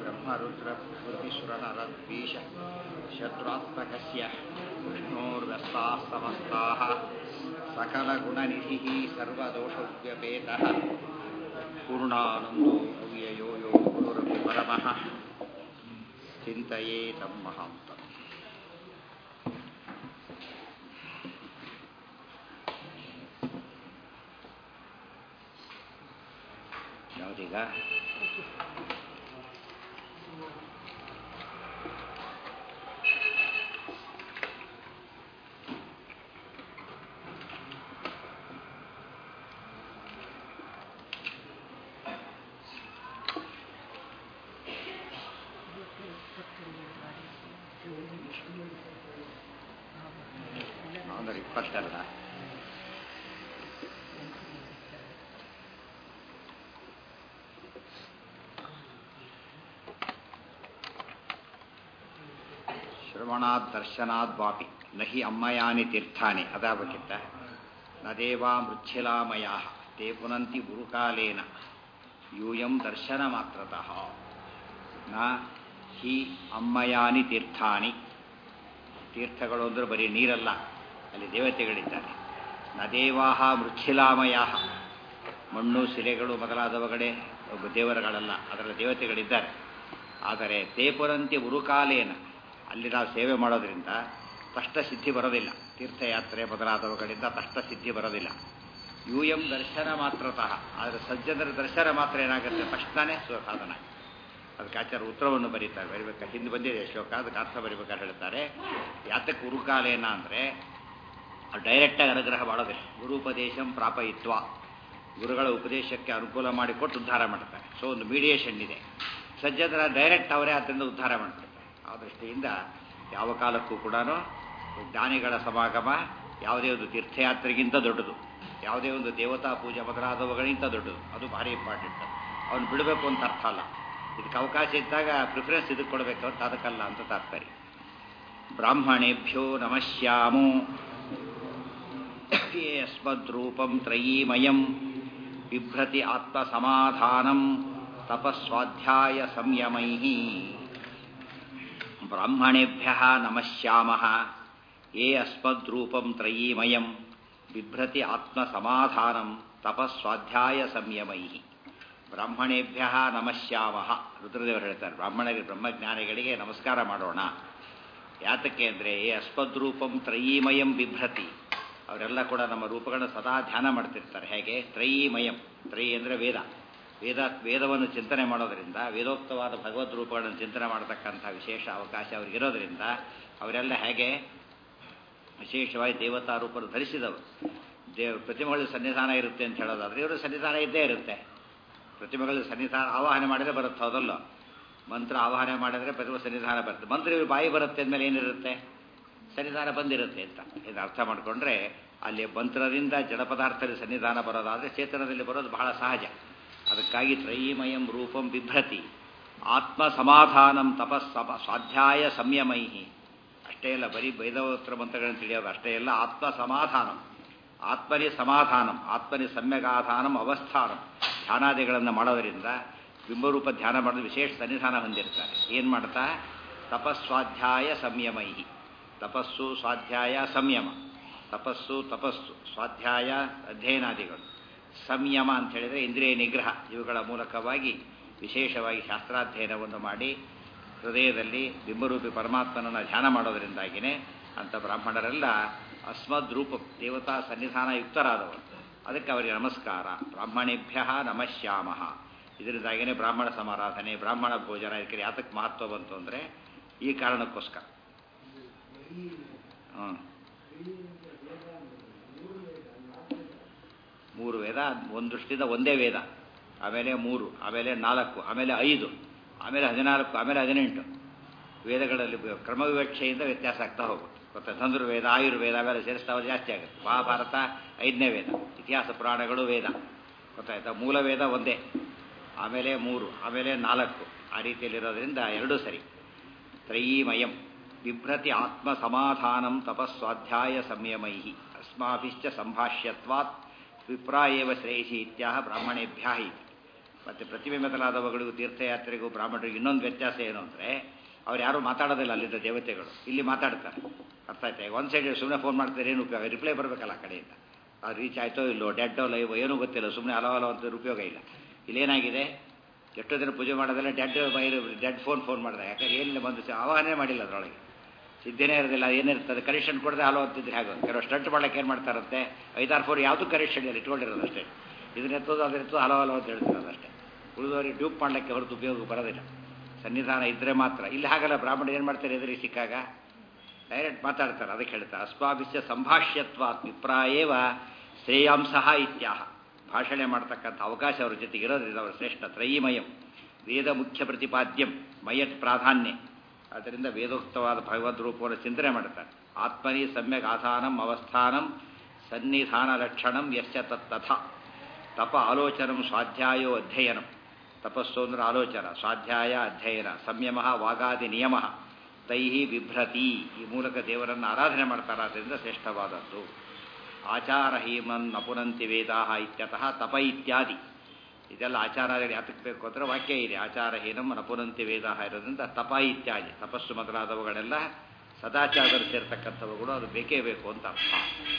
ब्रह्मरुद्रपुरुतिसुरनरद्वीष शत्रुत्मकस्य विष्णोर्व्यस्ताः समस्ताः सकलगुणनिधिः सर्वदोषव्यपेतः पूर्णानन्दो अव्ययो यो गुरुरपि परमः चिन्तये तं महान्तम् ಯಾವುದೀಗ ಅಂದರೆ ಇಪ್ಪತ್ತೆರಡ ಶ್ರವಣಾತ್ ದರ್ಶನಾತ್ ವಾಪಿ ನಹಿ ಅಮ್ಮಯಾನಿ ತೀರ್ಥಾನಿ ಅದಾಗಬೇಕಿತ್ತ ನ ದೇವಾ ಮೃಚ್ಛಿಲಾಮಯಾ ತೇ ಪುನಂತಿ ಗುರುಕಾಲೇನ ಯೂಯಂ ದರ್ಶನ ಮಾತ್ರತಃ ನ ಹಿ ಅಮ್ಮಯಾನಿ ತೀರ್ಥಾನಿ ತೀರ್ಥಗಳು ಅಂದ್ರೆ ಬರೀ ನೀರಲ್ಲ ಅಲ್ಲಿ ದೇವತೆಗಳಿದ್ದಾರೆ ನ ದೇವಾಹ ಮೃಚ್ಛಿಲಾಮಯ ಮಣ್ಣು ಶಿಲೆಗಳು ಮೊದಲಾದವುಗಳೇ ದೇವರುಗಳಲ್ಲ ಅದರ ದೇವತೆಗಳಿದ್ದಾರೆ ಆದರೆ ತೇಪುರಂತಿ ಉರುಕಾಲೇನ ಅಲ್ಲಿ ನಾವು ಸೇವೆ ಮಾಡೋದ್ರಿಂದ ತಷ್ಟ ಸಿದ್ಧಿ ಬರೋದಿಲ್ಲ ತೀರ್ಥಯಾತ್ರೆ ಮೊದಲಾದವುಗಳಿಂದ ತಷ್ಟ ಸಿದ್ಧಿ ಬರೋದಿಲ್ಲ ಯು ಎಂ ದರ್ಶನ ಮಾತ್ರತಃ ಆದರೆ ಸಜ್ಜನರ ದರ್ಶನ ಮಾತ್ರ ಏನಾಗುತ್ತೆ ತಕ್ಷಣನೇ ಸಾಧನ ಅದಕ್ಕೆ ಆಚಾರ ಉತ್ತರವನ್ನು ಬರೀತಾರೆ ಬರಿಬೇಕಾ ಹಿಂದೆ ಬಂದಿದೆ ಶ್ಲೋಕ ಅದಕ್ಕೆ ಅರ್ಥ ಬರಿಬೇಕಾದ್ರೆ ಹೇಳ್ತಾರೆ ಯಾತಕ್ಕೆ ಉರುಕಾಲೇನ ಅಂದರೆ ಡೈರೆಕ್ಟಾಗಿ ಅನುಗ್ರಹ ಮಾಡೋದಿಲ್ಲ ಗುರುಪದೇಶಂ ಪ್ರಾಪಯಿತ್ವ ಗುರುಗಳ ಉಪದೇಶಕ್ಕೆ ಅನುಕೂಲ ಮಾಡಿಕೊಟ್ಟು ಉದ್ಧಾರ ಮಾಡ್ತಾರೆ ಸೊ ಒಂದು ಮೀಡಿಯೇಷನ್ ಇದೆ ಸಜ್ಜನರ ಡೈರೆಕ್ಟ್ ಅವರೇ ಅದರಿಂದ ಉದ್ಧಾರ ಮಾಡ್ತಾರೆ ಆ ದೃಷ್ಟಿಯಿಂದ ಯಾವ ಕಾಲಕ್ಕೂ ಕೂಡ ಜ್ಞಾನಿಗಳ ಸಮಾಗಮ ಯಾವುದೇ ಒಂದು ತೀರ್ಥಯಾತ್ರೆಗಿಂತ ದೊಡ್ಡದು ಯಾವುದೇ ಒಂದು ದೇವತಾ ಪೂಜೆ ಮೊದಲಾದವುಗಳಿಗಿಂತ ದೊಡ್ಡದು ಅದು ಭಾರಿ ಇಂಪಾರ್ಟೆಂಟ್ ಅವನು ಬಿಡಬೇಕು ಅಂತ ಅರ್ಥ ಅಲ್ಲ ಇದಕ್ಕೆ ಅವಕಾಶ ಇದ್ದಾಗ ಪ್ರಿಫರೆನ್ಸ್ ಇದಕ್ಕೆ ಕೊಡಬೇಕು ಅಂತ ಅದಕ್ಕಲ್ಲ ಅಂತ ತಾತ್ಪರ್ಯ ಬ್ರಾಹ್ಮಣೇಭ್ಯೋ ನಮಶ್ಯಾಮೋ ಯಸ್ಮದ್ರೂಪಂ ತ್ರಯೀಮಯಂ ಬಿಭ್ರತಿ ಆತ್ಮಸಮಾಧಾನಂ ತಪಸ್ವಾಧ್ಯಾಯ ಸಂಯಮೈ ಬ್ರಾಹ್ಮಣೇಭ್ಯ ನಮಶ್ಯಾಮ ಯೇ ಅಸ್ಮದ್ರೂಪಂ ತ್ರಯೀಮಯಂ ಬಿಭ್ರತಿ ಆತ್ಮಸಮಾಧಾನಂ ತಪಸ್ವಾಧ್ಯಾಯ ಸಂಯಮೈ ಬ್ರಾಹ್ಮಣೇಭ್ಯ ನಮಶ್ಯಾಮ ರುದ್ರದೇವರು ಹೇಳ್ತಾರೆ ಬ್ರಾಹ್ಮಣರಿಗೆ ಬ್ರಹ್ಮಜ್ಞಾನಿಗಳಿಗೆ ನಮಸ್ಕಾರ ಮಾಡೋಣ ಯಾತಕ್ಕೆ ಅಂದರೆ ಏ ಅಸ್ಮದ್ರೂಪಂ ತ್ರಯೀಮಯಂ ಬಿಭ್ರತಿ ಅವರೆಲ್ಲ ಕೂಡ ನಮ್ಮ ರೂಪಗಳನ್ನು ಸದಾ ಧ್ಯಾನ ಮಾಡ್ತಿರ್ತಾರೆ ಹೇಗೆ ತ್ರಯೀಮಯಂ ತ್ರಯಿ ಅಂದರೆ ವೇದ ವೇದ ವೇದವನ್ನು ಚಿಂತನೆ ಮಾಡೋದರಿಂದ ವೇದೋಕ್ತವಾದ ಭಗವದ್ ರೂಪಗಳನ್ನು ಚಿಂತನೆ ಮಾಡತಕ್ಕಂಥ ವಿಶೇಷ ಅವಕಾಶ ಅವರಿಗಿರೋದ್ರಿಂದ ಅವರೆಲ್ಲ ಹೇಗೆ ವಿಶೇಷವಾಗಿ ದೇವತಾ ರೂಪರು ಧರಿಸಿದವರು ದೇವ ಪ್ರತಿಮೆಗಳ ಸನ್ನಿಧಾನ ಇರುತ್ತೆ ಅಂತ ಹೇಳೋದಾದ್ರೆ ಇವರು ಸನ್ನಿಧಾನ ಇದ್ದೇ ಇರುತ್ತೆ ಪ್ರತಿಮೆಗಳ ಸನ್ನಿಧಾನ ಆವಾಹನೆ ಮಾಡಿದರೆ ಬರುತ್ತೆ ಹೌದಲ್ಲ ಮಂತ್ರ ಆವಾಹನೆ ಮಾಡಿದರೆ ಪ್ರತಿಮೆ ಸನ್ನಿಧಾನ ಬರುತ್ತೆ ಮಂತ್ರ ಇವರು ಬಾಯಿ ಬರುತ್ತೆ ಅಂದಮೇಲೆ ಏನಿರುತ್ತೆ ಸನ್ನಿಧಾನ ಬಂದಿರುತ್ತೆ ಅಂತ ಇದು ಅರ್ಥ ಮಾಡಿಕೊಂಡ್ರೆ ಅಲ್ಲಿ ಮಂತ್ರದಿಂದ ಜಡ ಪದಾರ್ಥದಲ್ಲಿ ಸನ್ನಿಧಾನ ಬರೋದಾದರೆ ಚೇತನದಲ್ಲಿ ಬರೋದು ಬಹಳ ಸಹಜ ಅದಕ್ಕಾಗಿ ತ್ರಯೀಮಯಂ ರೂಪಂ ಬಿಭ್ರತಿ ಆತ್ಮ ಸಮಾಧಾನಂ ತಪಸ್ ಸ್ವಾಧ್ಯಾಯ ಸಂಯಮೈ ಅಷ್ಟೇ ಅಲ್ಲ ಬರೀ ವೈದವೋತ್ತರ ಮಂತ್ರಗಳನ್ನು ತಿಳಿಯೋದು ಅಷ್ಟೇ ಅಲ್ಲ ಆತ್ಮ ಸಮಾಧಾನಂ ಆತ್ಮನಿ ಸಮಾಧಾನಂ ಆತ್ಮನಿ ಸಮ್ಯಗಾಧಾನಂ ಅವಸ್ಥಾನಂ ಧ್ಯಾನಾದಿಗಳನ್ನು ಮಾಡೋದರಿಂದ ಬಿಂಬರೂಪ ಧ್ಯಾನ ಮಾಡೋದು ವಿಶೇಷ ಸನ್ನಿಧಾನ ಹೊಂದಿರ್ತಾರೆ ಏನು ಮಾಡ್ತಾ ತಪಸ್ವಾಧ್ಯಾಯ ಸಂಯಮೈ ತಪಸ್ಸು ಸ್ವಾಧ್ಯಾಯ ಸಂಯಮ ತಪಸ್ಸು ತಪಸ್ಸು ಸ್ವಾಧ್ಯಾಯ ಅಧ್ಯಯನಾದಿಗಳು ಸಂಯಮ ಅಂತ ಹೇಳಿದರೆ ಇಂದ್ರಿಯ ನಿಗ್ರಹ ಇವುಗಳ ಮೂಲಕವಾಗಿ ವಿಶೇಷವಾಗಿ ಶಾಸ್ತ್ರಾಧ್ಯಯನವನ್ನು ಮಾಡಿ ಹೃದಯದಲ್ಲಿ ಬಿಂಬರೂಪಿ ಪರಮಾತ್ಮನನ್ನು ಧ್ಯಾನ ಮಾಡೋದರಿಂದಾಗಿಯೇ ಅಂಥ ಬ್ರಾಹ್ಮಣರೆಲ್ಲ ಅಸ್ಮದ್ ರೂಪ ದೇವತಾ ಸನ್ನಿಧಾನ ಯುಕ್ತರಾದವರು ಅದಕ್ಕೆ ಅವರಿಗೆ ನಮಸ್ಕಾರ ಬ್ರಾಹ್ಮಣೇಭ್ಯ ನಮಶ್ಯಾಮ ಇದರಿಂದಾಗಿಯೇ ಬ್ರಾಹ್ಮಣ ಸಮಾರಾಧನೆ ಬ್ರಾಹ್ಮಣ ಭೋಜನ ಇದಕ್ಕೆ ಯಾತಕ್ಕೆ ಮಹತ್ವ ಬಂತು ಅಂದರೆ ಈ ಕಾರಣಕ್ಕೋಸ್ಕರ ಹ್ಞೂ ಮೂರು ವೇದ ಒಂದು ದೃಷ್ಟಿಯಿಂದ ಒಂದೇ ವೇದ ಆಮೇಲೆ ಮೂರು ಆಮೇಲೆ ನಾಲ್ಕು ಆಮೇಲೆ ಐದು ಆಮೇಲೆ ಹದಿನಾಲ್ಕು ಆಮೇಲೆ ಹದಿನೆಂಟು ವೇದಗಳಲ್ಲಿ ಕ್ರಮವಿವಕ್ಷೆಯಿಂದ ವ್ಯತ್ಯಾಸ ಆಗ್ತಾ ಹೋಗುತ್ತೆ ಗೊತ್ತಾ ಧನುರ್ವೇದ ಆಯುರ್ವೇದ ಅವೆಲ್ಲ ಸೇರಿಸ್ತಾ ಜಾಸ್ತಿ ಆಗುತ್ತೆ ಮಹಾಭಾರತ ಐದನೇ ವೇದ ಇತಿಹಾಸ ಪುರಾಣಗಳು ವೇದ ಗೊತ್ತಾಯ್ತಾ ಮೂಲ ವೇದ ಒಂದೇ ಆಮೇಲೆ ಮೂರು ಆಮೇಲೆ ನಾಲ್ಕು ಆ ರೀತಿಯಲ್ಲಿರೋದ್ರಿಂದ ಎರಡೂ ಸರಿ ತ್ರಯೀಮಯಂ ಬಿಭ್ರತಿ ಆತ್ಮ ಸಮಾಧಾನಂ ತಪಸ್ವಾಧ್ಯಾಯ ಸಂಯಮೈ ಅಸ್ಮಾಭಿಶ್ಚ ಸಂಭಾಷ್ಯತ್ವಾತ್ ವಿಪ್ರಾಯೇವ ಶ್ರೇಯಸಿ ಇತ್ಯಾಹ ಬ್ರಾಹ್ಮಣೇಭ್ಯ ಇತಿ ಮತ್ತು ಪ್ರತಿಮೆ ಮೊದಲಾದವುಗಳಿಗೂ ತೀರ್ಥಯಾತ್ರೆಗೂ ಬ್ರಾಹ್ಮಣರಿಗೂ ಇನ್ನೊಂದು ವ್ಯತ್ಯಾಸ ಏನು ಅಂದರೆ ಅವ್ರು ಯಾರೂ ಮಾತಾಡೋದಿಲ್ಲ ಅಲ್ಲಿದ್ದ ದೇವತೆಗಳು ಇಲ್ಲಿ ಮಾತಾಡ್ತಾರೆ ಅರ್ಥ ಆಯ್ತಾ ಒಂದು ಸೈಡ್ ಸುಮ್ಮನೆ ಫೋನ್ ಮಾಡ್ತಾರೆ ಏನು ಉಪಯೋಗ ರಿಪ್ಲೈ ಬರಬೇಕಲ್ಲ ಆ ಕಡೆಯಿಂದ ಅದು ರೀಚ್ ಆಯ್ತೋ ಇಲ್ಲೋ ಡೆಡ್ಡೋ ಲೈವ್ ಏನೂ ಗೊತ್ತಿಲ್ಲ ಸುಮ್ಮನೆ ಹಲೋ ಹಲೋ ಅಂತ ಉಪಯೋಗ ಇಲ್ಲ ಇಲ್ಲೇನಾಗಿದೆ ಎಷ್ಟೋ ದಿನ ಪೂಜೆ ಮಾಡೋದಲ್ಲ ಡೆಡ್ ಬೈರ್ ಡೆಡ್ ಫೋನ್ ಫೋನ್ ಮಾಡಿದೆ ಯಾಕಂದ್ರೆ ಏನಿಲ್ಲ ಬಂದು ಆಹ್ವಾನೇ ಮಾಡಿಲ್ಲ ಅದರೊಳಗೆ ಸಿದ್ಧನೇ ಇರೋದಿಲ್ಲ ಏನಿರ್ತದೆ ಕರೆಕ್ಷನ್ ಕೊಡದೆ ಹಲೋ ಅಂತಿದ್ರೆ ಹಾಗೆ ಕೆಲವು ಸ್ಟಂಟ್ ಮಾಡ್ಲಿಕ್ಕೆ ಏನು ಮಾಡ್ತಾರಂತೆ ಐದಾರು ಫೋನ್ ಯಾವುದು ಕರೆಕ್ಷನ್ ಇಲ್ಲ ಇಟ್ಕೊಂಡಿರೋದು ಅಷ್ಟೇ ಇದನ್ನ ಎತ್ತೋದು ಅದನ್ನ ಎತ್ತೋದು ಹಲೋ ಹಲೋ ಅಂತ ಹೇಳ್ತಿರೋದು ಅಷ್ಟೇ ಉಳಿದವರಿಗೆ ಡ್ಯೂಪ್ ಮಾಡಲಿಕ್ಕೆ ಹೊರತು ಉಪಯೋಗ ಬರೋದಿಲ್ಲ ಸನ್ನಿಧಾನ ಇದ್ದರೆ ಮಾತ್ರ ಇಲ್ಲಿ ಹಾಗಲ್ಲ ಬ್ರಾಹ್ಮಣ ಏನು ಮಾಡ್ತಾರೆ ಎದುರಿಗೆ ಸಿಕ್ಕಾಗ ಡೈರೆಕ್ಟ್ ಮಾತಾಡ್ತಾರೆ ಅದಕ್ಕೆ ಹೇಳ್ತಾರೆ ಅಸ್ವಾಭಿಸ್ಯ ಸಂಭಾಷ್ಯತ್ವ ವಿಪ್ರಾಯೇವ ಶ್ರೇಯಾಂಸ ಇತ್ಯಾಹ ಭಾಷಣೆ ಮಾಡ್ತಕ್ಕಂಥ ಅವಕಾಶ ಅವ್ರ ಜೊತೆಗೆ ಇರೋದ್ರಿಂದ ಅವರ ಶ್ರೇಷ್ಠ ತ್ರಯೀಮಯಂ ವೇದ ಮುಖ್ಯ ಪ್ರತಿಪಾದ್ಯಂ ಮಯಟ್ ಪ್ರಾಧಾನ್ಯ ಆದ್ದರಿಂದ ವೇದೋಕ್ತವಾದ ಭಗವದ್ ರೂಪವನ್ನು ಚಿಂತನೆ ಮಾಡ್ತಾರೆ ಆತ್ಮನಿ ಸಮ್ಯಕ್ ಆಧಾನಂ ಅವಸ್ಥಾನಂ ಸನ್ನಿಧಾನ ಲಕ್ಷಣಂ ಯಶ್ಚ ತತ್ತಥ ತಪ ಆಲೋಚನಂ ಸ್ವಾಧ್ಯಾಯೋ ಅಧ್ಯಯನಂ ತಪಸ್ಸು ಅಂದ್ರೆ ಆಲೋಚನ ಸ್ವಾಧ್ಯಾಯ ಅಧ್ಯಯನ ಸಂಯಮ ವಾಗಾದಿ ನಿಯಮ ತೈಹಿ ಬಿಭ್ರತಿ ಈ ಮೂಲಕ ದೇವರನ್ನು ಆರಾಧನೆ ಮಾಡ್ತಾರೆ ಆದ್ದರಿಂದ ಶ್ರೇಷ್ಠವಾದದ್ದು ಆಚಾರ ಹೀಮನ್ ಅಪುನಂತಿ ವೇದಾ ಇತ್ಯತಃ ತಪ ಇತ್ಯಾದಿ ಇದೆಲ್ಲ ಆಚಾರಗಳು ಯಾತಕ್ಕೆ ಬೇಕು ಅಂದರೆ ವಾಕ್ಯ ಇದೆ ಆಚಾರಹೀನಂ ನಪುನಂತಿ ವೇದ ಇರೋದ್ರಿಂದ ತಪ ಇತ್ಯಾದಿ ತಪಸ್ಸು ಮೊದಲಾದವುಗಳೆಲ್ಲ ಸದಾಚಾರದಲ್ಲಿ ಸೇರ್ತಕ್ಕಂಥವುಗಳು ಅದು ಬೇಕೇ ಬೇಕು ಅಂತ ಅರ್ಥ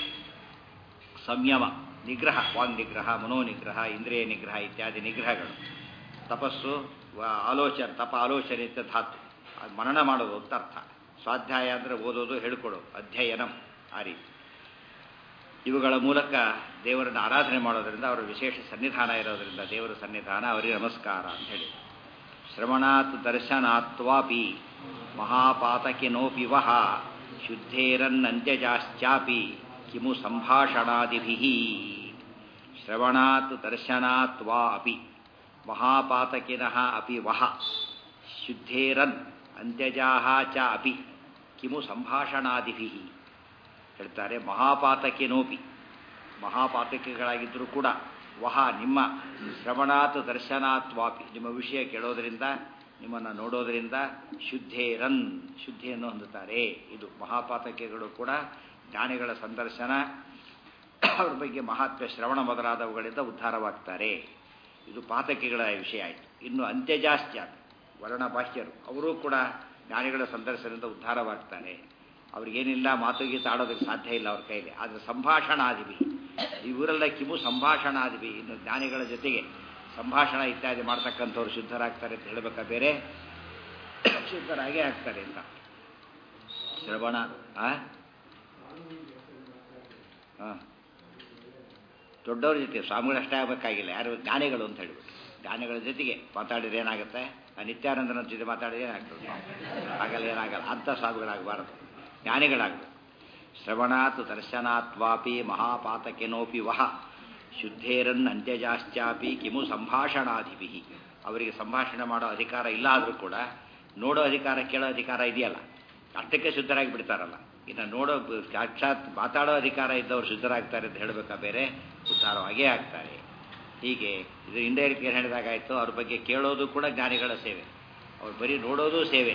ಸಂಯಮ ನಿಗ್ರಹ ವಾಂಗ್ ನಿಗ್ರಹ ಮನೋನಿಗ್ರಹ ಇಂದ್ರಿಯ ನಿಗ್ರಹ ಇತ್ಯಾದಿ ನಿಗ್ರಹಗಳು ತಪಸ್ಸು ಆಲೋಚನೆ ತಪ ಆಲೋಚನೆ ಇತ್ತ ಧಾತು ಅದು ಮನನ ಮಾಡೋದು ಅಂತ ಅರ್ಥ ಸ್ವಾಧ್ಯಾಯ ಅಂದರೆ ಓದೋದು ಹೇಳ್ಕೊಡೋದು ಅಧ್ಯಯನಂ ಆ ರೀತಿ ಇವುಗಳ ಮೂಲಕ ದೇವರನ್ನು ಆರಾಧನೆ ಮಾಡೋದರಿಂದ ಅವರ ವಿಶೇಷ ಸನ್ನಿಧಾನ ಇರೋದರಿಂದ ದೇವರ ಸನ್ನಿಧಾನ ಅವರಿಗೆ ನಮಸ್ಕಾರ ಅಂತ ಹೇಳಿ ಶ್ರವಣಾತ್ ದರ್ಶನಾತ್ವಾಪಿ ಮಹಾಪಾತಕಿನೋಪಿ ವಹ ಶುದ್ಧೇರನ್ನಂತ್ಯಜಾಶ್ಚಾಪಿ ಕಿಮು ಸಂಭಾಷಣಾದಿಭಿ ಶ್ರವಣಾತ್ ದರ್ಶನಾತ್ ವಾ ಅಪಿ ಮಹಾಪಾತಕಿನಃ ಅಪಿ ವಹ ಶುದ್ಧೇರನ್ ಅಂತ್ಯಜಾಹ ಚ ಅಪಿ ಕಿಮು ಸಂಭಾಷಣಾದಿಭಿ ಹೇಳ್ತಾರೆ ಮಹಾಪಾತಕಿನೋಪಿ ಮಹಾಪಾತಕಿಗಳಾಗಿದ್ದರೂ ಕೂಡ ವಹ ನಿಮ್ಮ ಶ್ರವಣಾತ್ ದರ್ಶನಾತ್ ವಾಪಿ ನಿಮ್ಮ ವಿಷಯ ಕೇಳೋದರಿಂದ ನಿಮ್ಮನ್ನು ನೋಡೋದರಿಂದ ಶುದ್ಧೇರನ್ ಶುದ್ಧಿಯನ್ನು ಹೊಂದುತ್ತಾರೆ ಇದು ಮಹಾಪಾತಕಿಗಳು ಕೂಡ ಜ್ಞಾನಿಗಳ ಸಂದರ್ಶನ ಅವ್ರ ಬಗ್ಗೆ ಮಹಾತ್ಮ ಶ್ರವಣ ಮೊದಲಾದವುಗಳಿಂದ ಉದ್ಧಾರವಾಗ್ತಾರೆ ಇದು ಪಾತಕಿಗಳ ವಿಷಯ ಆಯಿತು ಇನ್ನು ಅಂತ್ಯಜಾಸ್ತ್ಯ ವರ್ಣ ಬಾಹ್ಯರು ಅವರೂ ಕೂಡ ಜ್ಞಾನಿಗಳ ಸಂದರ್ಶನದಿಂದ ಉದ್ಧಾರವಾಗ್ತಾರೆ ಅವ್ರಿಗೇನಿಲ್ಲ ಮಾತುಗೀತ ಆಡೋದಕ್ಕೆ ಸಾಧ್ಯ ಇಲ್ಲ ಅವ್ರ ಕೈಲಿ ಆದರೆ ಸಂಭಾಷಣಾದಿವಿ ಇವರೆಲ್ಲ ಕಿಮು ಸಂಭಾಷಣಾದಿವಿ ಇನ್ನು ಜ್ಞಾನಿಗಳ ಜೊತೆಗೆ ಸಂಭಾಷಣ ಇತ್ಯಾದಿ ಮಾಡ್ತಕ್ಕಂಥವ್ರು ಶುದ್ಧರಾಗ್ತಾರೆ ಅಂತ ಹೇಳಬೇಕಾ ಬೇರೆ ಶುದ್ಧರಾಗೇ ಆಗ್ತಾರೆ ಅಂತ ಶ್ರವಣ ಹಾಂ ದೊಡ್ಡವ್ರ ಜೊತೆ ಸ್ವಾಮಿಗಳಷ್ಟೇ ಆಗಬೇಕಾಗಿಲ್ಲ ಯಾರು ಜ್ಞಾನಿಗಳು ಅಂತ ಹೇಳ್ಬಿಟ್ಟು ಜ್ಞಾನಿಗಳ ಜೊತೆಗೆ ಮಾತಾಡಿದ್ರೆ ಏನಾಗುತ್ತೆ ಆ ನಿತ್ಯಾನಂದನ ಜೊತೆ ಮಾತಾಡಿದ್ರೆ ಏನಾಗ್ತದೆ ಆಗಲ್ಲ ಏನಾಗಲ್ಲ ಅಂಥ ಸ್ವಾಮಿಗಳಾಗಬಾರದು ಜ್ಞಾನಿಗಳಾಗಬೇಕು ಶ್ರವಣಾತ್ ದರ್ಶನಾತ್ವಾಪಿ ಮಹಾಪಾತಕೆನೋಪಿ ವಹ ಶುದ್ಧೇರನ್ ಅಂತ್ಯಜಾಶ್ಚಾಪಿ ಕಿಮು ಸಂಭಾಷಣಾಧಿಪಿ ಅವರಿಗೆ ಸಂಭಾಷಣೆ ಮಾಡೋ ಅಧಿಕಾರ ಇಲ್ಲ ಆದರೂ ಕೂಡ ನೋಡೋ ಅಧಿಕಾರ ಕೇಳೋ ಅಧಿಕಾರ ಇದೆಯಲ್ಲ ಅಷ್ಟಕ್ಕೆ ಶುದ್ಧರಾಗಿ ಬಿಡ್ತಾರಲ್ಲ ಇನ್ನು ನೋಡೋ ಸಾಕ್ಷಾತ್ ಮಾತಾಡೋ ಅಧಿಕಾರ ಇದ್ದವರು ಶುದ್ಧರಾಗ್ತಾರೆ ಅಂತ ಹೇಳಬೇಕಾ ಬೇರೆ ಉದ್ಧಾರವಾಗೇ ಆಗ್ತಾರೆ ಹೀಗೆ ಇದು ಇಂಡೈರೆಕ್ಟ್ ಏನು ಹೇಳಿದಾಗಾಯಿತು ಅವ್ರ ಬಗ್ಗೆ ಕೇಳೋದು ಕೂಡ ಜ್ಞಾನಿಗಳ ಸೇವೆ ಅವ್ರು ಬರೀ ನೋಡೋದು ಸೇವೆ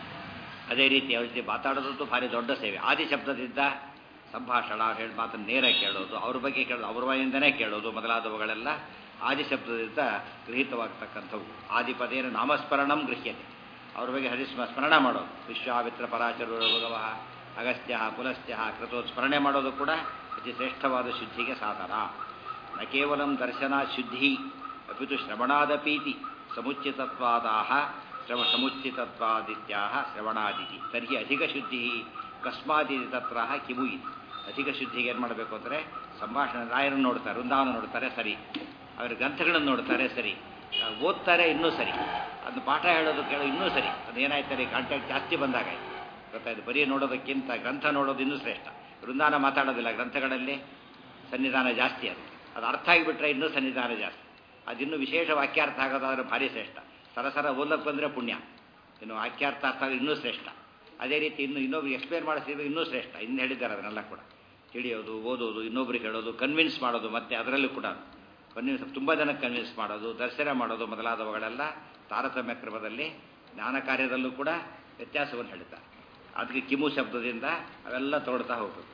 ಅದೇ ರೀತಿ ಅವ್ರ ಜೊತೆ ಮಾತಾಡೋದು ಭಾರಿ ದೊಡ್ಡ ಸೇವೆ ಆದಿ ಶಬ್ದದಿಂದ ಸಂಭಾಷಣ ಹೇಳಿ ಮಾತನ್ನು ನೇರ ಕೇಳೋದು ಅವ್ರ ಬಗ್ಗೆ ಕೇಳೋದು ಅವ್ರ ಬಾಯಿಂದನೇ ಕೇಳೋದು ಮೊದಲಾದವುಗಳೆಲ್ಲ ಆದಿ ಶಬ್ದದಿಂದ ಗೃಹೀತವಾಗ್ತಕ್ಕಂಥವು ಆದಿಪದೇನ ನಾಮಸ್ಮರಣಂ ಗೃಹ್ಯತೆ ಅವ್ರ ಬಗ್ಗೆ ಹರಿಸ್ಮ ಸ್ಮರಣ ಮಾಡೋದು ವಿಶ್ವಾಮಿತ್ರ ಪರಾಚರು ಭಗವ ಅಗಸ್ತ್ಯ ಪುಲಸ್ತ್ಯ ಕೃತೋ ಸ್ಮರಣೆ ಮಾಡೋದು ಕೂಡ ಅತಿ ಶ್ರೇಷ್ಠವಾದ ಶುದ್ಧಿಗೆ ಸಾಧನ ನ ಕೇವಲ ದರ್ಶನ ಶುದ್ಧಿ ಅಪಿತು ಶ್ರವಣಾದಪೀತಿ ಸಮುಚಿತತ್ವಾದಾಹ ಶ್ರವ ಸಮುಚಿತತ್ವಾದಿತ್ಯಾಹ ಶ್ರವಣಾದಿತಿ ತರ್ಹಿ ಅಧಿಕ ಶುದ್ಧಿ ಕಸ್ಮಾದಿತಿ ತತ್ರ ಕಿಮು ಇದು ಅಧಿಕ ಶುದ್ಧಿಗೆ ಏನು ಮಾಡಬೇಕು ಅಂದರೆ ಸಂಭಾಷಣೆ ರಾಯರನ್ನು ನೋಡ್ತಾರೆ ವೃಂದಾವನ ನೋಡ್ತಾರೆ ಸರಿ ಅವ್ರ ಗ್ರಂಥಗಳನ್ನು ನೋಡ್ತಾರೆ ಸರಿ ಓದ್ತಾರೆ ಇನ್ನೂ ಸರಿ ಅದು ಪಾಠ ಹೇಳೋದು ಕೇಳೋ ಇನ್ನೂ ಸರಿ ಅದೇನಾಯ್ತಾರೆ ಕಾಂಟ್ಯಾಕ್ಟ್ ಜಾಸ್ತಿ ಬಂದಾಗಾಯ್ತು ಗೊತ್ತಾಯ್ತು ಬರೀ ನೋಡೋದಕ್ಕಿಂತ ಗ್ರಂಥ ನೋಡೋದು ಇನ್ನೂ ಶ್ರೇಷ್ಠ ವೃಂದಾವನ ಮಾತಾಡೋದಿಲ್ಲ ಗ್ರಂಥಗಳಲ್ಲಿ ಸನ್ನಿಧಾನ ಜಾಸ್ತಿ ಅದು ಅದು ಅರ್ಥ ಆಗಿಬಿಟ್ರೆ ಇನ್ನೂ ಸನ್ನಿಧಾನ ಜಾಸ್ತಿ ಅದಿನ್ನೂ ವಿಶೇಷ ವಾಕ್ಯಾರ್ಥ ಆಗೋದಾದ್ರೆ ಭಾರಿ ಶ್ರೇಷ್ಠ ಸರಸರ ಓದಕ್ಕೆ ಬಂದರೆ ಪುಣ್ಯ ಇನ್ನು ವಾಕ್ಯಾರ್ಥ ಅರ್ಥ ಆಗೋದು ಇನ್ನೂ ಶ್ರೇಷ್ಠ ಅದೇ ರೀತಿ ಇನ್ನು ಇನ್ನೊಬ್ರಿಗೆ ಎಕ್ಸ್ಪ್ಲೇನ್ ಮಾಡಿಸಿದ್ರೆ ಇನ್ನೂ ಶ್ರೇಷ್ಠ ಇನ್ನು ಹೇಳಿದ್ದಾರೆ ಅದನ್ನೆಲ್ಲ ಕೂಡ ತಿಳಿಯೋದು ಓದೋದು ಇನ್ನೊಬ್ರಿಗೆ ಹೇಳೋದು ಕನ್ವಿನ್ಸ್ ಮಾಡೋದು ಮತ್ತೆ ಅದರಲ್ಲೂ ಕೂಡ ಕನ್ವಿನ್ಸ್ ತುಂಬ ಜನಕ್ಕೆ ಕನ್ವಿನ್ಸ್ ಮಾಡೋದು ದರ್ಶನ ಮಾಡೋದು ಮೊದಲಾದವುಗಳೆಲ್ಲ ತಾರತಮ್ಯ ಕ್ರಮದಲ್ಲಿ ಜ್ಞಾನ ಕಾರ್ಯದಲ್ಲೂ ಕೂಡ ವ್ಯತ್ಯಾಸವನ್ನು ಹೇಳ್ತಾರೆ ಅದಕ್ಕೆ ಕಿಮು ಶಬ್ದದಿಂದ ಅವೆಲ್ಲ ತೋಡ್ತಾ ಹೋಗೋದು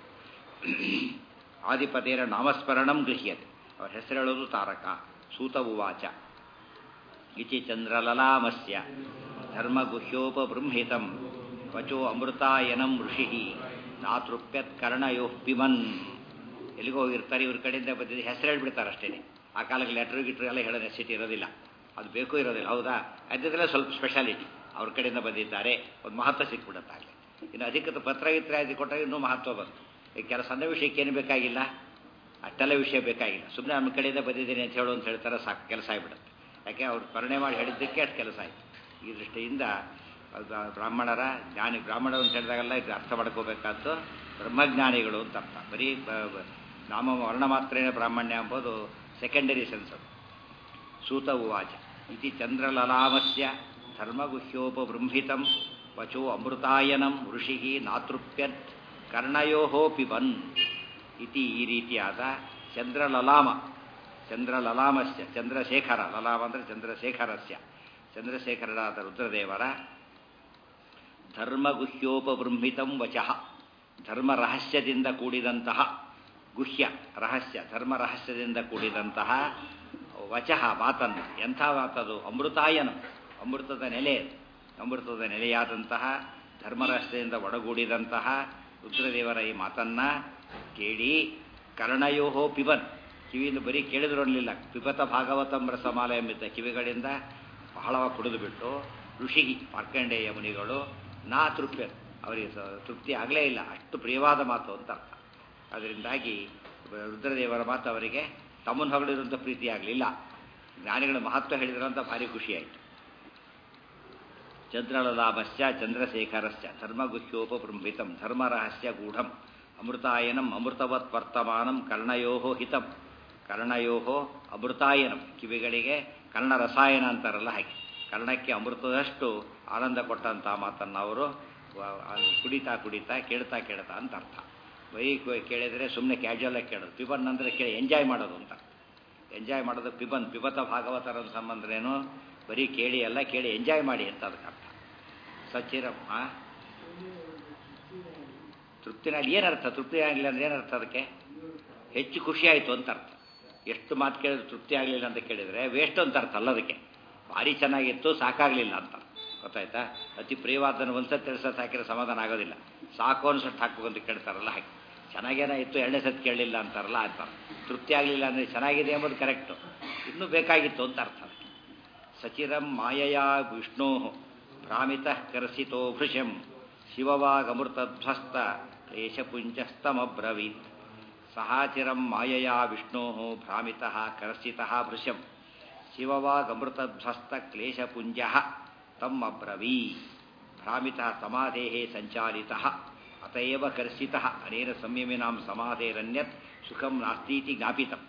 ಆದಿಪತಿಯರ ನಾಮಸ್ಮರಣಂ ಗೃಹ್ಯತೆ ಅವ್ರ ಹೆಸರು ಹೇಳೋದು ತಾರಕ ಸೂತ ಉವಾಚ ಇತಿ ಚಂದ್ರಲಲಾಮಸ್ಯ ಧರ್ಮಗುಹ್ಯೋಪಬೃಂಹಿತಂ ವಚೋ ಅಮೃತಾಯನಂ ಋಷಿ ನಾತೃಪ್ಯತ್ ಕರ್ಣಯೋ ಪಿಮನ್ ಎಲ್ಲಿಗೋ ಹೋಗಿರ್ತಾರೆ ಇವ್ರ ಕಡೆಯಿಂದ ಬಂದಿದ್ದು ಹೆಸರು ಹೇಳ್ಬಿಡ್ತಾರೆ ಅಷ್ಟೇ ಆ ಕಾಲಕ್ಕೆ ಲೆಟ್ರ್ ಗಿಟ್ರ್ ಎಲ್ಲ ಹೇಳೋ ನೆಸಿಟಿ ಇರೋದಿಲ್ಲ ಅದು ಬೇಕು ಇರೋದಿಲ್ಲ ಹೌದಾ ಅದ್ರದ್ದೆಲ್ಲ ಸ್ವಲ್ಪ ಸ್ಪೆಷಾಲಿಟಿ ಅವ್ರ ಕಡೆಯಿಂದ ಬಂದಿದ್ದಾರೆ ಒಂದು ಮಹತ್ವ ಸಿಕ್ಬಿಡುತ್ತಾಗಲಿ ಇನ್ನು ಅಧಿಕೃತ ಪತ್ರ ಗಿತ್ರ ಅದು ಕೊಟ್ಟಾಗ ಇನ್ನೂ ಮಹತ್ವ ಬಂತು ಈಗ ಕೆಲ ಸಣ್ಣ ವಿಷಯಕ್ಕೆ ಏನು ಬೇಕಾಗಿಲ್ಲ ಅಷ್ಟೆಲ್ಲ ವಿಷಯ ಬೇಕಾಗಿಲ್ಲ ಸುಮ್ಮನೆ ನಮ್ಮ ಕಡೆಯಿಂದ ಬಂದಿದ್ದೀನಿ ಅಂತ ಹೇಳು ಅಂತ ಹೇಳ್ತಾರೆ ಸಾಕು ಕೆಲಸ ಆಗಿಬಿಡುತ್ತೆ ಯಾಕೆ ಅವ್ರು ಕರುಣೆ ಮಾಡಿ ಹೇಳಿದ್ದಕ್ಕೆ ಅಷ್ಟು ಕೆಲಸ ಆಯಿತು ಈ ದೃಷ್ಟಿಯಿಂದ ಅದು ಬ್ರಾಹ್ಮಣರ ಜ್ಞಾನಿ ಬ್ರಾಹ್ಮಣರು ಅಂತ ಹೇಳಿದಾಗೆಲ್ಲ ಇದು ಅರ್ಥ ಮಾಡ್ಕೋಬೇಕಾದ್ದು ಬ್ರಹ್ಮಜ್ಞಾನಿಗಳು ಅಂತ ಅರ್ಥ ಬರೀ ಬ- ಬ- ನಾಮ ವರ್ಣ ಮಾತ್ರೇನ ಬ್ರಾಹ್ಮಣ್ಯ ಎಂಬುದು ಸೆಕೆಂಡರಿ ಸೆನ್ಸ್ ಅದು ಸೂತ ಉವಾಚ ಇತಿ ಚಂದ್ರಲಲಾಮಸ್ಯ ಧರ್ಮಗುಹ್ಯೋಪಬೃಂಹಿತಂ ವಚೋ ಅಮೃತಾಯನಂ ಋಷಿ ನಾತೃಪ್ಯತ್ ಕರ್ಣಯೋ ಪಿಬನ್ ಇತಿ ಈ ರೀತಿಯಾದ ಚಂದ್ರಲಲಾಮ ಚಂದ್ರಲಲಾಮಸ್ಯ ಚಂದ್ರಶೇಖರ ಲಲಾಮ ಅಂದರೆ ಚಂದ್ರಶೇಖರಸ್ಯ ಚಂದ್ರಶೇಖರನಾದ ರುದ್ರದೇವರ ಧರ್ಮಗುಹ್ಯೋಪಬೃಂಹಿತಂ ವಚಃ ಧರ್ಮ ರಹಸ್ಯದಿಂದ ಕೂಡಿದಂತಹ ಗುಹ್ಯ ರಹಸ್ಯ ಧರ್ಮ ರಹಸ್ಯದಿಂದ ಕೂಡಿದಂತಹ ವಚಃ ಮಾತನ್ನು ಎಂಥ ಮಾತದು ಅಮೃತಾಯನ ಅಮೃತದ ನೆಲೆ ಅದು. ಅಮೃತದ ನೆಲೆಯಾದಂತಹ ಧರ್ಮ ರಹಸ್ಯದಿಂದ ಒಡಗೂಡಿದಂತಹ ರುದ್ರದೇವರ ಈ ಮಾತನ್ನ ಕೇಳಿ ಕರ್ಣಯೋಹೋ ಪಿಬನ್ ಕಿವಿಯಿಂದ ಬರೀ ಕೇಳಿದ್ರೊಳ್ಳಿಲ್ಲ ಪಿಬತ ಭಾಗವತಂ ರಸಮಾಲ ಎಂಬಿದ್ದ ಕಿವಿಗಳಿಂದ ಬಹಳವಾಗಿ ಕುಡಿದು ಬಿಟ್ಟು ಋಷಿಗಿ ಮಾರ್ಕಂಡೇಯ ಮುನಿಗಳು ನಾ ತೃಪ್ಯ ಅವರಿಗೆ ಸ- ತೃಪ್ತಿ ಆಗಲೇ ಇಲ್ಲ ಅಷ್ಟು ಪ್ರಿಯವಾದ ಮಾತು ಅಂತ ಅರ್ಥ ಅದರಿಂದಾಗಿ ರುದ್ರದೇವರ ಮಾತು ಅವರಿಗೆ ತಮ್ಮನ್ನು ಹೊಗಳಿರುವಂಥ ಪ್ರೀತಿ ಆಗಲಿಲ್ಲ ಜ್ಞಾನಿಗಳ ಮಹತ್ವ ಹೇಳಿದ್ರಂತ ಭಾರಿ ಖುಷಿಯಾಯಿತು ಚಂದ್ರಲಲಾಭಸ್ಯ ಚಂದ್ರಶೇಖರಸ್ಯ ಧರ್ಮಗುಹ್ಯೋಪಬೃಂಹಿತಂ ಧರ್ಮರಹಸ್ಯ ಗೂಢಂ ಅಮೃತಾಯನಂ ಅಮೃತವತ್ ವರ್ತಮಾನಂ ಕರ್ಣಯೋ ಹಿತಂ ಕರ್ಣಯೋ ಅಮೃತಾಯನಂ ಕಿವಿಗಳಿಗೆ ಕರ್ಣ ರಸಾಯನ ಅಂತಾರಲ್ಲ ಹಾಗೆ ಕರ್ಣಕ್ಕೆ ಅಮೃತದಷ್ಟು ಆನಂದ ಕೊಟ್ಟಂಥ ಮಾತನ್ನು ಅವರು ವ- ಅದು ಕುಡಿತಾ ಕುಡಿತಾ ಕೇಳ್ತಾ ಕೇಳ್ತಾ ಅಂತ ಅರ್ಥ ಬರೀ ಕು- ಕೇಳಿದರೆ ಸುಮ್ಮನೆ ಕ್ಯಾಜುವಲಾಗಿ ಕೇಳೋದು ಪಿಬನ್ ಅಂದರೆ ಕೇಳಿ ಎಂಜಾಯ್ ಮಾಡೋದು ಅಂತ ಎಂಜಾಯ್ ಮಾಡೋದು ಪಿಬನ್ ಪಿಬತ ಭಾಗವತರ ಸಂಬಂಧರೇನು ಬರೀ ಕೇಳಿ ಎಲ್ಲ ಕೇಳಿ ಎಂಜಾಯ್ ಮಾಡಿ ಅಂತ ಅದಕ್ಕೆ ಅರ್ಥ ಸಚಿರಂ ಆ? ತೃಪ್ತಿನಾಗಲಿ ಏನರ್ಥ ತೃಪ್ತಿ ಆಗಲಿಲ್ಲ ಅಂದ್ರೆ ಏನರ್ಥ ಅದಕ್ಕೆ ಹೆಚ್ಚು ಖುಷಿ ಆಯಿತು ಅಂತ ಅರ್ಥ ಎಷ್ಟು ಮಾತು ಕೇಳಿದ್ರು ತೃಪ್ತಿ ಆಗಲಿಲ್ಲ ಅಂತ ಕೇಳಿದರೆ ವೇಸ್ಟ್ ಅಂತ ಅರ್ಥ ಅಲ್ಲ ಅದಕ್ಕೆ ಭಾರಿ ಚೆನ್ನಾಗಿತ್ತು ಸಾಕಾಗಲಿಲ್ಲ ಅಂತ ಗೊತ್ತಾಯ್ತಾ ಅತಿ ಪ್ರಿಯವಾದನ್ನು ಒಂದ್ಸತಿ ಎರಡು ಸತಿ ಹಾಕಿದ್ರೆ ಸಮಾಧಾನ ಆಗೋದಿಲ್ಲ ಸಾಕು ಅನ್ಸಟ್ಟು ಹಾಕ್ಬೇಕು ಅಂತ ಕೇಳ್ತಾರಲ್ಲ ಹಾಗೆ ಚೆನ್ನಾಗೇನ ಇತ್ತು ಎರಡನೇ ಸತಿ ಕೇಳಲಿಲ್ಲ ಅಂತಾರಲ್ಲ ಅಂತ ತೃಪ್ತಿ ಆಗಲಿಲ್ಲ ಅಂದರೆ ಚೆನ್ನಾಗಿದೆ ಎಂಬುದು ಕರೆಕ್ಟು ಇನ್ನೂ ಬೇಕಾಗಿತ್ತು ಅಂತ ಅರ್ಥ ಅದಕ್ಕೆ ಸಚಿರಂ ಮಾಯಯಾ ವಿಷ್ಣೋ ಭ್ರಾಮಿತ ಕರ್ಸಿತೋ ಭೃಶಂ ಶಿವವಾಗಮೃತಧ್ವಸ್ತ ಕ್ಲೇಶಪುಂಜಸ್ತಮಬ್ರವೀತ್ ಸಹಾಚಿರಂ ಮಾಯಯಾ ವಿಷ್ಣೋ ಭ್ರಾಮಿತ ಕರ್ಸಿತ ಭೃಶಂ ಶಿವವಾಗಮೃತಧ್ವಸ್ತ ಕ್ಲೇಶಪುಂಜ ತಮ್ಮಬ್ರವೀ ಭ್ರಾಮಿತ ಸಮಾಧೇ ಸಂಚಾಲಿತ ಅತಯವ ಕರ್ಷಿತ ಅನೇನ ಸಂಯಮಿನಾಂ ಸಮಾಧೇರನ್ಯತ್ ಸುಖಂ ನಾಸ್ತೀತಿ ಜ್ಞಾಪಿತಂ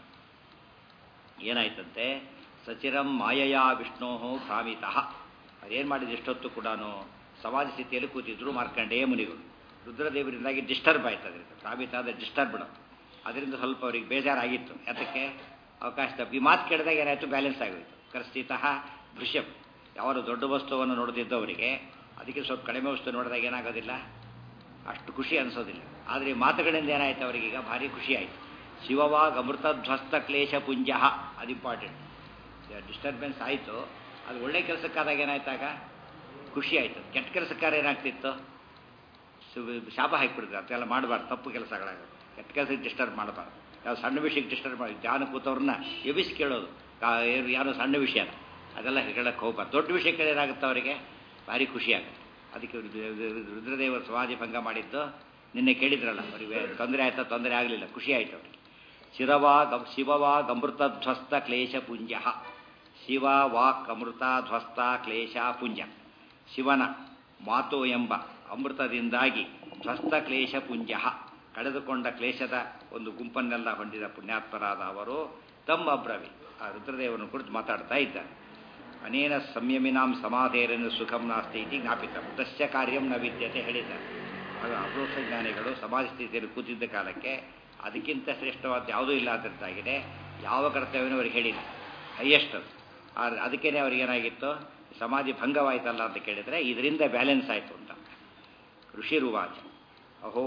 ಏನಾಯ್ತಂತೆ ಸಚಿರಂ ಮಾಯಯಾ ವಿಷ್ಣೋ ಭ್ರಾಮಿತ ಅದೇನು ಮಾಡಿದ ಇಷ್ಟೊತ್ತು ಕೂಡ ಸಮಾಧಿ ಸ್ಥಿತಿಯಲ್ಲಿ ಕೂತಿದ್ರು ಮಾರ್ಕಂಡೇಯ ಮುನಿಗಳು ರುದ್ರದೇವರಿಂದಾಗಿ ಡಿಸ್ಟರ್ಬ್ ಆಯ್ತು ಅದರಿಂದ ಭ್ರಾಮಿತ ಆದರೆ ಡಿಸ್ಟರ್ಬ್ ಅದರಿಂದ ಸ್ವಲ್ಪ ಅವ್ರಿಗೆ ಬೇಜಾರಾಗಿತ್ತು ಯಾತಕ್ಕೆ ಅವಕಾಶ ತಪ್ಪಿ ಈ ಮಾತು ಕೇಳಿದಾಗ ಏನಾಯಿತು ಬ್ಯಾಲೆನ್ಸ್ ಆಗೋಯ್ತು ಕರ್ಸ್ಥಿತ ದೃಶ್ಯಂ ಯಾರು ದೊಡ್ಡ ವಸ್ತುವನ್ನು ನೋಡ್ತಿದ್ದವರಿಗೆ ಅದಕ್ಕೆ ಸ್ವಲ್ಪ ಕಡಿಮೆ ವಸ್ತು ನೋಡಿದಾಗ ಏನಾಗೋದಿಲ್ಲ ಅಷ್ಟು ಖುಷಿ ಅನಿಸೋದಿಲ್ಲ ಆದರೆ ಈ ಮಾತುಗಳಿಂದ ಏನಾಯ್ತು ಅವರಿಗೀಗ ಭಾರಿ ಖುಷಿ ಆಯಿತು ಶಿವವಾಗ ಅಮೃತಧ್ವಸ್ತ ಕ್ಲೇಶ ಪುಂಜ ಅದು ಇಂಪಾರ್ಟೆಂಟ್ ಡಿಸ್ಟರ್ಬೆನ್ಸ್ ಆಯಿತು ಅದು ಒಳ್ಳೆ ಕೆಲಸಕ್ಕಾದಾಗ ಏನಾಯ್ತಾಗ ಖುಷಿ ಆಯಿತು ಕೆಟ್ಟ ಕೆಲಸಕ್ಕಾರ ಏನಾಗ್ತಿತ್ತು ಸು- ಶಾಪ ಹಾಕಿಬಿಡಿದ್ರು ಅದೆಲ್ಲ ಮಾಡಬಾರ್ದು ತಪ್ಪು ಕೆಲಸಗಳಾಗ ಕೆಟ್ಟ ಕೆಲಸಕ್ಕೆ ಡಿಸ್ಟರ್ಬ್ ಮಾಡಬಾರ್ದು ಯಾವ ಸಣ್ಣ ವಿಷಯಕ್ಕೆ ಡಿಸ್ಟರ್ಬ್ ಮಾಡಿ ಧ್ಯಾನ ಕೂತವ್ರನ್ನ ಎಬಿಸಿ ಕೇಳೋದು ಕಾ- ಏನು ಯಾರೋ ಸಣ್ಣ ವಿಷಯ ಅದೆಲ್ಲ ಹೇಳಕ್ಕೆ ಹೋಗ್ಬಾರ್ದು ದೊಡ್ಡ ವಿಷಯ ಏನಾಗುತ್ತೆ ಅವರಿಗೆ ಭಾರಿ ಖುಷಿ ಆಗುತ್ತೆ ಅದಕ್ಕೆ ರುದ್ರ- ರುದ್ರ- ರುದ್ರದೇವರು ಸಮಾಧಿ ಭಂಗ ಮಾಡಿದ್ದು ನಿನ್ನೆ ಕೇಳಿದ್ರಲ್ಲ ಅವರಿಗೆ ತೊಂದರೆ ಆಯ್ತಾ ತೊಂದರೆ ಆಗಲಿಲ್ಲ ಖುಷಿ ಆಯ್ತು ಅವರಿಗೆ ಶಿರವಾಗ ಶಿವವಾಗ್ ಅಮೃತಧ್ವಸ್ತ ಕ್ಲೇಶ ಪುಂಜ ಶಿವ ವಾಕ್ ಅಮೃತ ಧ್ವಸ್ತ ಕ್ಲೇಶ ಪುಂಜ ಶಿವನ ಮಾತು ಎಂಬ ಅಮೃತದಿಂದಾಗಿ ಧ್ವಸ್ತ ಕ್ಲೇಶ ಪುಂಜ ಕಳೆದುಕೊಂಡ ಕ್ಲೇಶದ ಒಂದು ಗುಂಪನ್ನೆಲ್ಲ ಹೊಂದಿದ ಪುಣ್ಯಾತ್ಮರಾದ ಅವರು ತಮ್ಮ ಅಬ್ರವಿ ಆ ರುದ್ರದೇವರನ್ನು ಕುರಿತು ಮಾತಾಡ್ತಾ ಇದ್ದಾರೆ ಅನೇನ ಸಂಯಮಿನಾಂ ಸಮಾಧೇರನ್ನು ಸುಖಂ ನಾಸ್ತಿ ಇತಿ ಜ್ಞಾಪಿತ ತಸ್ಯ ಕಾರ್ಯಂ ನ ವಿದ್ಯತೆ ಹೇಳಿದ್ದಾರೆ ಆಗ ಅಪರೋಕ್ಷ ಜ್ಞಾನಿಗಳು ಸಮಾಧಿ ಸ್ಥಿತಿಯಲ್ಲಿ ಕೂತಿದ್ದ ಕಾಲಕ್ಕೆ ಅದಕ್ಕಿಂತ ಶ್ರೇಷ್ಠವಾದ ಯಾವುದೂ ಇಲ್ಲ ಅಂತಾಗಿದೆ ಯಾವ ಕರ್ತವ್ಯನೂ ಅವ್ರಿಗೆ ಹೇಳಿಲ್ಲ ಹೈಯೆಸ್ಟ್ ಅದು ಆದ್ರೆ ಅದಕ್ಕೇನೆ ಅವ್ರಿಗೆ ಏನಾಗಿತ್ತು ಸಮಾಧಿ ಭಂಗವಾಯ್ತಲ್ಲ ಅಂತ ಕೇಳಿದರೆ ಇದರಿಂದ ಬ್ಯಾಲೆನ್ಸ್ ಆಯಿತು ಅಂತ ಋಷಿರುವಾಚ ಅಹೋ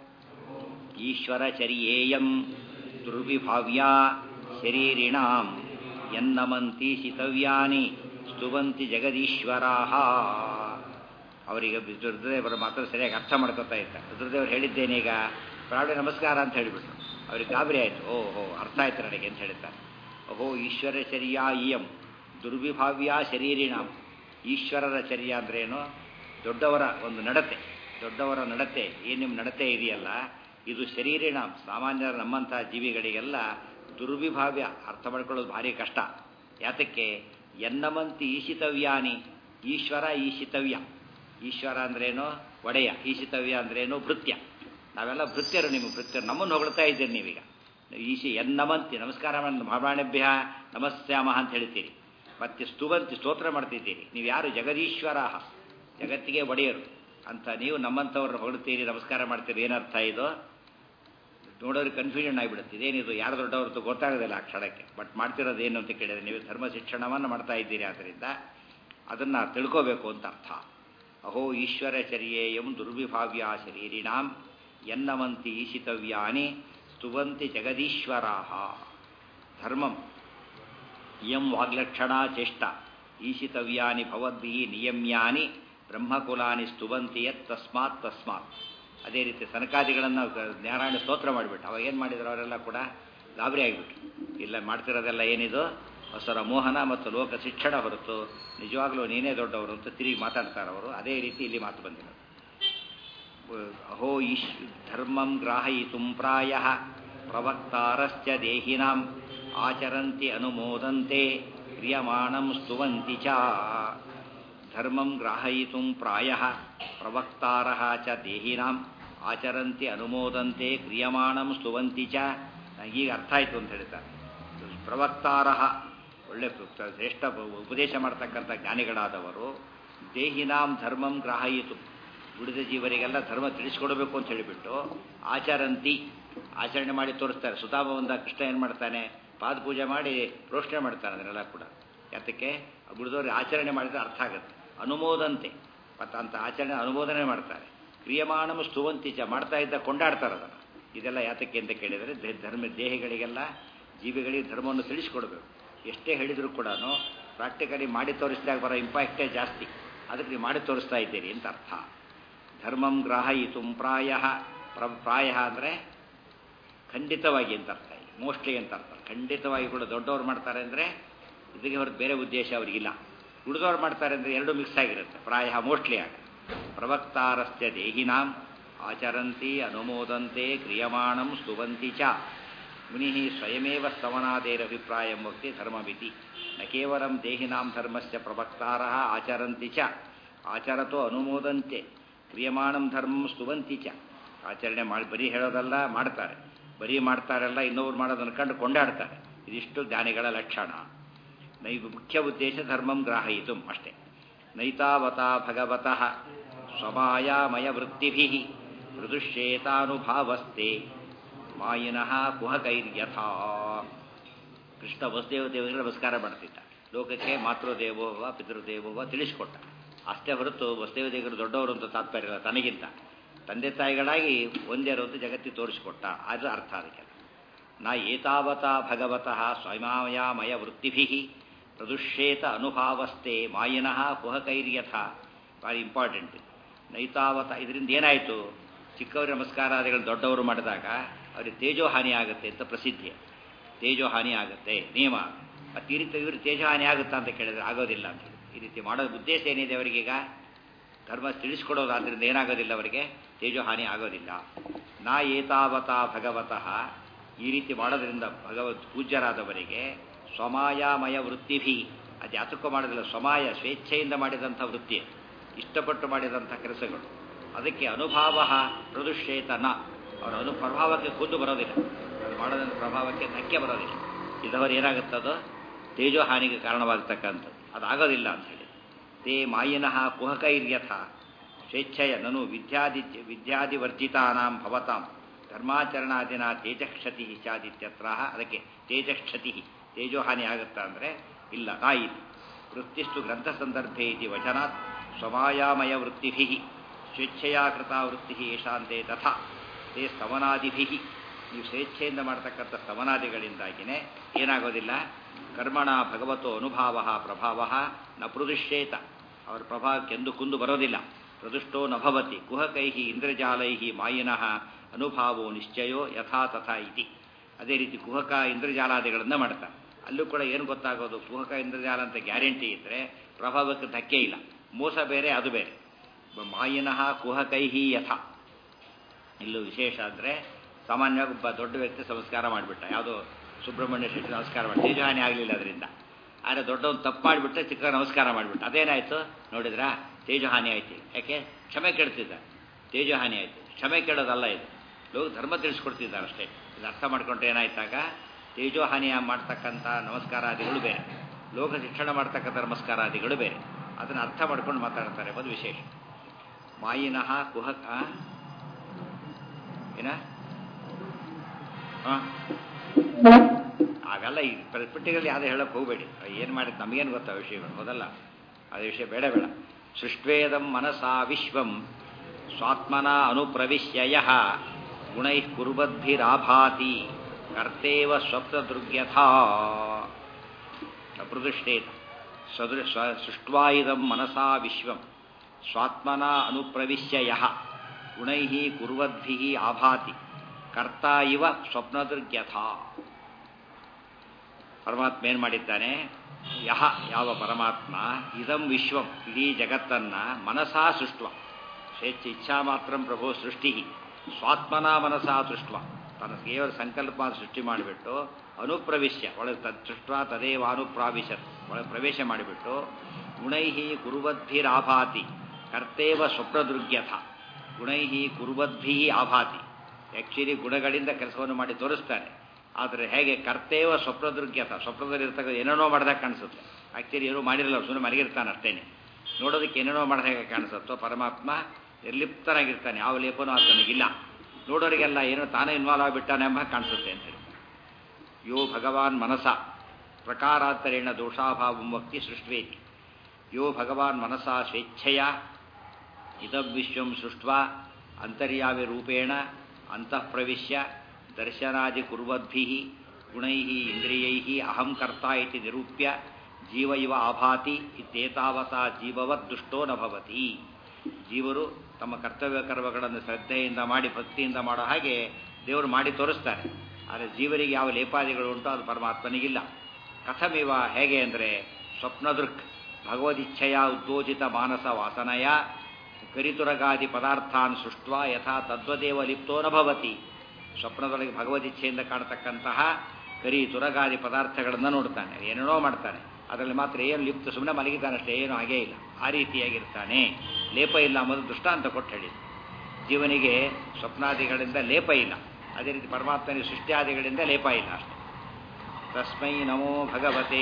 ಈಶ್ವರಚರ್ಯೇಯಂ ದುರ್ವಿಭಾವ್ಯ ಶರೀರಿಣಾಂ ಯನ್ನಮಂತಿ ಶಿತವ್ಯಾನಿ ಸ್ತುವಂತಿ ಜಗದೀಶ್ವರಾ ಅವರಿಗೆ ರುದ್ರದೇವರ ಮಾತ್ರ ಸರಿಯಾಗಿ ಅರ್ಥ ಮಾಡ್ಕೊತಾ ಇದ್ದ ರುದ್ರದೇವರು ಹೇಳಿದ್ದೇನೀಗ ಪ್ರಾಣಿ ನಮಸ್ಕಾರ ಅಂತ ಹೇಳಿಬಿಟ್ರು ಅವ್ರಿಗೆ ಗಾಬರಿ ಆಯಿತು ಓಹೋ ಅರ್ಥ ಆಯ್ತು ನನಗೆ ಅಂತ ಹೇಳ್ತಾರೆ ಓಹೋ ಈಶ್ವರ ಚರ್ಯಾ ಇಯಂ ದುರ್ವಿಭಾವ್ಯ ಶರೀರಿಣಾಂ ಈಶ್ವರರ ಚರ್ಯ ಅಂದ್ರೇನು ದೊಡ್ಡವರ ಒಂದು ನಡತೆ ದೊಡ್ಡವರ ನಡತೆ ಏನು ನಿಮ್ಮ ನಡತೆ ಇದೆಯಲ್ಲ ಇದು ಶರೀರಿಣ ಸಾಮಾನ್ಯರ ನಮ್ಮಂತಹ ಜೀವಿಗಳಿಗೆಲ್ಲ ದುರ್ವಿಭಾವ್ಯ ಅರ್ಥ ಮಾಡ್ಕೊಳ್ಳೋದು ಭಾರಿ ಕಷ್ಟ ಯಾತಕ್ಕೆ ಎನ್ನಮಂತಿ ಈಶಿತವ್ಯಾನಿ ಈಶ್ವರ ಈಶಿತವ್ಯ ಈಶ್ವರ ಅಂದ್ರೇನು ಒಡೆಯ ಈಶಿತವ್ಯ ಅಂದ್ರೇನು ಭೃತ್ಯ ನಾವೆಲ್ಲ ಭೃತ್ಯರು ನಿಮ್ಮ ಭೃತ್ಯರು ನಮ್ಮನ್ನು ಹೊಗಳ್ತಾ ಇದ್ದೀರಿ ನೀವೀಗ ಈಶಿ ಎನ್ನಮಂತಿ ನಮಸ್ಕಾರ ಮಹಾರಾಣಭ್ಯ ನಮಸ್ಯಾಮ ಅಂತ ಹೇಳ್ತೀರಿ ಮತ್ತೆ ಸ್ತುವಂತಿ ಸ್ತೋತ್ರ ಮಾಡ್ತಿದ್ದೀರಿ ನೀವು ಯಾರು ಜಗದೀಶ್ವರ ಜಗತ್ತಿಗೆ ಒಡೆಯರು ಅಂತ ನೀವು ನಮ್ಮಂಥವ್ರು ಹೊಗಳ್ತೀರಿ ನಮಸ್ಕಾರ ಮಾಡ್ತೀರಿ ಏನರ್ಥ ಇದು ನೋಡೋರಿಗೆ ಕನ್ಫ್ಯೂಷನ್ ಆಗಿಬಿಡುತ್ತೆ ಇದೇನಿದು ಯಾರು ದೊಡ್ಡವ್ರದ್ದು ಗೊತ್ತಾಗೋದಿಲ್ಲ ಆ ಕ್ಷಣಕ್ಕೆ ಬಟ್ ಮಾಡ್ತಿರೋದು ಏನು ಅಂತ ಕೇಳಿದ್ರೆ ನೀವು ಧರ್ಮ ಶಿಕ್ಷಣವನ್ನು ಮಾಡ್ತಾ ಇದ್ದೀರಿ ಆದ್ದರಿಂದ ಅದನ್ನು ತಿಳ್ಕೋಬೇಕು ಅಂತ ಅರ್ಥ ಅಹೋ ಈಶ್ವರ ಚರ್ಯೇಯಂ ದುರ್ವಿಭಾವ್ಯ ಶರೀರಿಣಾಂ ಎನ್ನವಂತಿ ಈಶಿತವ್ಯಾನಿ ಸ್ತುವಂತಿ ಜಗದೀಶ್ವರಾ ಧರ್ಮಂ ಇಯಂ ವಾಗ್ಲಕ್ಷಣಾ ಚೇಷ್ಟ ಈಶಿತವ್ಯಾನಿ ಭವದ್ಭಿ ನಿಯಮ್ಯಾನಿ ಬ್ರಹ್ಮಕುಲಾನಿ ಸ್ತುವಂತಿ ಯತ್ ತಸ್ಮಾತ್ ತಸ್ಮಾತ್ ಅದೇ ರೀತಿ ಸನಕಾದಿಗಳನ್ನು ನಾರಾಯಣ ಸ್ತೋತ್ರ ಮಾಡಿಬಿಟ್ಟು ಅವಾಗ ಏನು ಮಾಡಿದ್ರು ಅವರೆಲ್ಲ ಕೂಡ ಗಾಬರಿ ಆಗಿಬಿಟ್ರು ಇಲ್ಲ ಮಾಡ್ತಿರೋದೆಲ್ಲ ಏನಿದು ಹೊಸರ ಮೋಹನ ಮತ್ತು ಲೋಕ ಶಿಕ್ಷಣ ಹೊರತು ನಿಜವಾಗ್ಲೂ ನೀನೇ ದೊಡ್ಡವರು ಅಂತ ತಿರುಗಿ ಮಾತಾಡ್ತಾರೆ ಅವರು ಅದೇ ರೀತಿ ಇಲ್ಲಿ ಮಾತು ಬಂದಿರೋದು ಅಹೋ ಈಶ್ ಧರ್ಮಂ ಗ್ರಾಹಯಿತು ಪ್ರಾಯ ಪ್ರವಕ್ತಾರಶ್ಚ ದೇಹಿನಾಂ ಆಚರಂತಿ ಅನುಮೋದಂತೆ ಕ್ರಿಯಮಾಣಂ ಸ್ತುವಂತಿ ಚ ಧರ್ಮಂ ಗ್ರಾಹಯಿತು ಪ್ರಾಯ ಪ್ರವಕ್ತಾರ ಚ ದೇಹಿನಾಂ ಆಚರಂತಿ ಅನುಮೋದಂತೆ ಕ್ರಿಯಮಾಣಂ ಸ್ತುವಂತಿ ಚ ಈಗ ಅರ್ಥ ಆಯಿತು ಅಂತ ಹೇಳ್ತಾರೆ ಪ್ರವಕ್ತಾರ ಒಳ್ಳೆ ಶ್ರೇಷ್ಠ ಉಪದೇಶ ಮಾಡ್ತಕ್ಕಂಥ ಜ್ಞಾನಿಗಳಾದವರು ದೇಹಿನಾಂ ಧರ್ಮಂ ಗ್ರಾಹಯಿತು ಉಳಿದ ಜೀವರಿಗೆಲ್ಲ ಧರ್ಮ ತಿಳಿಸ್ಕೊಡ್ಬೇಕು ಅಂತ ಹೇಳಿಬಿಟ್ಟು ಆಚರಂತಿ ಆಚರಣೆ ಮಾಡಿ ತೋರಿಸ್ತಾರೆ ಸುಧಾಮ ಬಂದ ಕೃಷ್ಣ ಏನು ಮಾಡ್ತಾನೆ ಪಾದ ಪೂಜೆ ಮಾಡಿ ಪ್ರೋಷಣೆ ಮಾಡ್ತಾನೆ ಅದನ್ನೆಲ್ಲ ಕೂಡ ಯಾತಕ್ಕೆ ಉಳಿದವ್ರಿಗೆ ಆಚರಣೆ ಮಾಡಿದ್ರೆ ಅರ್ಥ ಆಗುತ್ತೆ ಅನುಮೋದಂತೆ ಮತ್ತು ಅಂತ ಆಚರಣೆ ಅನುಮೋದನೆ ಮಾಡ್ತಾರೆ ಕ್ರಿಯಮಾಣಮ ಸ್ತುವಂತಿಚ ಮಾಡ್ತಾ ಇದ್ದ ಕೊಂಡಾಡ್ತಾರೆ ಅದನ್ನು ಇದೆಲ್ಲ ಯಾತಕ್ಕೆ ಅಂತ ಕೇಳಿದರೆ ಧರ್ಮ ದೇಹಿಗಳಿಗೆಲ್ಲ ಜೀವಿಗಳಿಗೆ ಧರ್ಮವನ್ನು ತಿಳಿಸ್ಕೊಡ್ಬೇಕು ಎಷ್ಟೇ ಹೇಳಿದರೂ ಕೂಡ ಪ್ರಾಕ್ಟಿಕಲಿ ಮಾಡಿ ತೋರಿಸಿದಾಗ ಬರೋ ಇಂಪ್ಯಾಕ್ಟೇ ಜಾಸ್ತಿ ಅದಕ್ಕೆ ನೀವು ಮಾಡಿ ತೋರಿಸ್ತಾ ಇದ್ದೀರಿ ಅಂತ ಅರ್ಥ ಧರ್ಮಂ ಗ್ರಾಹಯಿತು ಪ್ರಾಯ ಪ್ರ ಪ್ರಾಯ ಅಂದರೆ ಖಂಡಿತವಾಗಿ ಅಂತ ಅರ್ಥ ಇಲ್ಲಿ ಮೋಸ್ಟ್ಲಿ ಅಂತ ಅರ್ಥ ಖಂಡಿತವಾಗಿ ಕೂಡ ದೊಡ್ಡವ್ರು ಮಾಡ್ತಾರೆ ಅಂದರೆ ಇದಕ್ಕೆ ಹೊರತು ಬೇರೆ ಉದ್ದೇಶ ಅವರಿಗಿಲ್ಲ ಉಳಿದವ್ರು ಮಾಡ್ತಾರೆ ಅಂದರೆ ಎರಡೂ ಮಿಕ್ಸ್ ಆಗಿರುತ್ತೆ ಪ್ರಾಯ ಮೋಸ್ಟ್ಲಿ ಆಗ ಪ್ರವಕ್ತಾರಸ್ಯ ದೇಹಿನಾಂ ಆಚರಂತಿ ಅನುಮೋದಂತೆ ಕ್ರಿಯಮಾಣಂ ಸ್ತುವಂತಿ ಚ ಮುನಿ ಸ್ವಯಮೇವ ಸ್ತವನಾದೇರಭಿಪ್ರಾಯ ವಕ್ತಿ ಧರ್ಮವಿತಿ ನ ಕೇವಲ ದೇಹಿನಾಂ ಧರ್ಮಸ್ಯ ಪ್ರವಕ್ತಾರ ಆಚರಂತಿ ಚ ಆಚರತೋ ಅನುಮೋದಂತೆ ಕ್ರಿಯಮಾಣಂ ಧರ್ಮಂ ಸ್ತುವಂತಿ ಚ ಆಚರಣೆ ಮಾಡಿ ಬರೀ ಹೇಳೋದಲ್ಲ ಮಾಡ್ತಾರೆ ಬರೀ ಮಾಡ್ತಾರಲ್ಲ ಇನ್ನೊಬ್ರು ಮಾಡೋದನ್ನು ಕಂಡು ಕೊಂಡಾಡ್ತಾರೆ ಇದಿಷ್ಟು ಜ್ಞಾನಿಗಳ ಲಕ್ಷಣ ನೈ ಮುಖ್ಯ ಉದ್ದೇಶ ಧರ್ಮಂ ಗ್ರಾಹಯಿತು ಅಷ್ಟೇ ನೈತಾವತಾ ಭಗವತಃ ಸ್ವಮಾಯಾಮಯ ವೃತ್ತಿಭಿ ಮೃದುಶ್ಚೇತಾನುಭಾವಸ್ತೆ ಮಾಯಿನಃ ಕುಹಕೈರ್ಯಥಾ ಕೃಷ್ಣ ವಸುದೇವ ದೇವರಿಗೆ ನಮಸ್ಕಾರ ಮಾಡ್ತಿದ್ದ ಲೋಕಕ್ಕೆ ಮಾತೃದೇವೋವ ಪಿತೃದೇವೋವ ತಿಳಿಸ್ಕೊಟ್ಟ ಅಷ್ಟೇ ಹೊರತು ವಸುದೇವ ದೇವರು ದೊಡ್ಡವರು ಅಂತ ತಾತ್ಪರ್ಯ ಇಲ್ಲ ತನಗಿಂತ ತಂದೆ ತಾಯಿಗಳಾಗಿ ಒಂದೇ ಹೊರತು ಜಗತ್ತಿ ತೋರಿಸಿಕೊಟ್ಟ ಅದು ಅರ್ಥ ಅದಕ್ಕೆ ನಾ ಏತಾವತಾ ಭಗವತಃ ಸ್ವಯಮಾಯಾಮಯ ವೃತ್ತಿಭಿ ಪ್ರದುಷ್ಯೇತ ಅನುಭಾವಸ್ತೆ ಮಾಯಿನಃ ಕುಹಕೈರ್ಯಥ ಭಾರಿ ಇಂಪಾರ್ಟೆಂಟ್ ನೈತಾವತ ಇದರಿಂದ ಏನಾಯಿತು ಚಿಕ್ಕವರ ನಮಸ್ಕಾರಾದಿಗಳು ದೊಡ್ಡವರು ಮಾಡಿದಾಗ ಅವರಿಗೆ ತೇಜೋಹಾನಿ ಆಗುತ್ತೆ ಅಂತ ಪ್ರಸಿದ್ಧಿ ತೇಜೋಹಾನಿ ಆಗುತ್ತೆ ನಿಯಮ ಮತ್ತು ಈ ರೀತಿ ಇವರು ತೇಜೋಹಾನಿ ಆಗುತ್ತಾ ಅಂತ ಕೇಳಿದ್ರೆ ಆಗೋದಿಲ್ಲ ಅಂತ ಈ ರೀತಿ ಮಾಡೋ ಉದ್ದೇಶ ಏನಿದೆ ಅವರಿಗೀಗ ಧರ್ಮ ತಿಳಿಸ್ಕೊಡೋದು ಆದ್ದರಿಂದ ಏನಾಗೋದಿಲ್ಲ ಅವರಿಗೆ ತೇಜೋಹಾನಿ ಆಗೋದಿಲ್ಲ ನಾ ಏತಾವತಾ ಭಗವತಃ ಈ ರೀತಿ ಮಾಡೋದ್ರಿಂದ ಭಗವತ್ ಪೂಜ್ಯರಾದವರಿಗೆ ಸ್ವಮಾಯಾಮಯ ವೃತ್ತಿಭಿ ಅದು ಯಾತಕ್ಕೂ ಮಾಡೋದಿಲ್ಲ ಸ್ವಮಾಯ ಸ್ವೇಚ್ಛೆಯಿಂದ ಮಾಡಿದಂಥ ವೃತ್ತಿ ಇಷ್ಟಪಟ್ಟು ಮಾಡಿದಂಥ ಕೆಲಸಗಳು ಅದಕ್ಕೆ ಅನುಭಾವ ಪ್ರದುಷ್ಯೇತನ ಅವರ ಅನು ಪ್ರಭಾವಕ್ಕೆ ಖುದ್ದು ಬರೋದಿಲ್ಲ ಅದು ಮಾಡೋದಂಥ ಪ್ರಭಾವಕ್ಕೆ ಧಕ್ಕೆ ಬರೋದಿಲ್ಲ ಇದವರು ಏನಾಗುತ್ತದೋ ತೇಜೋ ಹಾನಿಗೆ ಕಾರಣವಾಗತಕ್ಕಂಥದ್ದು ಅದಾಗೋದಿಲ್ಲ ಅಂತ ಹೇಳಿ ತೇ ಮಾಯಿನಃ ಕುಹಕೈರ್ಯಥ ಸ್ವೇಚ್ಛೆಯ ನನು ವಿದ್ಯಾದಿ ವಿದ್ಯಾದಿವರ್ಜಿತಾನಾಂ ಭವತಾಂ ಧರ್ಮಾಚರಣಾದಿನ ತೇಜಕ್ಷತಿ ಚಾದಿತ್ಯತ್ರ ಅದಕ್ಕೆ ತೇಜಕ್ಷತಿ ತೇಜೋಹಾನಿ ಆಗುತ್ತಾ ಅಂದರೆ ಇಲ್ಲ ಆಯಿತು ವೃತ್ತಿಸ್ತು ಗ್ರಂಥ ಸಂದರ್ಭೆ ಇತಿ ವಚನಾತ್ ಸ್ವಮಾಯಾಮಯ ವೃತ್ತಿಭಿ ಸ್ವೇಚ್ಛೆಯಾ ಕೃತ ವೃತ್ತಿ ಯಶಾಂತೆ ತಥಾ ತೇ ಸ್ತವನಾದಿಭಿ ನೀವು ಸ್ವೇಚ್ಛೆಯಿಂದ ಮಾಡ್ತಕ್ಕಂಥ ಸ್ತವನಾದಿಗಳಿಂದಾಗಿನೇ ಏನಾಗೋದಿಲ್ಲ ಕರ್ಮಣ ಭಗವತೋ ಅನುಭಾವ ಪ್ರಭಾವ ನ ಪ್ರದುಶ್ಯೇತ ಅವರ ಪ್ರಭಾವಕ್ಕೆ ಎಂದು ಕುಂದು ಬರೋದಿಲ್ಲ ಪ್ರದುಷ್ಟೋ ನಭವತಿ ಕುಹಕೈ ಇಂದ್ರಜಾಲೈ ಮಾಯಿನಃ ಅನುಭಾವೋ ನಿಶ್ಚಯೋ ಯಥಾ ತಥಾ ಇತಿ ಅದೇ ರೀತಿ ಕುಹಕ ಇಂದ್ರಜಾಲಾದಿಗಳನ್ನು ಮಾಡ್ತಾರೆ ಅಲ್ಲೂ ಕೂಡ ಏನು ಗೊತ್ತಾಗೋದು ಕುಹಕ ಇಂದ್ರಜಾಲ ಅಂತ ಗ್ಯಾರಂಟಿ ಇದ್ದರೆ ಪ್ರಭಾವಕ್ಕೆ ಧಕ್ಕೆ ಇಲ್ಲ ಮೋಸ ಬೇರೆ ಅದು ಬೇರೆ ಮಾಯಿನಃ ಕುಹಕೈಹಿ ಯಥ ಇಲ್ಲೂ ವಿಶೇಷ ಅಂದರೆ ಸಾಮಾನ್ಯವಾಗಿ ಒಬ್ಬ ದೊಡ್ಡ ವ್ಯಕ್ತಿ ಸಂಸ್ಕಾರ ಮಾಡಿಬಿಟ್ಟ ಯಾವುದೋ ಸುಬ್ರಹ್ಮಣ್ಯ ಶೆಟ್ಟಿ ನಮಸ್ಕಾರ ಮಾಡಿ ತೇಜಹಾನಿ ಆಗಲಿಲ್ಲ ಅದರಿಂದ ಆದರೆ ದೊಡ್ಡವನು ತಪ್ಪು ಮಾಡಿಬಿಟ್ರೆ ಚಿಕ್ಕ ನಮಸ್ಕಾರ ಮಾಡಿಬಿಟ್ಟ ಅದೇನಾಯಿತು ನೋಡಿದ್ರಾ ತೇಜಹಾನಿ ಆಯ್ತು ಯಾಕೆ ಕ್ಷಮೆ ಕೆಡ್ತಿದ್ದ ತೇಜಹಾನಿ ಆಯಿತು ಕ್ಷಮೆ ಕೆಡೋದಲ್ಲ ಇದು ಲೋಕ ಧರ್ಮ ತಿಳಿಸ್ಕೊಡ್ತಿದ್ದಾರೆ ಅಷ್ಟೇ ಇದು ಅರ್ಥ ಮಾಡ್ಕೊಂಡ್ರೆ ಏನಾಯ್ತಾಗ ತೇಜೋಹಾನಿಯ ಮಾಡ್ತಕ್ಕಂಥ ನಮಸ್ಕಾರಾದಿಗಳು ಬೇರೆ ಲೋಕ ಶಿಕ್ಷಣ ಮಾಡ್ತಕ್ಕಂಥ ನಮಸ್ಕಾರಾದಿಗಳು ಬೇರೆ ಅದನ್ನು ಅರ್ಥ ಮಾಡ್ಕೊಂಡು ಮಾತಾಡ್ತಾರೆ ಅದು ವಿಶೇಷ ಮಾಯಿನಃ ಕುಹಕ ಏನ ಅವೆಲ್ಲ ಈ ಪೆಟ್ಟಿಗೆಯಲ್ಲಿ ಯಾವುದೇ ಹೇಳಕ್ಕೆ ಹೋಗಬೇಡಿ ಏನು ಮಾಡಿದ್ದು ನಮಗೇನು ಗೊತ್ತಾ ವಿಷಯಗಳು ಹೋದಲ್ಲ ಅದೇ ವಿಷಯ ಬೇಡ ಬೇಡ ಸೃಷ್ಟ್ವೇದಂ ಮನಸಾ ವಿಶ್ವಂ ಸ್ವಾತ್ಮನ ಅನುಪ್ರವಿಶ್ಯ ಯಃ ಗುಣೈ ಕುರ್ಬದ್ಭಿರಾಭಾತಿ ಕರ್ತೇವ ಸ್ವಪ್ನದೃಗ್ಯಥಾ ಪ್ರದೃಷ್ಟೇತ ಸದೃ ಸೃಷ್ಟ್ವಾ ಇದಂ ಮನಸಾ ವಿಶ್ವಂ ಸ್ವಾತ್ಮನ ಅನುಪ್ರವಿಶ್ಯ ಯಃ ಗುಣೈ ಕುರ್ವದ್ಭಿ ಆಭಾತಿ ಕರ್ತ ಇವ ಸ್ವಪ್ನದೃಗ್ಯಥಾ ಪರಮಾತ್ಮ ಏನು ಮಾಡಿದ್ದಾನೆ ಯಹ ಯಾವ ಪರಮಾತ್ಮ ಇದಂ ವಿಶ್ವಂ ಇಡೀ ಜಗತ್ತನ್ನ ಮನಸಾ ಸೃಷ್ಟ ಸ್ವೇಚ್ಛ ಇಚ್ಛಾ ಮಾತ್ರ ಪ್ರಭೋ ಸೃಷ್ಟಿ ಸ್ವಾತ್ಮನ ಮನಸಾ ಸೃಷ್ಟ ತನ್ನ ಕೇವಲ ಸಂಕಲ್ಪ ಸೃಷ್ಟಿ ಮಾಡಿಬಿಟ್ಟು ಅನುಪ್ರವಿಶ್ಯ ಒಳಗೆ ತದ್ ಸೃಷ್ಟ ತದೇವ ಅನುಪ್ರಾವಿಶತ್ ಒಳಗೆ ಪ್ರವೇಶ ಮಾಡಿಬಿಟ್ಟು ಗುಣೈ ಕುರುವದ್ಭಿರಾಭಾತಿ ಕರ್ತೇವ ಸ್ವಪ್ನದೃಗ್ಯಥ ಗುಣೈ ಕುರುವದ್ಭಿ ಆಭಾತಿ ಆ್ಯಕ್ಚುಲಿ ಗುಣಗಳಿಂದ ಕೆಲಸವನ್ನು ಮಾಡಿ ತೋರಿಸ್ತಾನೆ ಆದರೆ ಹೇಗೆ ಕರ್ತೇವ ಸ್ವಪ್ನದೃಗ್ಯಥ ಸ್ವಪ್ನದಲ್ಲಿರ್ತಕ್ಕ ಏನೇನೋ ಮಾಡ್ದಾಗ ಕಾಣಿಸುತ್ತೆ ಆ್ಯಕ್ಚುಲಿ ಏನೂ ಮಾಡಿರಲ್ಲ ಸುಮ್ಮನೆ ಮಲಗಿರ್ತಾನೆ ಅಷ್ಟೇನೆ ನೋಡೋದಕ್ಕೆ ಏನೇನೋ ಮಾಡ್ದ ಹೇಗೆ ಕಾಣಿಸುತ್ತೋ ಪರಮಾತ್ಮ ನಿರ್ಲಿಪ್ತನಾಗಿರ್ತಾನೆ ಯಾವ ಲೇಪನೂ ಆತನಿಗಿಲ್ಲ ನೋಡೋರಿಗೆಲ್ಲ ಏನೋ ತಾನೇ ಇನ್ವಾಲ್ವ್ ಆಗಿಬಿಟ್ಟಾನೆ ಎಂಬ ಕಾಣಿಸುತ್ತೆ ಅಂತೇಳಿ ಯೋ ಭಗವಾನ್ ಮನಸ ಪ್ರಕಾರಾಂತರೇಣ ದೋಷಾಭಾವಂ ವಕ್ತಿ ಸೃಷ್ಟ್ವೇತಿ ಯೋ ಭಗವಾನ್ ಮನಸ ಸ್ವೇಚ್ಛೆಯ ಇದಂ ವಿಶ್ವಂ ಸೃಷ್ಟ್ವಾ ಅಂತರ್ಯಾಮಿ ರೂಪೇಣ ಅಂತಃ ಪ್ರವಿಶ್ಯ ದರ್ಶನಾದಿ ಕುರ್ವದ್ಭಿ ಗುಣೈ ಇಂದ್ರಿಯೈ ಅಹಂ ಕರ್ತ ಇತಿ ನಿರೂಪ್ಯ ಜೀವ ಇವ ಆಭಾತಿ ಇತ್ಯೇತಾವತಾ ಜೀವವತ್ ದುಷ್ಟೋ ನ ಭವತಿ ಜೀವರು ತಮ್ಮ ಕರ್ತವ್ಯ ಕರ್ಮಗಳನ್ನು ಶ್ರದ್ಧೆಯಿಂದ ಮಾಡಿ ಭಕ್ತಿಯಿಂದ ಮಾಡೋ ಹಾಗೆ ದೇವರು ಮಾಡಿ ತೋರಿಸ್ತಾರೆ ಆದರೆ ಜೀವರಿಗೆ ಯಾವ ಲೇಪಾದಿಗಳು ಉಂಟೋ ಅದು ಪರಮಾತ್ಮನಿಗಿಲ್ಲ ಕಥಮಿವ ಹೇಗೆ ಅಂದರೆ ಸ್ವಪ್ನದೃಕ್ ಭಗವದಿಚ್ಛೆಯ ಉದ್ದೋಚಿತ ಮಾನಸ ವಾಸನಯ ಕರಿತುರಗಾದಿ ಪದಾರ್ಥಾನ್ ಸೃಷ್ಟ ಯಥಾ ತದ್ವದೇವ ಲಿಪ್ತೋ ನ ಭವತಿ ಸ್ವಪ್ನದೊಳಗೆ ಭಗವದಿಚ್ಛೆಯಿಂದ ಕಾಣತಕ್ಕಂತಹ ಕರಿ ತುರಗಾದಿ ಪದಾರ್ಥಗಳನ್ನು ನೋಡ್ತಾನೆ ಏನೇನೋ ಮಾಡ್ತಾನೆ ಅದರಲ್ಲಿ ಮಾತ್ರ ಏನು ಲಿಪ್ತ ಸುಮ್ಮನೆ ಮಲಗಿದ್ದಾನಷ್ಟೇ ಏನು ಹಾಗೇ ಇಲ್ಲ ಆ ರೀತಿಯಾಗಿರ್ತಾನೆ ಲೇಪ ಇಲ್ಲ ಅನ್ನೋದು ದೃಷ್ಟಾಂತ ಕೊಟ್ಟು ಹೇಳಿದ್ದು ಜೀವನಿಗೆ ಸ್ವಪ್ನಾದಿಗಳಿಂದ ಲೇಪ ಇಲ್ಲ ಅದೇ ರೀತಿ ಪರಮಾತ್ಮನಿಗೆ ಸೃಷ್ಟಿಯಾದಿಗಳಿಂದ ಲೇಪ ಇಲ್ಲ ಅಷ್ಟೆ ತಸ್ಮೈ ನಮೋ ಭಗವತೆ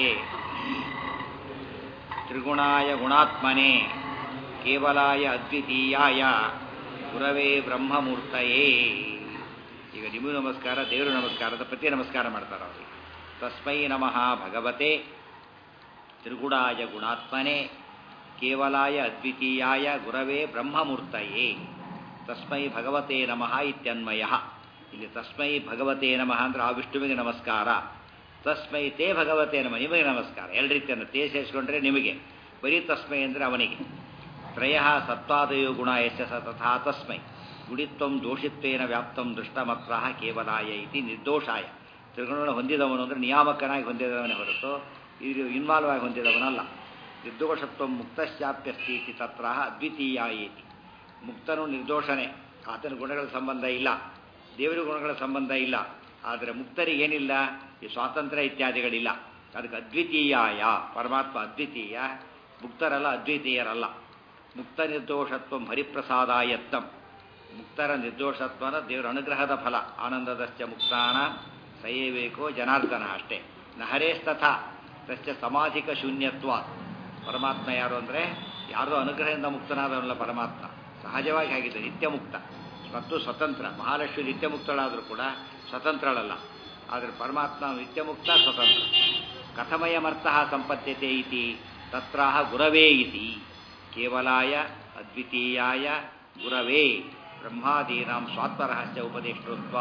ತ್ರಿಗುಣಾಯ ಗುಣಾತ್ಮನೆ ಕೇವಲಾಯ ಅದ್ವಿತೀಯಾಯ ಗುರವೇ ಬ್ರಹ್ಮಮೂರ್ತಯೇ ಈಗ ನಿಮಗೂ ನಮಸ್ಕಾರ ದೇವರು ನಮಸ್ಕಾರದ ಪ್ರತಿ ನಮಸ್ಕಾರ ಮಾಡ್ತಾರೆ ಅವರು ತಸ್ಮೈ ನಮಃ ಭಗವತೆ ತ್ರಿಗುಣಾಯ ಗುಣಾತ್ಮನೆ ಕೇವಲಾಯ ಅದ್ವಿತೀಯಾಯ ಗುರವೇ ಬ್ರಹ್ಮಮೂರ್ತಯೇ ತಸ್ಮೈ ಭಗವತೆ ನಮಃ ಇತ್ಯನ್ವಯ ಇಲ್ಲಿ ತಸ್ಮೈ ಭಗವತೆ ನಮಃ ಅಂದ್ರೆ ಆ ವಿಷ್ಣುವಿಗೆ ನಮಸ್ಕಾರ ತಸ್ಮೈ ತೇ ಭಗವತೆ ನಮ ನಿಮಗೆ ನಮಸ್ಕಾರ ಎರಡು ರೀತಿಯನ್ನು ತೇ ಸೇರಿಸ್ಕೊಂಡ್ರೆ ನಿಮಗೆ ಬರೀ ತಸ್ಮೈ ಅಂದರೆ ಅವನಿಗೆ ತ್ರಯ ಸತ್ವಾದಯೋ ಗುಣ ಯಶ ಸ ತಥಾ ತಸ್ಮೈ ಗುಡಿತ್ವಂ ದೋಷಿತ್ವೇನ ವ್ಯಾಪ್ತಂ ದೃಷ್ಟಮತ್ರ ಕೇವಲಾಯ ಇತಿ ನಿರ್ದೋಷಾಯ ತ್ರಿಗುಣಗಳನ್ನು ಹೊಂದಿದವನು ಅಂದರೆ ನಿಯಾಮಕನಾಗಿ ಹೊಂದಿದವನೇ ಹೊರತು ಇದು ಇನ್ವಾಲ್ವ್ ಆಗಿ ಹೊಂದಿದವನಲ್ಲ ನಿರ್ದೋಷತ್ವ ಮುಕ್ತಶ್ಚಾಪ್ಯಸ್ತಿ ಇತಿ ತತ್ರ ಅದ್ವಿತೀಯಾಯೇತಿ ಮುಕ್ತನು ನಿರ್ದೋಷನೇ ಆತನ ಗುಣಗಳ ಸಂಬಂಧ ಇಲ್ಲ ದೇವರ ಗುಣಗಳ ಸಂಬಂಧ ಇಲ್ಲ ಆದರೆ ಮುಕ್ತರಿಗೆ ಏನಿಲ್ಲ ಈ ಸ್ವಾತಂತ್ರ್ಯ ಇತ್ಯಾದಿಗಳಿಲ್ಲ ಅದಕ್ಕೆ ಅದ್ವಿತೀಯಾಯ ಪರಮಾತ್ಮ ಅದ್ವಿತೀಯ ಮುಕ್ತರಲ್ಲ ಅದ್ವಿತೀಯರಲ್ಲ ಮುಕ್ತ ನಿರ್ದೋಷತ್ವ ಹರಿಪ್ರಸಾದಾಯತ್ತಂ ಮುಕ್ತರ ನಿರ್ದೋಷತ್ವನ ದೇವರ ಅನುಗ್ರಹದ ಫಲ ಆನಂದದಶ್ಚ ಮುಕ್ತಾನ ಸಯೇಬೇಕೋ ಜನಾರ್ದನ ಅಷ್ಟೇ ನಹರೇಸ್ತಥ ತಶ್ಚ ಸಮಾಧಿಕ ಶೂನ್ಯತ್ವ ಪರಮಾತ್ಮ ಯಾರು ಅಂದರೆ ಯಾರ್ದೋ ಅನುಗ್ರಹದಿಂದ ಮುಕ್ತನಾದವನಲ್ಲ ಪರಮಾತ್ಮ ಸಹಜವಾಗಿ ಆಗಿದೆ ನಿತ್ಯ ಮುಕ್ತ ಮತ್ತು ಸ್ವತಂತ್ರ ಮಹಾಲಕ್ಷ್ಮಿ ನಿತ್ಯ ಮುಕ್ತಳಾದರೂ ಕೂಡ ಸ್ವತಂತ್ರಳಲ್ಲ ಆದರೆ ಪರಮಾತ್ಮ ನಿತ್ಯ ಮುಕ್ತ ಸ್ವತಂತ್ರ ಕಥಮಯಮರ್ಥ ಸಂಪದ್ಯತೆ ಇತಿ ತತ್ರ ಗುರವೇ ಇತಿ ಕೇವಲಾಯ ಅದ್ವಿತೀಯಾಯ ಗುರವೇ ಬ್ರಹ್ಮಾದೀನಾಂ ಸ್ವಾತ್ಮರಹಸ್ಯ ಉಪದೇಷ್ಟೋತ್ವಾತ್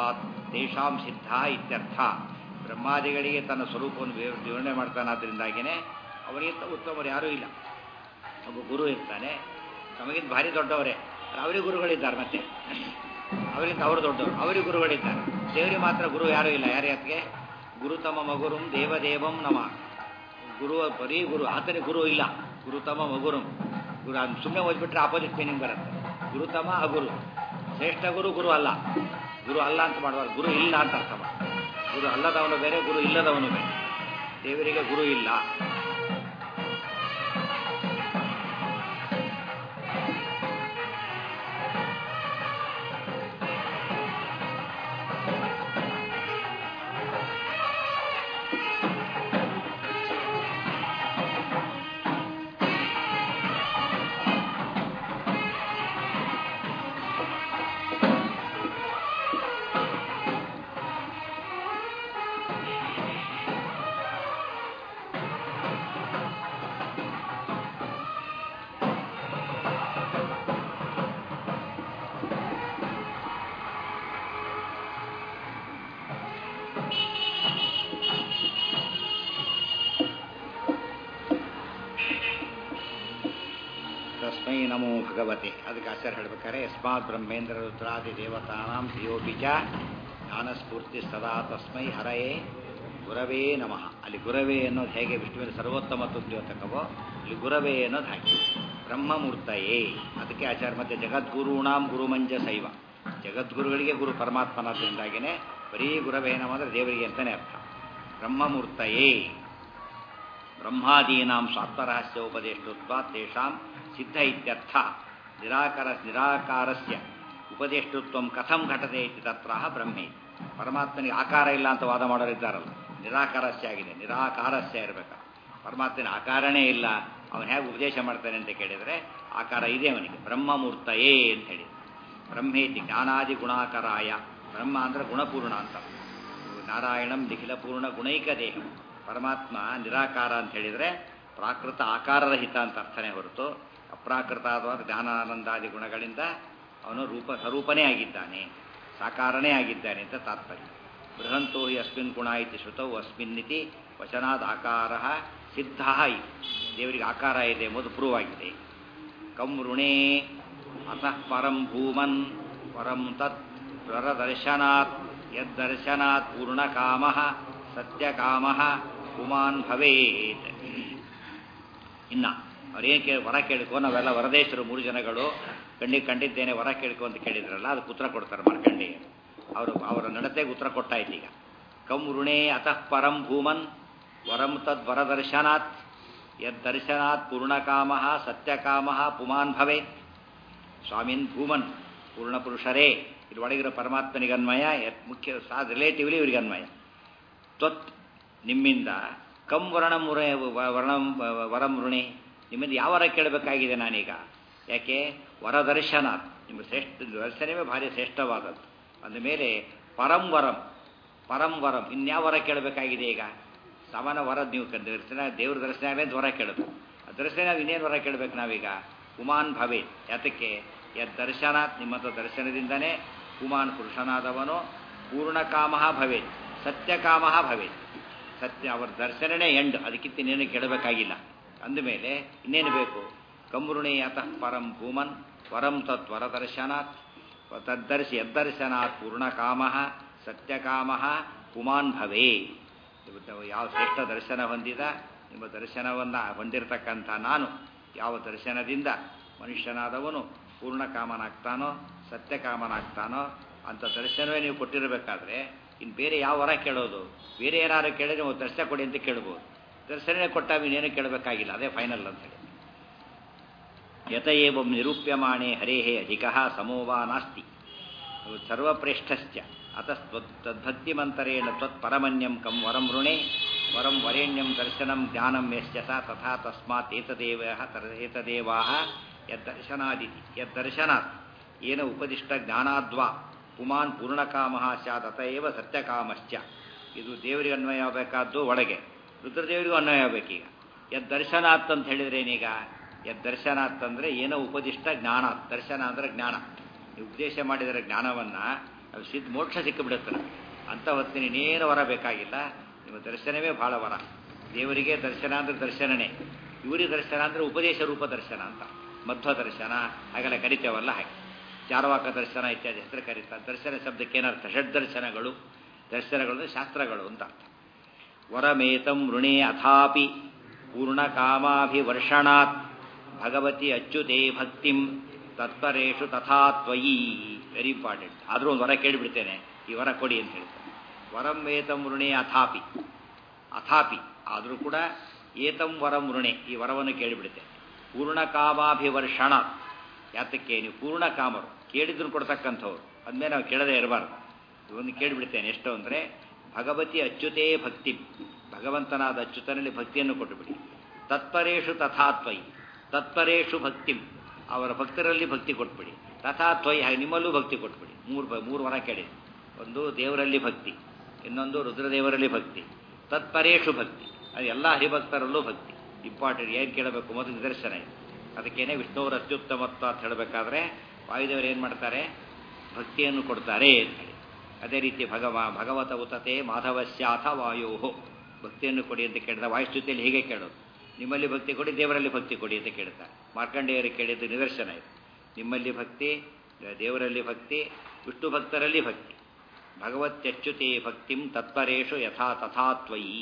ತೇಷಾಂ ಸಿದ್ಧ ಇತ್ಯರ್ಥ ಬ್ರಹ್ಮಾದಿಗಳಿಗೆ ತನ್ನ ಸ್ವರೂಪವನ್ನು ವಿವ- ವಿವರಣೆ ಮಾಡ್ತಾನಾದ್ರಿಂದಾಗಿಯೇ ಅವನಿಗಿಂತ ಉತ್ತಮರು ಯಾರೂ ಇಲ್ಲ ಒಬ್ಬ ಗುರು ಇರ್ತಾನೆ ನಮಗಿಂತ ಭಾರಿ ದೊಡ್ಡವರೇ ಅವರಿಗೆ ಗುರುಗಳಿದ್ದಾರೆ ಮತ್ತೆ ಅವರಿಂದ ಅವರು ದೊಡ್ಡವರು ಅವರಿಗೆ ಗುರುಗಳಿದ್ದಾರೆ ದೇವರಿಗೆ ಮಾತ್ರ ಗುರು ಯಾರೂ ಇಲ್ಲ ಯಾರ್ಯಾತಿಗೆ ಗುರುತಮ ಮಗುರುಂ ದೇವದೇವಂ ನಮ ಗುರು ಬರೀ ಗುರು ಆತನಿಗೆ ಗುರು ಇಲ್ಲ ಗುರುತಮ ಮಗುರುಂ ಗುರು ಸುಮ್ಮನೆ ಓದ್ಬಿಟ್ರೆ ಆಪೋಸಿಟ್ ಮೀನಿಂಗ್ ಬರುತ್ತೆ ಗುರುತಮ ಅಗುರು ಶ್ರೇಷ್ಠ ಗುರು ಗುರು ಅಲ್ಲ ಗುರು ಅಲ್ಲ ಅಂತ ಮಾಡುವಾಗ ಗುರು ಇಲ್ಲ ಅಂತ ಅರ್ಥ ಮಾಡಿ ಗುರು ಅಲ್ಲದವನು ಬೇರೆ ಗುರು ಇಲ್ಲದವನು ಬೇರೆ ದೇವರಿಗೆ ಗುರು ಇಲ್ಲ ತಸ್ಮೈ ನಮೋ ಭಗವತೆ ಅದಕ್ಕೆ ಆಚಾರ್ಯ ಹೇಳ್ಬೇಕಾದ್ರೆ ಯಸ್ಮಾತ್ ಬ್ರಹ್ಮೇಂದ್ರ ರುದ್ರಾದಿ ದೇವತಾನಾಂ ಧಿಯೋಪಿ ಚ ಜ್ಞಾನಸ್ಫೂರ್ತಿ ಸದಾ ತಸ್ಮೈ ಹರಯೇ ಗುರವೇ ನಮಃ ಅಲ್ಲಿ ಗುರವೇ ಅನ್ನೋದು ಹೇಗೆ ವಿಷ್ಣುವಿನ ಸರ್ವೋತ್ತಮ ದ್ಯೋತಕವೋ ಇಲ್ಲಿ ಗುರವೇ ಅನ್ನೋದು ಹಾಕಿ ಬ್ರಹ್ಮಮೂರ್ತಯೇ ಅದಕ್ಕೆ ಆಚಾರ್ಯ ಮತ್ತೆ ಜಗದ್ಗುರುಣಾಂ ಗುರುಮಂಜ ಶೈವ ಜಗದ್ಗುರುಗಳಿಗೆ ಗುರು ಪರಮಾತ್ಮನಾದ್ರಿಂದಾಗಿನೇ ಬರೀ ಗುರವೇ ನಮ ಅಂದರೆ ದೇವರಿಗೆ ಅಂತಲೇ ಅರ್ಥ ಬ್ರಹ್ಮಮೂರ್ತಯೇ ಬ್ರಹ್ಮಾದೀನಾಂ ಸ್ವಾತ್ಮರಹಸ್ಯ ಉಪದೇಷ್ಟುತ್ವ ತೇಷಾಂ ಸಿದ್ಧ ಇತ್ಯರ್ಥ ನಿರಾಕಾರ ನಿರಾಕಾರಸ್ಯ ಉಪದೇಷ್ಟುತ್ವ ಕಥಂ ಘಟತೆ ಇತಿ ತತ್ರ ಬ್ರಹ್ಮೇ ಪರಮಾತ್ಮನಿಗೆ ಆಕಾರ ಇಲ್ಲ ಅಂತ ವಾದ ಮಾಡೋರಿದ್ದಾರಲ್ಲ ನಿರಾಕಾರಸ್ಯ ಆಗಿದೆ ನಿರಾಕಾರಸ್ಯ ಇರಬೇಕು ಪರಮಾತ್ಮನ ಆಕಾರನೇ ಇಲ್ಲ ಅವನು ಹೇಗೆ ಉಪದೇಶ ಮಾಡ್ತಾನೆ ಅಂತ ಕೇಳಿದರೆ ಆಕಾರ ಇದೆ ಅವನಿಗೆ ಬ್ರಹ್ಮಮೂರ್ತಯೇ ಅಂತ ಹೇಳಿ ಬ್ರಹ್ಮೇತಿ ಜ್ಞಾನಾದಿ ಗುಣಾಕರಾಯ ಬ್ರಹ್ಮ ಅಂದರೆ ಗುಣಪೂರ್ಣ ಅಂತ ನಾರಾಯಣಂ ನಿಖಿಲಪೂರ್ಣ ಗುಣೈಕ ದೇಹ ಪರಮಾತ್ಮ ನಿರಾಕಾರ ಅಂತ ಹೇಳಿದರೆ ಪ್ರಾಕೃತ ಆಕಾರರಹಿತ ಅಂತ ಅರ್ಥನೇ ಹೊರತು ಅಪ್ರಾಕೃತವಾದ ಜ್ಞಾನಾನಂದಾದಿ ಗುಣಗಳಿಂದ ಅವನು ರೂಪ ಸ್ವರೂಪನೇ ಆಗಿದ್ದಾನೆ ಸಾಕಾರನೇ ಆಗಿದ್ದಾನೆ ಅಂತ ತಾತ್ಪರ್ಯ ಬೃಹಂತೋ ಹಿ ಅಸ್ಮಿನ್ ಗುಣ ಇತಿ ಶ್ರುತೌ ಅಸ್ಮಿನ್ನಿತಿ ವಚನಾದ್ ಆಕಾರ ಸಿದ್ಧ ದೇವರಿಗೆ ಆಕಾರ ಇದೆ ಎಂಬುದು ಪ್ರೂವ್ ಆಗಿದೆ ಕಂ ಋಣೇ ಅತಃ ಪರಂ ಭೂಮನ್ ಪರಂ ತತ್ ಸ್ವರದರ್ಶನಾತ್ ಯದ್ದರ್ಶನಾತ್ ಪೂರ್ಣಕಾಮ ಸತ್ಯಕಾಮ ಪುಮಾನ್ ಭವೇತ್ ಇನ್ನ ಅವ್ರೇನು ಕೇಳಿ ವರ ಕೇಳ್ಕೊ ನಾವೆಲ್ಲ ವರದೇಶರು ಮೂರು ಜನಗಳು ಕಣ್ಣಿಗೆ ಕಂಡಿದ್ದೇನೆ ವರ ಕೇಳ್ಕೊ ಅಂತ ಕೇಳಿದ್ರಲ್ಲ ಅದಕ್ಕೆ ಉತ್ತರ ಕೊಡ್ತಾರೆ ಮಾರ್ಕಂಡಿ ಅವರು ಅವರ ನಡತೆಗೆ ಉತ್ತರ ಕೊಟ್ಟಾಯ್ತು ಈಗ ಕಂ ಋಣೇ ಅತಃ ಪರಂ ಭೂಮನ್ ವರಂ ತದ್ ವರದರ್ಶನಾತ್ ಯದ್ದರ್ಶನಾತ್ ಪೂರ್ಣಕಾಮ ಸತ್ಯಕಾಮ ಪುಮಾನ್ ಭವೇತ್ ಸ್ವಾಮಿನ್ ಭೂಮನ್ ಪೂರ್ಣಪುರುಷರೇ ಇಲ್ಲಿ ಒಳಗಿರೋ ಪರಮಾತ್ಮನಿಗೆ ಅನ್ವಯ ಯತ್ ಮುಖ್ಯ ಸಾ ರಿಲೇಟಿವ್ಲಿ ಇವರಿಗೆ ಅನ್ವಯ ತ್ವತ್ ನಿಮ್ಮಿಂದ ಕಂ ವರ್ಣಂ ಮುರೆ ವರ್ಣಂ ವರಂ ಋಣಿ ನಿಮ್ಮಿಂದ ಯಾವ ವರ ಕೇಳಬೇಕಾಗಿದೆ ನಾನೀಗ ಯಾಕೆ ವರದರ್ಶನ ನಿಮ್ಮ ಶ್ರೇಷ್ಠ ದರ್ಶನವೇ ಭಾರಿ ಶ್ರೇಷ್ಠವಾದದ್ದು ಅಂದಮೇಲೆ ಪರಂ ವರಂ ಪರಂ ವರಂ ಇನ್ಯಾವ ವರ ಕೇಳಬೇಕಾಗಿದೆ ಈಗ ಸಾಮಾನ್ಯ ವರ ನೀವು ಕ- ದರ್ಶನ ದೇವ್ರ ದರ್ಶನ ಆಗಲಿ ಅಂತ ವರ ಕೇಳೋದು ಆ ದರ್ಶನ ಇನ್ನೇನು ವರ ಕೇಳಬೇಕು ನಾವೀಗ ಉಮಾನ್ ಭವೇ ಯಾತಕ್ಕೆ ಯದ್ ದರ್ಶನಾತ್ ನಿಮ್ಮಂಥ ದರ್ಶನದಿಂದನೇ ಉಮಾನ್ ಪುರುಷನಾದವನು ಪೂರ್ಣಕಾಮ ಭವೇತ್ ಸತ್ಯಕಾಮ ಭವೇತ್ ಸತ್ಯ ಅವರ ದರ್ಶನನೇ ಎಂಡ್ ಅದಕ್ಕಿಂತ ಇನ್ನೇನು ಕೇಳಬೇಕಾಗಿಲ್ಲ ಅಂದಮೇಲೆ ಇನ್ನೇನು ಬೇಕು ಕಮೃಣಿ ಅತಃ ಪರಂ ಭೂಮನ್ ವರಂ ತತ್ ವರದರ್ಶನಾತ್ ತದ್ದರ್ಶಿ ಯದ್ದರ್ಶನಾತ್ ಪೂರ್ಣಕಾಮ ಸತ್ಯಕಾಮ ಪುಮಾನ್ ಭವೇ ಇವತ್ತು ಯಾವ ಶ್ರೇಷ್ಠ ದರ್ಶನ ಹೊಂದಿದ ನಿಮ್ಮ ದರ್ಶನವನ್ನು ಹೊಂದಿರತಕ್ಕಂಥ ನಾನು ಯಾವ ದರ್ಶನದಿಂದ ಮನುಷ್ಯನಾದವನು ಪೂರ್ಣಕಾಮನಾಗ್ತಾನೋ ಸತ್ಯಕಾಮನಾಗ್ತಾನೋ ಅಂತ ದರ್ಶನವೇ ನೀವು ಕೊಟ್ಟಿರಬೇಕಾದ್ರೆ ಇನ್ನು ಬೇರೆ ಯಾವ ವರ ಕೇಳೋದು ಬೇರೆ ಏನಾರು ಕೇಳಿದ್ರೆ ನೀವು ದರ್ಶನ ಕೊಡಿ ಅಂತ ಕೇಳ್ಬೋದು ದರ್ಶನನೇ ಕೊಟ್ಟಾಗ ಇನ್ನೇನು ಕೇಳಬೇಕಾಗಿಲ್ಲ ಅದೇ ಫೈನಲ್ ಅಂತೇಳಿ ಯತ ಏವಂ ನಿರೂಪ್ಯಮಾಣೆ ಹರೇಹೇ ಅಧಿಕ ಸಮೋವಾ ನಾಸ್ತಿ ಸರ್ವಪ್ರೇಷ್ಠಶ್ಚ ಅತಸ್ತದ್ಭಕ್ತಿಮಂತರೇಣ ತ್ವತ್ಪರಮನ್ಯಂ ಕಂ ವರಂ ಋಣೆ ವರಂ ವರೇಣ್ಯಂ ದರ್ಶನಂ ಜ್ಞಾನಂ ಯಶ್ಚ ಸ ತಥಾ ತಸ್ಮಾತ್ ಏತದೇವ ಏತದೇವಾ ಯದ್ದರ್ಶನಾದಿತಿ ಯದ್ದರ್ಶನಾತ್ ಏನ ಉಪದಿಷ್ಟ ಜ್ಞಾನಾದ್ವಾ ಪುಮಾನ್ ಪೂರ್ಣಕಾಮ ಸ್ಯಾತ್ ಅತ ಏವ ಸತ್ಯಕಾಮಶ್ಚ ಇದು ದೇವರಿಗೆ ಅನ್ವಯ ಆಗಬೇಕಾದ್ದು ಒಳಗೆ ರುದ್ರದೇವರಿಗೂ ಅನ್ವಯ ಆಗಬೇಕೀಗ ಯದ್ದರ್ಶನಾತ್ ಅಂತ ಹೇಳಿದ್ರೆ ಏನೀಗ ಯದ್ದರ್ಶನಾತ್ ಅಂದರೆ ಏನೋ ಉಪದಿಷ್ಟ ಜ್ಞಾನ ದರ್ಶನ ಅಂದರೆ ಜ್ಞಾನ ನೀವು ಉಪದೇಶ ಮಾಡಿದರೆ ಜ್ಞಾನವನ್ನು ಅದು ಸಿದ್ಧ ಮೋಕ್ಷ ಸಿಕ್ಕಿಬಿಡುತ್ತೆ ನಮಗೆ ಅಂಥ ಹೊತ್ತಿನ ಇನ್ನೇನು ವರ ಬೇಕಾಗಿಲ್ಲ ನಿಮ್ಮ ದರ್ಶನವೇ ಬಹಳ ವರ ದೇವರಿಗೆ ದರ್ಶನ ಅಂದರೆ ದರ್ಶನನೇ ಇವರಿಗೆ ದರ್ಶನ ಅಂದರೆ ಉಪದೇಶ ರೂಪ ದರ್ಶನ ಅಂತ ಮಧ್ವ ದರ್ಶನ ಹಾಗೆಲ್ಲ ಕರಿತೇವಲ್ಲ ಹಾಗೆ ಚಾರವಾಕ ದರ್ಶನ ಇತ್ಯಾದಿ ಹೆಸರು ಕರೀತಾರೆ ದರ್ಶನ ಶಬ್ದಕ್ಕೆ ಏನರ್ಥ ಷಡ್ ದರ್ಶನಗಳು ದರ್ಶನಗಳು ಅಂದರೆ ಶಾಸ್ತ್ರಗಳು ಅಂತ ಅರ್ಥ ವರಮೇತಂ ಋಣೇ ಅಥಾಪಿ ಪೂರ್ಣಕಾಮಾಭಿವರ್ಷಣಾತ್ ಭಗವತಿ ಅಚ್ಯುತೆ ಭಕ್ತಿಂ ತತ್ಪರೇಶು ತಥಾ ತ್ವಯಿ ವೆರಿ ಇಂಪಾರ್ಟೆಂಟ್ ಆದರೂ ಒಂದು ವರ ಕೇಳಿಬಿಡ್ತೇನೆ ಈ ವರ ಕೊಡಿ ಅಂತ ಹೇಳ್ತಾರೆ ವರಂ ಏತಂ ಋಣೇ ಅಥಾಪಿ ಅಥಾಪಿ ಆದರೂ ಕೂಡ ಏತಂ ವರಂ ಋಣೆ ಈ ವರವನ್ನು ಕೇಳಿಬಿಡುತ್ತೇನೆ ಪೂರ್ಣಕಾಮಾಭಿವರ್ಷಣ ಯಾತಕ್ಕೆ ನೀವು ಪೂರ್ಣ ಕಾಮರು ಕೇಳಿದ್ರು ಕೊಡ್ತಕ್ಕಂಥವ್ರು ಅಂದಮೇಲೆ ನಾವು ಕೇಳದೇ ಇರಬಾರ್ದು ಇವನು ಕೇಳಿಬಿಡ್ತೇನೆ ಎಷ್ಟು ಅಂದರೆ ಭಗವತಿ ಅಚ್ಯುತೇ ಭಕ್ತಿ ಭಗವಂತನಾದ ಅಚ್ಯುತನಲ್ಲಿ ಭಕ್ತಿಯನ್ನು ಕೊಟ್ಟುಬಿಡಿ ತತ್ಪರೇಶು ತಥಾತ್ವಯಿ ತತ್ಪರೇಶು ಭಕ್ತಿ ಅವರ ಭಕ್ತರಲ್ಲಿ ಭಕ್ತಿ ಕೊಟ್ಬಿಡಿ ತಥಾತ್ವಯಿ ಹಾಗೆ ನಿಮ್ಮಲ್ಲೂ ಭಕ್ತಿ ಕೊಟ್ಬಿಡಿ ಮೂರು ಬ ಮೂರು ವರ ಕೇಳಿ ಒಂದು ದೇವರಲ್ಲಿ ಭಕ್ತಿ ಇನ್ನೊಂದು ರುದ್ರದೇವರಲ್ಲಿ ಭಕ್ತಿ ತತ್ಪರೇಶು ಭಕ್ತಿ ಅದು ಎಲ್ಲ ಹರಿಭಕ್ತರಲ್ಲೂ ಭಕ್ತಿ ಇಂಪಾರ್ಟೆಂಟ್ ಏನು ಕೇಳಬೇಕು ಮೊದಲು ನಿದರ್ಶನ ಇದೆ ಅದಕ್ಕೇನೆ ವಿಷ್ಣುವರ ಅತ್ಯುತ್ತಮತ್ವ ಅಂತ ಹೇಳಬೇಕಾದ್ರೆ ವಾಯುದೇವರು ಏನು ಮಾಡ್ತಾರೆ ಭಕ್ತಿಯನ್ನು ಕೊಡ್ತಾರೆ ಅಂತ ಹೇಳಿ ಅದೇ ರೀತಿ ಭಗವ ಭಗವತ ಉತತೆ ಮಾಧವಸ್ಯಾಥ ವಾಯೋ ಭಕ್ತಿಯನ್ನು ಕೊಡಿ ಅಂತ ಕೇಳಿದ ವಾಯುಸ್ತುತಿಯಲ್ಲಿ ಹೀಗೆ ಕೇಳೋದು ನಿಮ್ಮಲ್ಲಿ ಭಕ್ತಿ ಕೊಡಿ ದೇವರಲ್ಲಿ ಭಕ್ತಿ ಕೊಡಿ ಅಂತ ಕೇಳ್ತಾರೆ ಮಾರ್ಕಂಡೇಯರಿಗೆ ಕೇಳಿದ್ದು ನಿದರ್ಶನ ಇದು ನಿಮ್ಮಲ್ಲಿ ಭಕ್ತಿ ದೇವರಲ್ಲಿ ಭಕ್ತಿ ವಿಷ್ಣು ಭಕ್ತರಲ್ಲಿ ಭಕ್ತಿ ಭಗವತ್ಯಚ್ಯುತೆ ಭಕ್ತಿಂ ತತ್ಪರೇಶು ಯಥಾ ತಥಾತ್ವಯಿ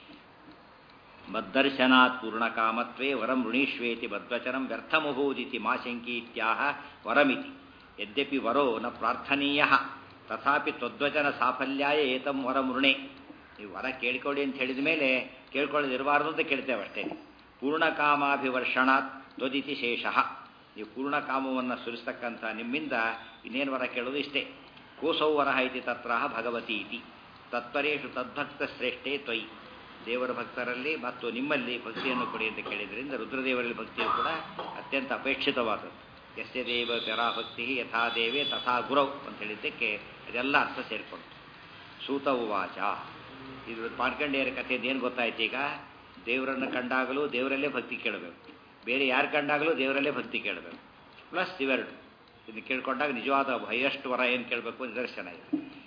ಮದ್ದರ್ಶನಾತ್ ಪೂರ್ಣಕಾಮತ್ವೇ ವರಂ ಋಣೀಶ್ವೇತಿ ಮದ್ವಚನಂ ವ್ಯರ್ಥಮುಭೂದಿತಿ ಮಾ ಶಂಕೀತ್ಯಾಹ ವರಮಿತಿ ಯದ್ಯಪಿ ವರೋ ನ ಪ್ರಾರ್ಥನೀಯ ತಥಾಪಿ ತ್ವದ್ವಚನ ಸಾಫಲ್ಯಾಯ ಏತಂ ವರಂ ಋಣೆ ನೀವು ವರ ಕೇಳ್ಕೊಳ್ಳಿ ಅಂತ ಹೇಳಿದ ಮೇಲೆ ಕೇಳ್ಕೊಳ್ಳೋದಿರಬಾರ್ದು ಅಂತ ಕೇಳ್ತೇವೆ ಅಷ್ಟೇ ಪೂರ್ಣಕಾಮಾಭಿವರ್ಷಣಾತ್ ತ್ವದಿತಿ ಶೇಷಃ ನೀವು ಪೂರ್ಣಕಾಮವನ್ನು ಸುರಿಸ್ತಕ್ಕಂಥ ನಿಮ್ಮಿಂದ ಇನ್ನೇನು ವರ ಕೇಳೋದು ಇಷ್ಟೇ ಕೋಸೌ ವರಹ ಇತಿ ತತ್ರ ಭಗವತಿ ಇತಿ ತತ್ಪರೇಶು ತದ್ಭಕ್ತ ಶ್ರೇಷ್ಠೇ ತ್ವಯಿ ದೇವರ ಭಕ್ತರಲ್ಲಿ ಮತ್ತು ನಿಮ್ಮಲ್ಲಿ ಭಕ್ತಿಯನ್ನು ಕೊಡಿ ಅಂತ ಕೇಳಿದ್ರಿಂದ ರುದ್ರದೇವರಲ್ಲಿ ಭಕ್ತಿಯು ಕೂಡ ಅತ್ಯಂತ ಅಪೇಕ್ಷಿತವಾದದ್ದು ಯಸ್ಯ ದೇವ ಪರಾಭಕ್ತಿ ಯಥಾ ದೇವೇ ತಥಾ ಗುರೌ ಅಂತ ಹೇಳಿದ್ದಕ್ಕೆ ಇದೆಲ್ಲ ಅರ್ಥ ಸೇರಿಕೊಂಡು ಸೂತ ಉವಾಚ ಇದು ಮಾರ್ಕಂಡೇಯರ ಕಥೆಯಿಂದ ಏನು ಗೊತ್ತಾಯ್ತು ಈಗ ದೇವರನ್ನು ಕಂಡಾಗಲೂ ದೇವರಲ್ಲೇ ಭಕ್ತಿ ಕೇಳಬೇಕು ಬೇರೆ ಯಾರು ಕಂಡಾಗಲೂ ದೇವರಲ್ಲೇ ಭಕ್ತಿ ಕೇಳಬೇಕು ಪ್ಲಸ್ ಇವೆರಡು ಇದು ಕೇಳ್ಕೊಂಡಾಗ ನಿಜವಾದ ಹೈಯೆಸ್ಟ್ ವರ ಏನು ಕೇಳಬೇಕು ನಿದರ್ಶನ ಇದೆ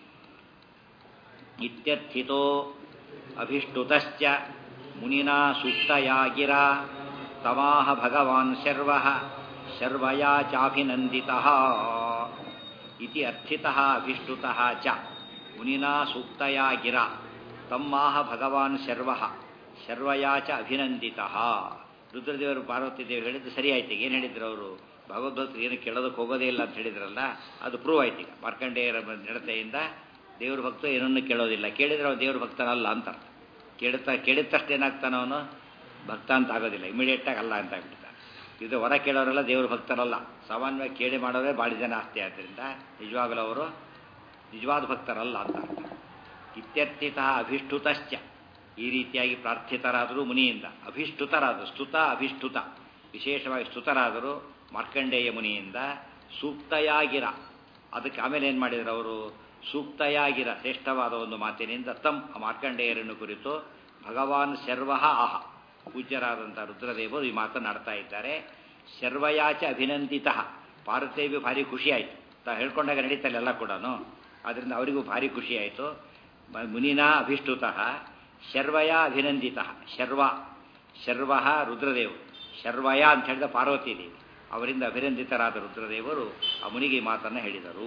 ಇತ್ಯರ್ಥಿತೋ ಅಭಿಷ್ಟುತಶ್ಚ ಮುನಿನಾ ಸೂಕ್ತಯಾಗಿರ ತಮಾಹ ಭಗವಾನ್ ಶರ್ವ ಶರ್ವಯಾ ಚಾಭಿನಂದಿತಃ ಇತಿ ಅರ್ಥಿತಃ ಅಭಿಷ್ಟುತಃ ಚ ಮುನಿನಾ ಸೂಕ್ತಯಾಗಿರ ತಮ್ಮಾಹ ಭಗವಾನ್ ಶರ್ವ ಶರ್ವಯಾ ಚ ಅಭಿನಂದಿತಃ ರುದ್ರದೇವರು ಪಾರ್ವತಿ ದೇವಿ ಹೇಳಿದ್ದು ಸರಿ ಆಯ್ತು ಏನು ಹೇಳಿದ್ರು ಅವರು ಭಗವದ್ಭಕ್ತರು ಏನು ಕೇಳೋದಕ್ಕೆ ಹೋಗೋದೇ ಇಲ್ಲ ಅಂತ ಹೇಳಿದ್ರಲ್ಲ ಅದು ಪ್ರೂವ್ ಆಯ್ತು ಈಗ ಮಾರ್ಕಂಡೇಯರ ನಡತೆಯಿಂದ ದೇವ್ರ ಭಕ್ತ ಏನನ್ನು ಕೇಳೋದಿಲ್ಲ ಕೇಳಿದ್ರೆ ಅವನು ದೇವ್ರ ಭಕ್ತನಲ್ಲ ಅಂತ ಕೇಳುತ್ತಾ ಕೇಳಿದ ತಕ್ಷಣ ಏನಾಗ್ತಾನ ಅವನು ಭಕ್ತ ಅಂತ ಆಗೋದಿಲ್ಲ ಇಮಿಡಿಯೇಟಾಗಿ ಅಲ್ಲ ಅಂತ ಆಗ್ಬಿಡ್ತಾನೆ ಇದು ಹೊರ ಕೇಳೋರೆಲ್ಲ ದೇವ್ರ ಭಕ್ತರಲ್ಲ ಸಾಮಾನ್ಯವಾಗಿ ಕೇಳಿ ಮಾಡೋರೇ ಭಾಳ ಜನ ಆಸ್ತಿ ಆದ್ದರಿಂದ ನಿಜವಾಗಲೂ ಅವರು ನಿಜವಾದ ಭಕ್ತರಲ್ಲ ಅಂತ ಅರ್ಥ ಇತ್ಯರ್ಥಿತ ಅಭಿಷ್ಟುತಶ್ಚ ಈ ರೀತಿಯಾಗಿ ಪ್ರಾರ್ಥಿತರಾದರೂ ಮುನಿಯಿಂದ ಅಭಿಷ್ಟುತರಾದರು ಸ್ತುತ ಅಭಿಷ್ಟುತ ವಿಶೇಷವಾಗಿ ಸ್ತುತರಾದರು ಮಾರ್ಕಂಡೇಯ ಮುನಿಯಿಂದ ಸೂಕ್ತಯಾಗಿರ ಅದಕ್ಕೆ ಆಮೇಲೆ ಏನು ಮಾಡಿದ್ರು ಅವರು ಸೂಕ್ತಯಾಗಿರ ಶ್ರೇಷ್ಠವಾದ ಒಂದು ಮಾತಿನಿಂದ ತಮ್ ಮಾರ್ಕಂಡೇಯರನ್ನು ಕುರಿತು ಭಗವಾನ್ ಶರ್ವ ಆಹ ಪೂಜ್ಯರಾದಂಥ ರುದ್ರದೇವರು ಈ ಮಾತನಾಡ್ತಾ ಇದ್ದಾರೆ ಶರ್ವಯಾಚ ಅಭಿನಂದಿತ ಪಾರ್ವತಿಗೂ ಭಾರಿ ಖುಷಿ ಆಯಿತು ತಾ ಹೇಳ್ಕೊಂಡಾಗ ನಡೀತಲ್ಲ ಎಲ್ಲ ಕೂಡ ಆದ್ದರಿಂದ ಅವರಿಗೂ ಭಾರಿ ಖುಷಿ ಆಯಿತು ಮುನಿನಾ ಅಭಿಷ್ಟುತಃ ಶರ್ವಯ ಅಭಿನಂದಿತ ಶರ್ವ ಶರ್ವ ರುದ್ರದೇವರು ಶರ್ವಯ ಅಂತ ಹೇಳಿದ ಪಾರ್ವತಿ ದೇವಿ ಅವರಿಂದ ಅಭಿನಂದಿತರಾದ ರುದ್ರದೇವರು ಆ ಮುನಿಗೆ ಈ ಮಾತನ್ನು ಹೇಳಿದರು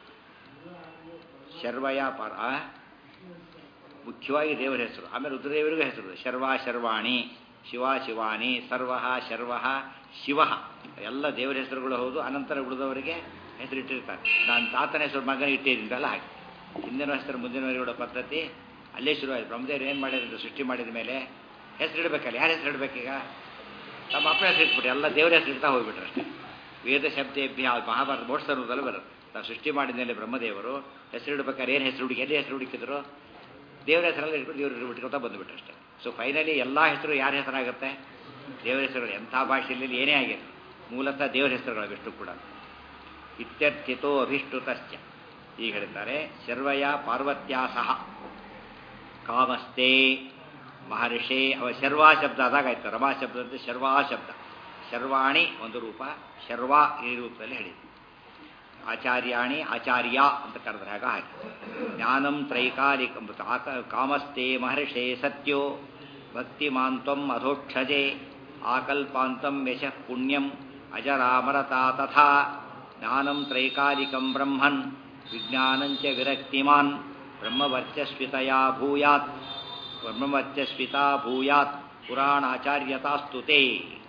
ಶರ್ವಯ ಪಾರ ಮುಖ್ಯವಾಗಿ ದೇವರ ಹೆಸರು ಆಮೇಲೆ ರುದ್ರದೇವರಿಗೂ ಹೆಸರು ಶರ್ವ ಶರ್ವಾಣಿ ಶಿವ ಶಿವಾನಿ ಸರ್ವ ಶರ್ವ ಶಿವ ಎಲ್ಲ ದೇವರ ಹೆಸರುಗಳು ಹೌದು ಅನಂತರ ಉಳಿದವರಿಗೆ ಹೆಸರಿಟ್ಟಿರ್ತಾರೆ ನಾನು ತಾತನ ಹೆಸರು ಮಗನ ಇಟ್ಟಿದ್ದೀನಲ್ಲ ಹಾಗೆ ಹಿಂದಿನ ಹೆಸರು ಮುಂದಿನವರಿಗಳ ಪದ್ಧತಿ ಅಲ್ಲೇ ಶುರುವಾಯಿತು ಬ್ರಹ್ಮದೇವರು ಏನು ಮಾಡಿದ್ರು ಸೃಷ್ಟಿ ಮಾಡಿದ ಮೇಲೆ ಹೆಸರು ಇಡಬೇಕಲ್ಲ ಯಾರ ಹೆಸರು ಇಡಬೇಕೀಗ ತಮ್ಮ ಅಪ್ಪ ಹೆಸರು ಇಟ್ಬಿಟ್ಟು ಎಲ್ಲ ದೇವರ ಹೆಸರು ಇಡ್ತಾ ಹೋಗ್ಬಿಟ್ರು ಅಷ್ಟೇ ವೇದ ಶಬ್ದೇಭ್ಯ ಮಹಾಭಾರತ ಮೋಡ್ಸರ್ವದಲ್ಲಿ ಬರುತ್ತೆ ನಾವು ಸೃಷ್ಟಿ ಮಾಡಿದ ಮೇಲೆ ಬ್ರಹ್ಮದೇವರು ಹೆಸರು ಇಡ್ಬೇಕಾದ್ರೆ ಏನು ಹೆಸರು ಹುಡುಕಿ ಎಲ್ಲಿ ಹೆಸರು ಹುಡುಕಿದ್ರು ದೇವರ ಹೆಸರಲ್ಲಿ ಇಟ್ಬಿಟ್ಟು ದೇವರು ಬಿಟ್ಕೊತಾ ಬಂದುಬಿಟ್ರು ಅಷ್ಟೇ ಸೊ ಫೈನಲಿ ಎಲ್ಲ ಹೆಸರು ಯಾರ ಹೆಸರಾಗುತ್ತೆ ದೇವರ ಹೆಸರುಗಳು ಎಂಥ ಭಾಷೆಯಲ್ಲಿ ಏನೇ ಆಗಿರಲಿ ಮೂಲತಃ ದೇವರ ಹೆಸರುಗಳು ಅವಿಷ್ಟು ಕೂಡ ಇತ್ಯರ್ಥಿತೋ ಅಭಿಷ್ಟುತಶ್ಚ ಈಗ ಹೇಳ್ತಾರೆ ಶರ್ವಯ ಪಾರ್ವತ್ಯಾ ಸಹ ಕಾಮಸ್ತೆ ಮಹರ್ಷಿ ಅವ ಶರ್ವಾ ಶಬ್ದ ಅದಾಗಾಯ್ತು ರಮಾ ಶಬ್ದ ಅಂತ ಶರ್ವಾ ಶಬ್ದ ಶರ್ವಾಣಿ ಒಂದು ರೂಪ ಶರ್ವಾ ಈ ರೂಪದಲ್ಲಿ ಹೇಳಿದ್ರು ಆಚಾರ್ಯಾಣಿ ಆಚಾರ್ಯ ಅಂತ ಕರೆದ್ರೆ ಆಗ ಹಾಗೆ ಜ್ಞಾನಂ ತ್ರೈಕಾಲಿಕ ಕಾಮಸ್ತೆ ಮಹರ್ಷೇ ಸತ್ಯೋ ಭಕ್ತಿಮಾಂತ್ವಂ ಅಧೋಕ್ಷಜೆ ಆಕಲ್ಪಾಂತಂ ಯಶಃ ಪುಣ್ಯಂ ಅಜರಾಮರತಾ ತಥಾ ಜ್ಞಾನಂ ತ್ರೈಕಾಲಿಕಂ ಬ್ರಹ್ಮನ್ ವಿಜ್ಞಾನಂಚ ವಿರಕ್ತಿಮಾನ್ ಬ್ರಹ್ಮವರ್ಚಸ್ವಿತಯಾ ಭೂಯಾತ್ ಬ್ರಹ್ಮವರ್ಚಸ್ವಿತಾ ಭೂಯಾತ್ ಪುರಾಣಾಚಾರ್ಯತಾಸ್ತು ತೇ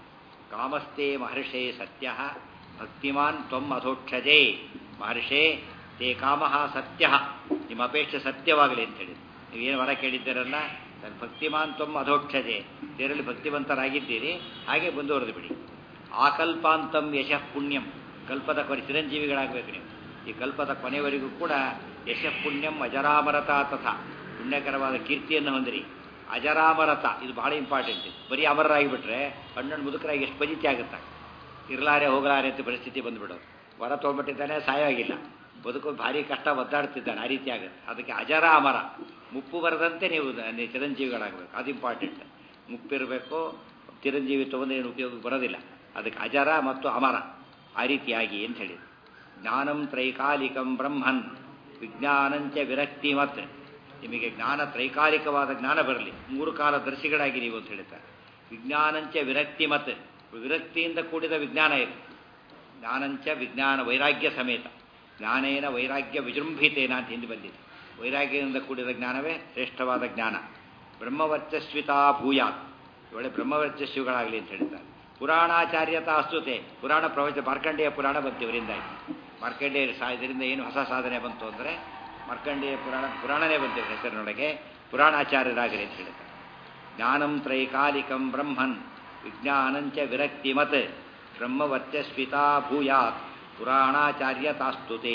ಕಾಮಸ್ತೆ ಮಹರ್ಷೇ ಸತ್ಯ ಭಕ್ತಿಮಾನ್ ತ್ವಂ ಅಧೋಕ್ಷಜೆ ಮಹರ್ಷೇ ತೇ ಕಾಮಃ ಸತ್ಯ ನಿಮ್ಮ ಅಪೇಕ್ಷೆ ಸತ್ಯವಾಗಲಿ ಅಂತ ಹೇಳಿ ನೀವೇನು ವರ ಕೇಳಿದ್ದೀರಲ್ಲ ನನ್ನ ಭಕ್ತಿಮಾನ್ ತ್ವಂ ಅಧೋಕ್ಷಜೆ ದೇವರಲ್ಲಿ ಭಕ್ತಿವಂತರಾಗಿದ್ದೀರಿ ಹಾಗೆ ಮುಂದುವರೆದು ಬಿಡಿ ಆಕಲ್ಪಾಂತಂ ಯಶಃ ಪುಣ್ಯಂ ಕಲ್ಪದ ಕೊನೆ ಚಿರಂಜೀವಿಗಳಾಗಬೇಕು ನೀವು ಈ ಕಲ್ಪದ ಕೊನೆಯವರೆಗೂ ಕೂಡ ಯಶಃ ಪುಣ್ಯಂ ಅಜರಾಮರತ ತಥಾ ಪುಣ್ಯಕರವಾದ ಕೀರ್ತಿಯನ್ನು ಹೊಂದಿರಿ ಅಜರಾಮರತ ಇದು ಬಹಳ ಇಂಪಾರ್ಟೆಂಟ್ ಬರೀ ಅಮರರಾಗಿಬಿಟ್ರೆ ಹಣ್ಣು ಮುದುಕರಾಗಿ ಎಷ್ಟು ಪಜಿತಿ ಆಗುತ್ತೆ ಇರಲಾರೆ ಹೋಗಲಾರೆ ಅಂತ ಪರಿಸ್ಥಿತಿ ಬಂದುಬಿಡೋದು ವರ ತೊಗೊಂಡ್ಬಿಟ್ಟಿದ್ದಾನೆ ಸಾಯವಾಗಿಲ್ಲ ಬದುಕು ಭಾರಿ ಕಷ್ಟ ಒದ್ದಾಡ್ತಿದ್ದಾನೆ ಆ ರೀತಿ ಆಗುತ್ತೆ ಅದಕ್ಕೆ ಅಜರ ಅಮರ ಮುಪ್ಪು ಬರದಂತೆ ನೀವು ನೀವು ಚಿರಂಜೀವಿಗಳಾಗಬೇಕು ಅದು ಇಂಪಾರ್ಟೆಂಟ್ ಮುಪ್ಪಿರಬೇಕು ಚಿರಂಜೀವಿ ತೊಗೊಂಡು ಏನು ಉಪಯೋಗ ಬರೋದಿಲ್ಲ ಅದಕ್ಕೆ ಅಜರ ಮತ್ತು ಅಮರ ಆ ರೀತಿಯಾಗಿ ಅಂತ ಹೇಳಿದ್ರು ಜ್ಞಾನಂ ತ್ರೈಕಾಲಿಕಂ ಬ್ರಹ್ಮನ್ ವಿಜ್ಞಾನಂಚ ವಿರಕ್ತಿ ಮತ್ ನಿಮಗೆ ಜ್ಞಾನ ತ್ರೈಕಾಲಿಕವಾದ ಜ್ಞಾನ ಬರಲಿ ಮೂರು ಕಾಲ ದರ್ಶಿಗಳಾಗಿ ನೀವು ಅಂತ ಹೇಳ್ತಾರೆ ವಿಜ್ಞಾನಂಚ ವಿರಕ್ತಿ ಮತ್ ವಿರಕ್ತಿಯಿಂದ ಕೂಡಿದ ವಿಜ್ಞಾನ ಇದೆ ಜ್ಞಾನಂಚ ವಿಜ್ಞಾನ ವೈರಾಗ್ಯ ಸಮೇತ ಜ್ಞಾನೇನ ವೈರಾಗ್ಯ ವಿಜೃಂಭಿತೇನ ಅಂತ ಹಿಂದೆ ಬಂದಿದೆ ವೈರಾಗ್ಯದಿಂದ ಕೂಡಿದ ಜ್ಞಾನವೇ ಶ್ರೇಷ್ಠವಾದ ಜ್ಞಾನ ಬ್ರಹ್ಮವರ್ಚಸ್ವಿತಾ ಭೂಯಾತ್ ಒಳ್ಳೆ ಬ್ರಹ್ಮವರ್ಚಸ್ವಿಗಳಾಗಲಿ ಅಂತ ಹೇಳ್ತಾರೆ ಪುರಾಣಾಚಾರ್ಯತಾ ಅಸ್ತುತೆ ಪುರಾಣ ಪ್ರವಚನ ಮಾರ್ಕಂಡೇಯ ಪುರಾಣ ಬಂತು ಇವರಿಂದ ಮಾರ್ಕಂಡೇಯ ಸಾ ಇದರಿಂದ ಏನು ಹೊಸ ಸಾಧನೆ ಬಂತು ಅಂದರೆ ಮಾರ್ಕಂಡೇಯ ಪುರಾಣ ಪುರಾಣನೇ ಬಂತು ಹೆಸರಿನೊಳಗೆ ಪುರಾಣಾಚಾರ್ಯರಾಗಿರಿ ಅಂತ ಹೇಳ್ತಾರೆ ಜ್ಞಾನಂ ತ್ರೈಕಾಲಿಕಂ ಬ್ರಹ್ಮನ್ ವಿಜ್ಞಾನಂಚ ವಿರಕ್ತಿಮತ್ ಬ್ರಹ್ಮವರ್ಚಸ್ವಿತಾ ಭೂಯಾತ್ ಪುರಾಣಾಚಾರ್ಯತಾಸ್ತುತೆ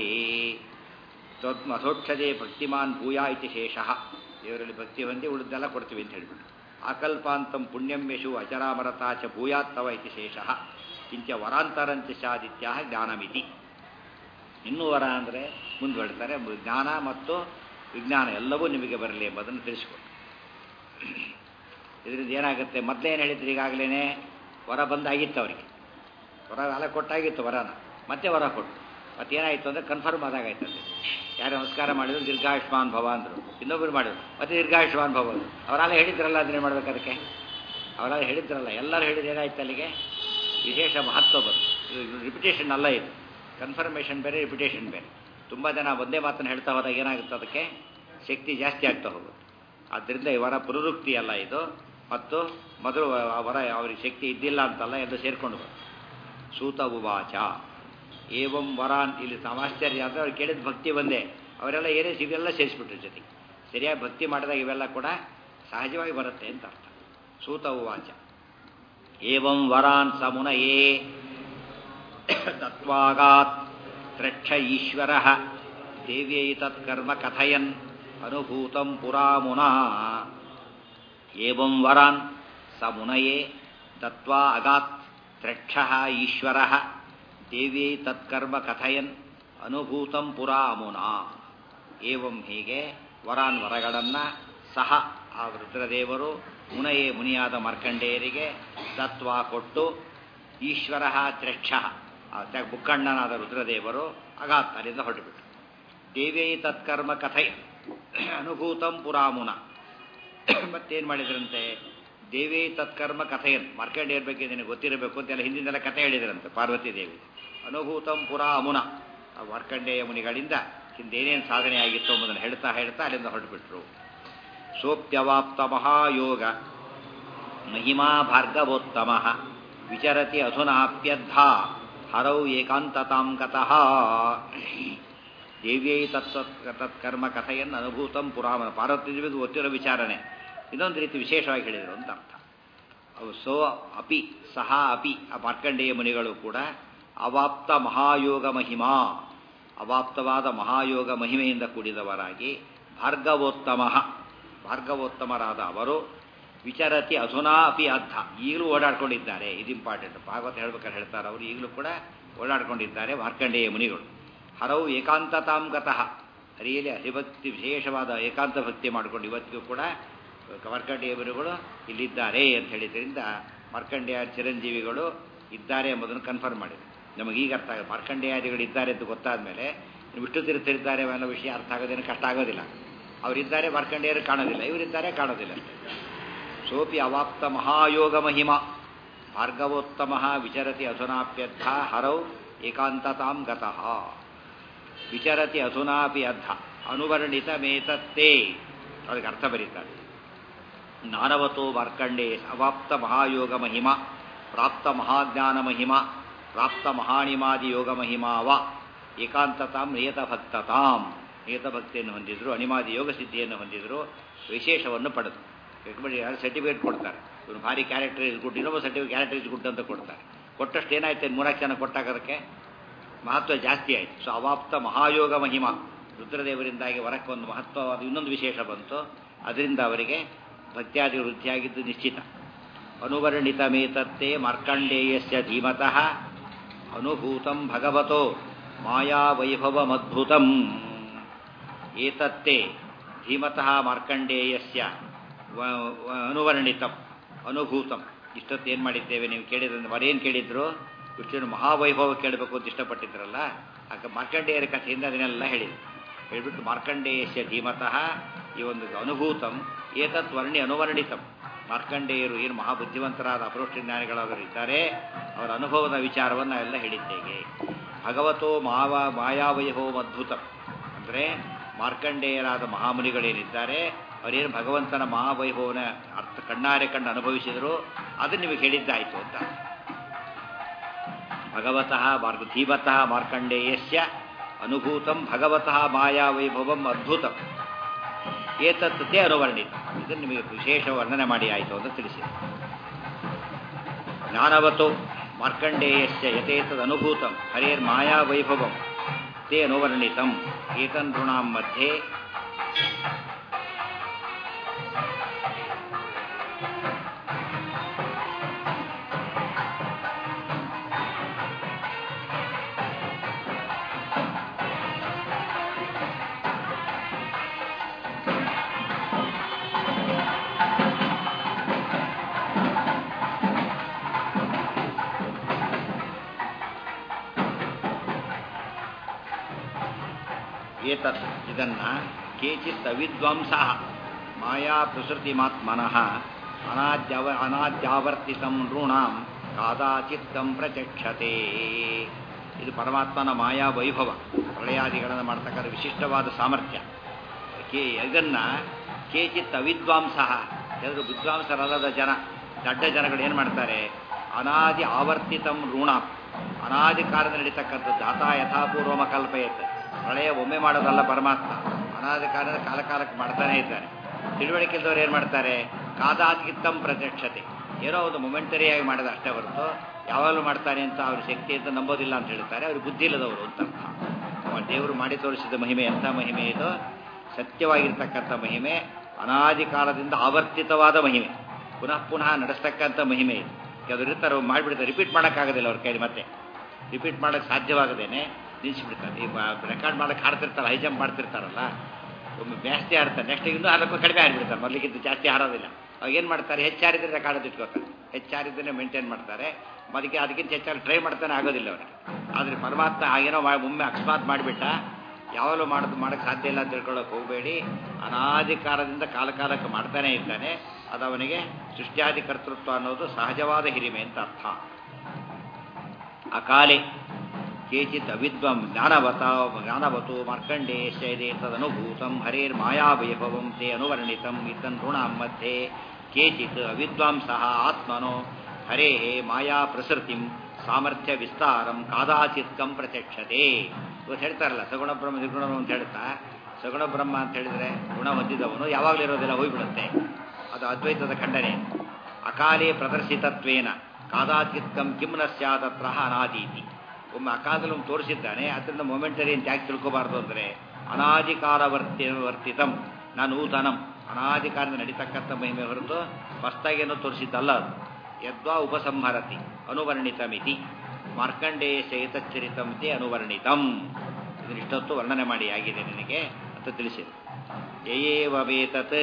ತದ್ಮಥೋಕ್ಷಜೆ ಭಕ್ತಿಮಾನ್ ಭೂಯ ಇತಿ ಶೇಷಃ ದೇವರಲ್ಲಿ ಭಕ್ತಿ ಹೊಂದಿ ಉಳಿದೆಲ್ಲ ಕೊಡ್ತೀವಿ ಅಂತ ಹೇಳಿಬಿಟ್ಟು ಆಕಲ್ಪಾಂತಂ ಪುಣ್ಯಂ ಯಶು ಅಚರಾಮರತಾ ಚ ಭೂಯಾತ್ ತವ ಇತಿ ಶೇಷಃ ಕಿಂಚ ವರಾಂತರಂಚ ಶಾದಿತ್ಯ ಜ್ಞಾನಮಿತಿ ಇನ್ನೂ ವರ ಅಂದರೆ ಮುಂದುವಡ್ತಾರೆ ಜ್ಞಾನ ಮತ್ತು ವಿಜ್ಞಾನ ಎಲ್ಲವೂ ನಿಮಗೆ ಬರಲಿ ಎಂಬುದನ್ನು ತಿಳಿಸಿಕೊಟ್ಟು ಇದರಿಂದ ಏನಾಗುತ್ತೆ ಮೊದಲೇನು ಹೇಳಿದ್ರು ಈಗಾಗಲೇ ವರ ಬಂದಾಗಿತ್ತು ಅವರಿಗೆ ವರ ಅಲ ಕೊಟ್ಟಾಗಿತ್ತು ವರನ ಮತ್ತೆ ವರ ಕೊಟ್ಟು ಮತ್ತೇನಾಯಿತು ಅಂದರೆ ಕನ್ಫರ್ಮ್ ಆದಾಗಾಯ್ತು ಅಲ್ಲಿ ಯಾರು ನಮಸ್ಕಾರ ಮಾಡಿದ್ರು ದೀರ್ಘಾಯುಷ್ಮಾನ್ ಭವ ಅಂದರು ಇನ್ನೊಬ್ಬರು ಮಾಡಿದ್ರು ಮತ್ತೆ ದೀರ್ಘಾಯುಷ್ಮಾನ್ ಭವ ಅಂದರು ಅವರೆಲ್ಲ ಹೇಳಿದ್ರಲ್ಲ ಅದನ್ನೇ ಮಾಡ್ಬೇಕು ಅದಕ್ಕೆ ಅವರೆಲ್ಲ ಹೇಳಿದ್ರಲ್ಲ ಎಲ್ಲರೂ ಹೇಳಿದ್ರೆ ಏನಾಯ್ತು ಅಲ್ಲಿಗೆ ವಿಶೇಷ ಮಹತ್ವ ಬಂತು ಇದು ರಿಪಿಟೇಷನ್ ಅಲ್ಲ ಇದು ಕನ್ಫರ್ಮೇಷನ್ ಬೇರೆ ರಿಪಿಟೇಷನ್ ಬೇರೆ ತುಂಬ ಜನ ಒಂದೇ ಮಾತನ್ನು ಹೇಳ್ತಾ ಹೋದಾಗ ಏನಾಗುತ್ತೆ ಅದಕ್ಕೆ ಶಕ್ತಿ ಜಾಸ್ತಿ ಆಗ್ತಾ ಹೋಗುತ್ತೆ ಆದ್ದರಿಂದ ಈ ವರ ಪುನರುಕ್ತಿ ಅಲ್ಲ ಇದು ಮತ್ತು ಮೊದಲು ಆ ವರ ಅವರಿಗೆ ಶಕ್ತಿ ಇದ್ದಿಲ್ಲ ಅಂತಲ್ಲ ಎಂದು ಸೇರಿಕೊಂಡು ಬಂತು ಸೂತ ಉವಾಚ ಏವಂ ವರಾನ್ ಇಲ್ಲಿ ಸಮಾಶ್ಚರ್ಯ ಅಂದರೆ ಅವ್ರು ಕೇಳಿದ ಭಕ್ತಿ ಒಂದೇ ಅವರೆಲ್ಲ ಏನೇ ಇವೆಲ್ಲ ಸೇರಿಸ್ಬಿಟ್ರು ಜೊತೆಗೆ ಸರಿಯಾಗಿ ಭಕ್ತಿ ಮಾಡಿದಾಗ ಇವೆಲ್ಲ ಕೂಡ ಸಹಜವಾಗಿ ಬರುತ್ತೆ ಅಂತ ಅರ್ಥ ಸೂತ ಉವಾಚ ಏವಂ ವರಾನ್ ಸಮುನಯೇ ತತ್ವಾಗಾತ್ ತ್ರಕ್ಷ ಈಶ್ವರ ದೇವ್ಯೈ ತತ್ಕರ್ಮ ಕಥಯನ್ ಅನುಭೂತಂ ಪುರಾಮುನಾ ಏವಂ ವರಾನ್ ಸ ಮುನಯೇ ದತ್ವಾ ಅಗಾತ್ ತ್ರಕ್ಷ ಈಶ್ವರ ದೇವ್ಯೈ ತತ್ಕರ್ಮ ಕಥಯನ್ ಅನುಭೂತಂ ಪುರಾ ಅಮುನಾ ಏವಂ ಹೀಗೆ ವರಾನ್ ವರಗಳನ್ನು ಸಹ ಆ ರುದ್ರದೇವರು ಮುನಯೇ ಮುನಿಯಾದ ಮಾರ್ಕಂಡೇಯರಿಗೆ ದತ್ವಾ ಕೊಟ್ಟು ಈಶ್ವರ ತ್ರಕ್ಷ ಬುಕ್ಕಣ್ಣನಾದ ರುದ್ರದೇವರು ಅಗಾತ್ ಅಲ್ಲಿಂದ ಹೊರಟುಬಿಟ್ಟು ದೇವ್ಯೈ ತತ್ಕರ್ಮ ಕಥಯ ಅನುಭೂತಂ ಪುರಾಮುನ ಮತ್ತೇನು ಮಾಡಿದ್ರಂತೆ ದೇವಿ ತತ್ಕರ್ಮ ಕಥೆಯನ್ ಮಾರ್ಕಂಡೇಯರ ಬಗ್ಗೆ ನಿನಗೆ ಗೊತ್ತಿರಬೇಕು ಅಂತೆಲ್ಲ ಹಿಂದಿನೆಲ್ಲ ಕಥೆ ಹೇಳಿದ್ರಂತೆ ಪಾರ್ವತಿ ದೇವಿ ಅನುಭೂತಂ ಪುರಾ ಅಮುನ ಆ ಮಾರ್ಕಂಡೇಯ ಮುನಿಗಳಿಂದ ಹಿಂದೇನೇನು ಸಾಧನೆ ಆಗಿತ್ತು ಎಂಬುದನ್ನು ಹೇಳ್ತಾ ಹೇಳ್ತಾ ಅಲ್ಲಿಂದ ಹೊರಟುಬಿಟ್ರು ಸೋಪ್ಯವಾಪ್ತ ಮಹಾಯೋಗ ಮಹಿಮಾ ಭಾರ್ಗವೋತ್ತಮ ವಿಚರತಿ ಅಧುನಾಪ್ಯದ್ಧ ಹರೌ ಏಕಾಂತತಾಂ ಕತಃ ದೇವಿಯೈ ತತ್ವ ತತ್ಕರ್ಮ ಕಥೆಯನ್ನು ಅನುಭೂತಂ ಪುರಾಮನ ಪಾರ್ವತಿ ದೇವಿಗೆ ಗೊತ್ತಿರೋ ವಿಚಾರಣೆ ಇದೊಂದು ರೀತಿ ವಿಶೇಷವಾಗಿ ಹೇಳಿದರು ಅಂತ ಅರ್ಥ ಅವು ಸೋ ಅಪಿ ಸಹ ಅಪಿ ಆ ಮಾರ್ಕಂಡೇಯ ಮುನಿಗಳು ಕೂಡ ಅವಾಪ್ತ ಮಹಾಯೋಗ ಮಹಿಮಾ ಅವಾಪ್ತವಾದ ಮಹಾಯೋಗ ಮಹಿಮೆಯಿಂದ ಕೂಡಿದವರಾಗಿ ಭಾರ್ಗವೋತ್ತಮ ಭಾರ್ಗವೋತ್ತಮರಾದ ಅವರು ವಿಚರತಿ ಅಧುನಾ ಅಪಿ ಅರ್ಥ ಈಗಲೂ ಓಡಾಡ್ಕೊಂಡಿದ್ದಾರೆ ಇದು ಇಂಪಾರ್ಟೆಂಟ್ ಭಾಗವತ ಹೇಳ್ಬೇಕಾದ್ರೆ ಹೇಳ್ತಾರೆ ಅವರು ಈಗಲೂ ಕೂಡ ಓಡಾಡ್ಕೊಂಡಿದ್ದಾರೆ ಮಾರ್ಕಂಡೇಯ ಮುನಿಗಳು ಹರವು ಏಕಾಂತತಾಂ ಗತಃ ಹರಿಯಲ್ಲಿ ಹರಿಭಕ್ತಿ ವಿಶೇಷವಾದ ಏಕಾಂತ ಭಕ್ತಿ ಮಾಡಿಕೊಂಡು ಇವತ್ತಿಗೂ ಕೂಡ ಮಾರ್ಕಂಡೇಯ ಮುನಿಗಳು ಇಲ್ಲಿದ್ದಾರೆ ಅಂತ ಹೇಳಿದ್ರಿಂದ ಮಾರ್ಕಂಡೇಯ ಚಿರಂಜೀವಿಗಳು ಇದ್ದಾರೆ ಎಂಬುದನ್ನು ಕನ್ಫರ್ಮ್ ಮಾಡಿದೆ ನಮಗೆ ಈಗ ಅರ್ಥ ಆಗುತ್ತೆ ಮಾರ್ಕಂಡೇಯಾದಿಗಳು ಇದ್ದಾರೆ ಅಂತ ಗೊತ್ತಾದ ಮೇಲೆ ವಿಷ್ಣು ತೀರ್ಥರಿದ್ದಾರೆ ಅನ್ನೋ ವಿಷಯ ಅರ್ಥ ಆಗೋದೇನು ಕಷ್ಟ ಆಗೋದಿಲ್ಲ ಅವರಿದ್ದಾರೆ ಮಾರ್ಕಂಡೇಯರು ಕಾಣೋದಿಲ್ಲ ಇವರಿದ್ದಾರೆ ಕಾಣೋದಿಲ್ಲ ಸೋಪಿ ಅವಾಪ್ತ ಮಹಾಯೋಗ ಮಹಿಮಾ ಭಾರ್ಗವೋತ್ತಮ ವಿಚರತಿ ಅಧುನಾಪ್ಯರ್ಥ ಹರೌ ಏಕಾಂತತಾಂ ಗತಃ ವಿಚರತಿ ಅಧುನಾಪಿ ಅರ್ಧ ಅನುವರ್ಣಿತ ಮೇತತ್ತೇ ಅದಕ್ಕೆ ಅರ್ಥ ಬರೀತಾರೆ ನಾನವತೋ ಮಾರ್ಕಂಡೇ ಅವಾಪ್ತ ಮಹಾಯೋಗ ಮಹಿಮಾ ಪ್ರಾಪ್ತ ಮಹಾಜ್ಞಾನ ಮಹಿಮಾ ಪ್ರಾಪ್ತ ಮಹಾಣಿಮಾದಿ ಯೋಗ ಮಹಿಮಾವ ಏಕಾಂತತಾಂ ನಿಯತ ಭಕ್ತತಾಂ ನಿಯತ ಭಕ್ತಿಯನ್ನು ಹೊಂದಿದ್ರು ಅಣಿಮಾದಿ ಯೋಗ ಸಿದ್ಧಿಯನ್ನು ಹೊಂದಿದ್ರು ವಿಶೇಷವನ್ನು ಪಡೆದು ಯಾರು ಸರ್ಟಿಫಿಕೇಟ್ ಕೊಡ್ತಾರೆ ಇವನು ಭಾರಿ ಕ್ಯಾರೆಕ್ಟರ್ ಇಸ್ ಗುಡ್ ಇನ್ನೊಬ್ಬ ಸರ್ಟಿಫಿಕೇಟ್ ಕ್ಯಾರೆಕ್ಟರ್ ಇಸ್ ಗುಡ್ ಅಂತ ಕೊಡ್ತಾರೆ ಕೊಟ್ಟಷ್ಟು ಏನಾಯ್ತು ಮೂರಾಕು ಜನ ಕೊಟ್ಟಾಗ ಅದಕ್ಕೆ ಮಹತ್ವ ಜಾಸ್ತಿ ಆಯಿತು ಸೊ ಅವಾಪ್ತ ಮಹಾಯೋಗ ಮಹಿಮಾ ರುದ್ರದೇವರಿಂದಾಗಿ ವರಕ್ಕೆ ಒಂದು ಮಹತ್ವವಾದ ಇನ್ನೊಂದು ವಿಶೇಷ ಬಂತು ಅದರಿಂದ ಅವರಿಗೆ ಭಕ್ತ್ಯಾದಿ ವೃದ್ಧಿಯಾಗಿದ್ದು ನಿಶ್ಚಿತ ಅನುವರ್ಣಿತ ಮೇತತ್ತೆ ಮಾರ್ಕಂಡೇಯಸ್ಯ ಧೀಮತಃ ಅನುಭೂತಂ ಭಗವತೋ ಮಾಯಾವೈಭವಮದ್ಭುತಂ ಏತತ್ತೆ ಧೀಮತಃ ಮಾರ್ಕಂಡೇಯಸ್ಯ ಅನುವರ್ಣಿತಂ ಅನುಭೂತಂ ಇಷ್ಟೊತ್ತು ಏನು ಮಾಡಿದ್ದೇವೆ ನೀವು ಕೇಳಿದ್ರೆ ಅವರೇನು ಕೇಳಿದ್ರು ವಿಷ್ಣುವಿನ ಮಹಾವೈಭವ ಕೇಳಬೇಕು ಅಂತ ಇಷ್ಟಪಟ್ಟಿದ್ರಲ್ಲ ಆಗ ಮಾರ್ಕಂಡೇಯರ ಕಥೆಯಿಂದ ಅದನ್ನೆಲ್ಲ ಹೇಳಿದ್ರು ಹೇಳ್ಬಿಟ್ಟು ಮಾರ್ಕಂಡೇಯಸ್ಯ ಧೀಮತಃ ಈ ಒಂದು ಅನುಭೂತಂ ಏತತ್ ವರ್ಣಿ ಅನುವರ್ಣಿತಂ ಮಾರ್ಕಂಡೇಯರು ಏನು ಮಹಾಬುದ್ಧಿವಂತರಾದ ಅಪರೋಷ್ಠ ಜ್ಞಾನಿಗಳಾದರೂ ಇದ್ದಾರೆ ಅವರ ಅನುಭವದ ವಿಚಾರವನ್ನು ಎಲ್ಲ ಹೇಳಿದ್ದೇವೆ ಭಗವತೋ ಮಾವ ಮಾಯಾವೈಭವಂ ಅದ್ಭುತಂ ಅಂದರೆ ಮಾರ್ಕಂಡೇಯರಾದ ಮಹಾಮುನಿಗಳೇನಿದ್ದಾರೆ ಅವರೇನು ಭಗವಂತನ ಮಹಾವೈಭವನ ಅರ್ಥ ಕಣ್ಣಾರೆ ಕಂಡು ಅನುಭವಿಸಿದರು ಅದನ್ನು ನಿಮಗೆ ಹೇಳಿದ್ದಾಯಿತು ಅಂತ ಭಗವತಃ ಮಾರ್ಗ ಧೀಮತಃ ಮಾರ್ಕಂಡೇಯಸ್ಯ ಅನುಭೂತಂ ಭಗವತಃ ಮಾಯಾವೈಭವಂ ಅದ್ಭುತಂ ಏತತ್ತೇ ಅನುವರ್ಣಿತ ಇದನ್ನು ನಿಮಗೆ ವಿಶೇಷ ವರ್ಣನೆ ಮಾಡಿ ಆಯಿತು ಅಂತ ತಿಳಿಸಿ ಜ್ಞಾನವತು ಮಾರ್ಕಂಡೇಯಸ್ಯ ಯಥೇತದ ಅನುಭೂತಂ ಹರೇರ್ ಮಾಯಾವೈಭವಂ ತೇ ಅನುವರ್ಣಿತಂ ಏತನ್ ಋಣಾಂ ಮಧ್ಯೆ ಏತತ್ ಇದನ್ನ ಕೇಚಿತ್ ಅವಿದ್ವಾಂಸ ಮಾಯಾ ಪ್ರಸೃತಿಮಾತ್ಮನಃ ಅನಾದ್ಯವ ಅನಾದ್ಯಾವರ್ತಿತಂ ನೃಣಾಂ ಕಾದಾಚಿತ್ತಂ ಪ್ರಚಕ್ಷತೆ ಇದು ಪರಮಾತ್ಮನ ಮಾಯಾ ವೈಭವ ಪ್ರಳಯಾದಿಗಳನ್ನು ಮಾಡ್ತಕ್ಕಂಥ ವಿಶಿಷ್ಟವಾದ ಸಾಮರ್ಥ್ಯ ಕೇ ಇದನ್ನ ಕೇಚಿತ್ ಅವಿದ್ವಾಂಸ ಕೆಲವರು ವಿದ್ವಾಂಸರಲ್ಲದ ಜನ ದಡ್ಡ ಜನಗಳು ಏನು ಮಾಡ್ತಾರೆ ಅನಾದಿ ಆವರ್ತಿತಂ ಋಣ ಅನಾದಿ ಕಾಲದಲ್ಲಿ ನಡೀತಕ್ಕಂಥದ್ದು ಜಾತಾ ಯಥಾಪೂರ್ವಮ ಕಲ್ಪಯತ್ ಪ್ರಳಯ ಒಮ್ಮೆ ಮಾಡೋದಲ್ಲ ಪರಮಾತ್ಮ ಅನಾದಿ ಕಾಲದ ಕಾಲ ಕಾಲಕ್ಕೆ ಮಾಡ್ತಾನೆ ಇದ್ದಾರೆ ತಿಳುವಳಿಕೆ ಇದ್ದವ್ರು ಏನು ಮಾಡ್ತಾರೆ ಕಾದಾದ್ಗಿತ್ತಂ ಪ್ರತ್ಯಕ್ಷತೆ ಏನೋ ಒಂದು ಮೊಮೆಂಟರಿಯಾಗಿ ಮಾಡೋದು ಅಷ್ಟೇ ಹೊರತು ಯಾವಾಗಲೂ ಮಾಡ್ತಾನೆ ಅಂತ ಅವ್ರ ಶಕ್ತಿ ಅಂತ ನಂಬೋದಿಲ್ಲ ಅಂತ ಹೇಳ್ತಾರೆ ಅವ್ರಿಗೆ ಬುದ್ಧಿ ಇಲ್ಲದವರು ಅಂತ ಅರ್ಥ ದೇವರು ಮಾಡಿ ತೋರಿಸಿದ ಮಹಿಮೆ ಎಂಥ ಮಹಿಮೆ ಇದು ಸತ್ಯವಾಗಿರ್ತಕ್ಕಂಥ ಮಹಿಮೆ ಅನಾದಿ ಕಾಲದಿಂದ ಆವರ್ತಿತವಾದ ಮಹಿಮೆ ಪುನಃ ಪುನಃ ನಡೆಸ್ತಕ್ಕಂಥ ಮಹಿಮೆ ಇದು ಕೆಲವರು ಇರ್ತಾರೆ ಮಾಡಿಬಿಡ್ತಾರೆ ರಿಪೀಟ್ ಮಾಡೋಕ್ಕಾಗೋದಿಲ್ಲ ಅವ್ರ ಕೈಲಿ ಮತ್ತೆ ರಿಪೀಟ್ ಮಾಡೋಕ್ಕೆ ಸಾಧ್ಯವಾಗದೇನೆ ನಿಲ್ಲಿಸಿಬಿಡ್ತಾರೆ ಈ ರೆಕಾರ್ಡ್ ಮಾಡೋಕ್ಕೆ ಹಾಡ್ತಿರ್ತಾರೆ ಹೈ ಜಂಪ್ ಮಾಡ್ತಿರ್ತಾರಲ್ಲ ಒಮ್ಮೆ ಜಾಸ್ತಿ ಆಡ್ತಾರೆ ನೆಕ್ಸ್ಟ್ ಇನ್ನೂ ಅದಕ್ಕೂ ಕಡಿಮೆ ಆಡ್ಬಿಡ್ತಾರೆ ಮೊದಲಿಗಿಂತ ಜಾಸ್ತಿ ಹಾರೋದಿಲ್ಲ ಅವಾಗ ಏನು ಮಾಡ್ತಾರೆ ಹೆಚ್ಚಾರಿದ್ರೆ ರೆಕಾರ್ಡ್ ಇಟ್ಕೋತಾರೆ ಹೆಚ್ಚಾರಿದ್ರೆ ಮೇಂಟೈನ್ ಮಾಡ್ತಾರೆ ಅದಕ್ಕೆ ಅದಕ್ಕಿಂತ ಹೆಚ್ಚಾಗಿ ಟ್ರೈ ಮಾಡ್ತಾನೆ ಆಗೋದಿಲ್ಲ ಅವರಿಗೆ ಆದರೆ ಪರಮಾತ್ಮ ಹಾಗೇನೋ ಒಮ್ಮೆ ಅಕಸ್ಮಾತ್ ಮಾಡಿಬಿಟ್ಟ ಯಾವಾಗಲೂ ಮಾಡೋದು ಮಾಡೋಕ್ಕೆ ಸಾಧ್ಯ ಇಲ್ಲ ಅಂತ ತಿಳ್ಕೊಳ್ಳೋಕೆ ಹೋಗಬೇಡಿ ಅನಾದಿ ಕಾಲದಿಂದ ಕಾಲ ಕಾಲಕ್ಕೆ ಮಾಡ್ತಾನೆ ಇದ್ದಾನೆ ಅದು ಅವನಿಗೆ ಸೃಷ್ಟ್ಯಾದಿ ಕರ್ತೃತ್ವ ಅನ್ನೋದು ಸಹಜವಾದ ಹಿರಿಮೆ ಅಂತ ಅರ್ಥ ಅಕಾಲೆ ಕೇಚಿತ್ ಅವಿದ್ವಂ ಜ್ಞಾನವತ ಜ್ಞಾನವತು ಮಾರ್ಕಂಡೇಶ್ಚೈದೆ ತದನುಭೂತಂ ಹರೇರ್ ಮಾಯಾವೈಭವಂ ತೇ ಅನುವರ್ಣಿತಂ ಇತನ್ ಋಣಾಂ ಮಧ್ಯೆ ಕೇಚಿತ್ ಅವಿದ್ವಾಂಸಃ ಆತ್ಮನೋ ಹರೇ ಮಾಯಾ ಪ್ರಸೃತಿಂ ಸಾಮರ್ಥ್ಯ ವಿಸ್ತಾರಂ ಕಾದಾಚಿತ್ಕಂ ಪ್ರತ್ಯಕ್ಷತೆ ಇವತ್ತು ಹೇಳ್ತಾರಲ್ಲ ಸಗುಣ ಬ್ರಹ್ಮ ನಿರ್ಗುಣ ಅಂತ ಹೇಳ್ತಾ ಸಗುಣ ಬ್ರಹ್ಮ ಅಂತ ಹೇಳಿದ್ರೆ ಗುಣ ಹೊಂದಿದವನು ಯಾವಾಗಲೂ ಇರೋದಿಲ್ಲ ಹೋಗ್ಬಿಡುತ್ತೆ ಅದು ಅದ್ವೈತದ ಖಂಡನೆ ಅಕಾಲೇ ಪ್ರದರ್ಶಿತತ್ವೇನ ಕಾದಾಚಿತ್ಕಂ ಕಿಮ್ನ ಸ್ಯಾದತ್ರ ಅನಾದೀತಿ ಒಮ್ಮೆ ಅಕಾಲದಲ್ಲಿ ಒಮ್ಮೆ ತೋರಿಸಿದ್ದಾನೆ ಅದರಿಂದ ಮೊಮೆಂಟರಿ ಅಂತ ಯಾಕೆ ತಿಳ್ಕೋಬಾರ್ದು ಅಂದರೆ ಅನಾದಿಕಾಲ ವರ್ತಿ ವರ್ತಿತಂ ನಾನು ನೂತನಂ ಅನಾದಿಕಾಲದಿಂದ ನಡೀತಕ್ಕಂಥ ಮಹಿಮೆ ಹೊರತು ಹೊಸ್ತಾಗೇನೋ ತೋರಿಸಿದ್ದಲ್ಲ ಅದು ಯದ್ವಾ ಉಪಸಂಹರತಿ ಅನುವರ್ಣಿತಮಿತಿ ಮಾರ್ಕಂಡೇಯ ಚರಿತಂ ತೇ ಅನುವರ್ಣಿತಂ ಇದನ್ನಿಷ್ಟೊತ್ತು ವರ್ಣನೆ ಮಾಡಿ ಆಗಿದೆ ನಿನಗೆ ಅಂತ ತಿಳಿಸಿದೆ ಯಯೇವೇತತ್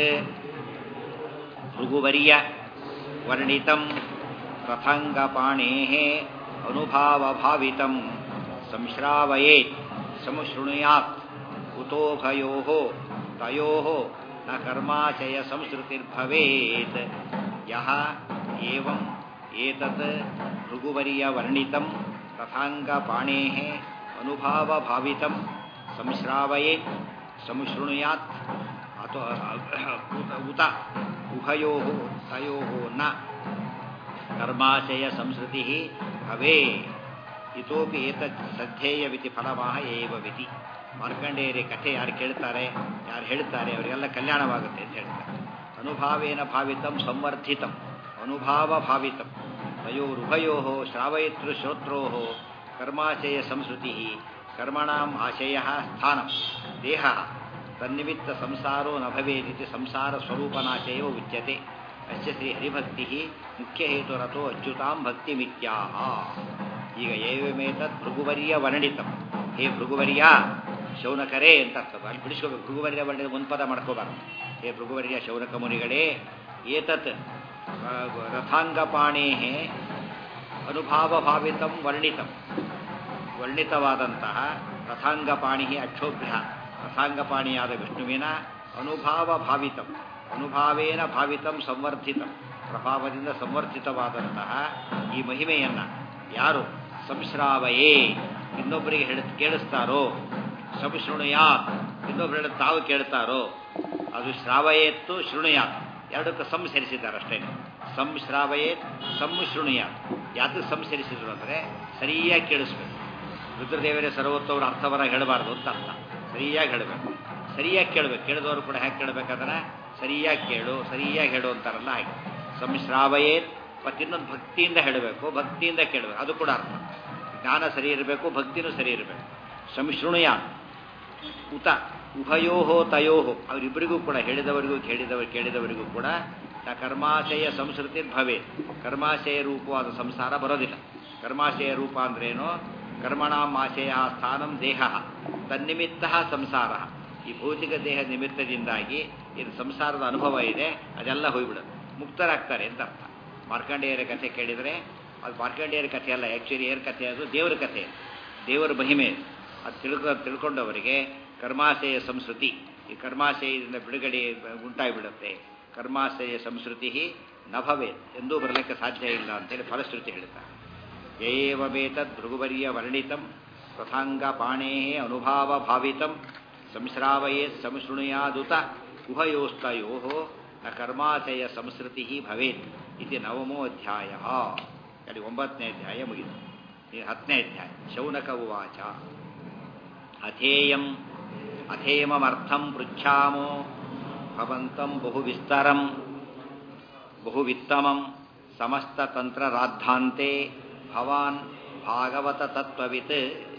ಭೃಗುವರ್ಯ ವರ್ಣಿತಂ ರಥಂಗಪಾಣೇ ಅನುಭಾವಭಾವಿತಂ ಸಂಶ್ರಾವಯೇತ್ ಸಮಶೃಣುಯಾತ್ ಕುತೋಭಯೋಃ ತಯೋಃ ನ ಕರ್ಮಾಚಯ ಸಂಸ್ಕೃತಿರ್ಭವೇತ್ ಯಹ ಏವಂ ಏತತ್ ಭೃಗುವರ್ಯ ವರ್ಣಿತಂ ತಥಾಂಗಪಾಣೇಃ ಅನುಭಾವಭಾವಿತಂ ಸಂಶ್ರಾವಯೇತ್ ಸಂಶೃಣುಯಾತ್ ಅಥೋ ಉತ ಉಭಯೋಃ ತಯೋಃ ನ ಕರ್ಮಾಶಯ ಸಂಸ್ಕೃತಿ ಭವೇ ಇತೋಪಿ ಏತತ್ ಸಧ್ಯೇಯವಿತಿ ಫಲಮಾಹ ಏವವಿತಿ ಮಾರ್ಕಂಡೇಯರಿ ಕಥೆ ಯಾರು ಕೇಳ್ತಾರೆ ಯಾರು ಹೇಳ್ತಾರೆ ಅವರಿಗೆಲ್ಲ ಕಲ್ಯಾಣವಾಗುತ್ತೆ ಅಂತ ಹೇಳ್ತಾರೆ ಅನುಭಾವೇನ ಭಾವಿತಂ ಸಂವರ್ಧಿತಂ ಅನುಭಾವ ಭಾವಿತಂ ತಯೋರುಭಯೋ ಶ್ರಾವಯತೃ ಶ್ರೋತ್ರೋ ಕರ್ಮಾಶಯ ಸಂಸ್ಕೃತಿ ಕರ್ಮಣಾಂ ಆಶಯ ಸ್ಥಾನಂ ದೇಹ ತನ್ನಿಮಿತ್ತ ಸಂಸಾರೋ ನ ಭವೇದಿತಿ ಸಂಸಾರ ಸ್ವರೂಪನಾಶಯೋ ಉಚ್ಯತೆ ಅಸ್ಯ ಶ್ರೀ ಹರಿಭಕ್ತಿ ಮುಖ್ಯ ಹೇತುರಥೋ ಅಚ್ಯುತಾಂ ಭಕ್ತಿ ಮಿತ್ಯಾಹ ಈಗ ಏವಮೇತದ್ ಭೃಗುವರ್ಯ ವರ್ಣಿತಂ ಹೇ ಭೃಗುವರ್ಯ ಶೌನಕರೇ ಅಂತ ಅರ್ಥ ಅಲ್ಲಿ ಬಿಡಿಸ್ಕೋಬೇಕು ಭೃಗುವರ್ಯ ವರ್ಣಿತ ಮುಂಪದ ಮಾಡ್ಕೋಬಾರ್ದು ಹೇ ಭೃಗುವರ್ಯ ಶೌನಕ ಮುನಿಗಳೇ ಏತತ್ ರಥಾಂಗಪಾಣೇ ಅನುಭಾವಭಾವಿತಂ ವರ್ಣಿತಂ ವರ್ಣಿತವಾದಂತಹ ರಥಾಂಗಪಾಣಿ ಅಕ್ಷೋಭ್ಯ ರಥಾಂಗಪಾಣಿಯಾದ ವಿಷ್ಣುವಿನ ಅನುಭಾವ ಭಾವಿತಂ ಅನುಭಾವೇನ ಭಾವಿತಂ ಸಂವರ್ಧಿತಂ ಪ್ರಭಾವದಿಂದ ಸಂವರ್ಧಿತವಾದಂತಹ ಈ ಮಹಿಮೆಯನ್ನ ಯಾರು ಸಂಶ್ರಾವಯೇ ಇನ್ನೊಬ್ಬರಿಗೆ ಹೇಳ ಕೇಳಿಸ್ತಾರೋ ಸಂಶೃಣುಯಾತ್ ಇನ್ನೊಬ್ರು ಹೇಳ ತಾವು ಕೇಳ್ತಾರೋ ಅದು ಶ್ರಾವಯೇತ್ತು ಶೃಣುಯಾತ್ ಎರಡಕ್ಕೂ ಸಂ ಸೇರಿಸಿದ್ದಾರೆ ಅಷ್ಟೇ ಸಂಶ್ರಾವಯೇತ್ ಸಂಶೃಣುಯಾತ್ ಯಾತಕ್ಕೆ ಸಂಸರಿಸಿದ್ರು ಅಂದರೆ ಸರಿಯಾಗಿ ಕೇಳಿಸ್ಬೇಕು ರುದ್ರದೇವರೇ ಸರ್ವೋತ್ತವರು ಅರ್ಥವರ ಹೇಳಬಾರ್ದು ಅಂತ ಅರ್ಥ ಸರಿಯಾಗಿ ಹೇಳಬೇಕು ಸರಿಯಾಗಿ ಕೇಳಬೇಕು ಕೇಳಿದವರು ಕೂಡ ಹೇಗೆ ಕೇಳಬೇಕಾದ್ರೆ ಸರಿಯಾಗಿ ಕೇಳು ಸರಿಯಾಗಿ ಹೇಳು ಅಂತಾರಲ್ಲ ಹಾಗೆ ಸಂಶ್ರಾವಯೇತ್ ಮತ್ತು ಇನ್ನೊಂದು ಭಕ್ತಿಯಿಂದ ಹೇಳಬೇಕು ಭಕ್ತಿಯಿಂದ ಕೇಳಬೇಕು ಅದು ಕೂಡ ಅರ್ಥ ಜ್ಞಾನ ಸರಿ ಇರಬೇಕು ಭಕ್ತಿನೂ ಸರಿ ಇರಬೇಕು ಸಂಶೃಣುಯ ಉತ ಉಭಯೋಹೋ ತಯೋಹೋ ಅವರಿಬ್ಬರಿಗೂ ಕೂಡ ಹೇಳಿದವರಿಗೂ ಕೇಳಿದವರು ಕೇಳಿದವರಿಗೂ ಕೂಡ ನ ಕರ್ಮಾಶಯ ಸಂಸ್ಕೃತಿ ಭವೇ ಕರ್ಮಾಶಯ ರೂಪವಾದ ಸಂಸಾರ ಬರೋದಿಲ್ಲ ಕರ್ಮಾಶಯ ರೂಪ ಅಂದ್ರೇನು ಕರ್ಮಣಾಂ ಆಶಯ ಸ್ಥಾನಂ ದೇಹ ತನ್ನಿಮಿತ್ತ ಸಂಸಾರ ಈ ಭೌತಿಕ ದೇಹ ನಿಮಿತ್ತದಿಂದಾಗಿ ಇದು ಸಂಸಾರದ ಅನುಭವ ಇದೆ ಅದೆಲ್ಲ ಹೋಗ್ಬಿಡುತ್ತೆ ಮುಕ್ತರಾಗ್ತಾರೆ ಅಂತ ಅರ್ಥ ಮಾರ್ಕಂಡೇಯರ ಕಥೆ ಕೇಳಿದರೆ ಅದು ಮಾರ್ಕಂಡೇಯರ ಕಥೆ ಅಲ್ಲ ಆ್ಯಕ್ಚುಲಿ ಏರ್ ಕಥೆ ಅದು ದೇವರ ಕಥೆ ದೇವರ ಮಹಿಮೆ ಅದು ತಿಳ್ಕೊ ತಿಳ್ಕೊಂಡವರಿಗೆ ಕರ್ಮಾಶಯ ಸಂಸ್ಕೃತಿ ಈ ಕರ್ಮಾಶಯದಿಂದ ಬಿಡುಗಡೆ ಉಂಟಾಗಿಬಿಡುತ್ತೆ ಕರ್ಮಾಶಯ ಸಂಸ್ಕೃತಿ ನಭವೇ ಎಂದೂ ಬರಲಿಕ್ಕೆ ಸಾಧ್ಯ ಇಲ್ಲ ಅಂತೇಳಿ ಫಲಶ್ರುತಿ ಹೇಳ್ತಾರೆ ಏವಮೇತದ್ ಭೃಗುವರ್ಯ ವರ್ಣಿತಂ ಪ್ರಥಾಂಗಪಾಣೇ ಅನುಭಾವ ಭಾವಿತಂ ಸಂಶ್ರಾವಯೇತ್ ಸಂಶೃಣುಯಾದುತ ಉಭಯೋಸ್ತಯೋ ನ ಕರ್ಮಾಶಯ ಸಂಸ್ಕೃತಿ ಭವೇತ್ ಇದು ನವಮೋ ಅಧ್ಯಾಯ ಅಲ್ಲಿ ಒಂಬತ್ತನೇ ಅಧ್ಯಾಯ ಮುಗಿತು ಈ ಹತ್ತನೇ ಅಧ್ಯಾಯ ಶೌನಕ ಉವಾಚ ಅಥೇಯಂ ಅಥೇಮಮರ್ಥಂ ಪೃಚ್ಛಾಮೋ ಭವಂತಂ ಬಹುವಿಸ್ತರಂ ಬಹುವಿತ್ತಮಂ ಸಮಸ್ತತಂತ್ರರಾದ್ಧಾಂತೆ ಭವಾನ್ ಭಾಗವತ ತತ್ವವಿತ್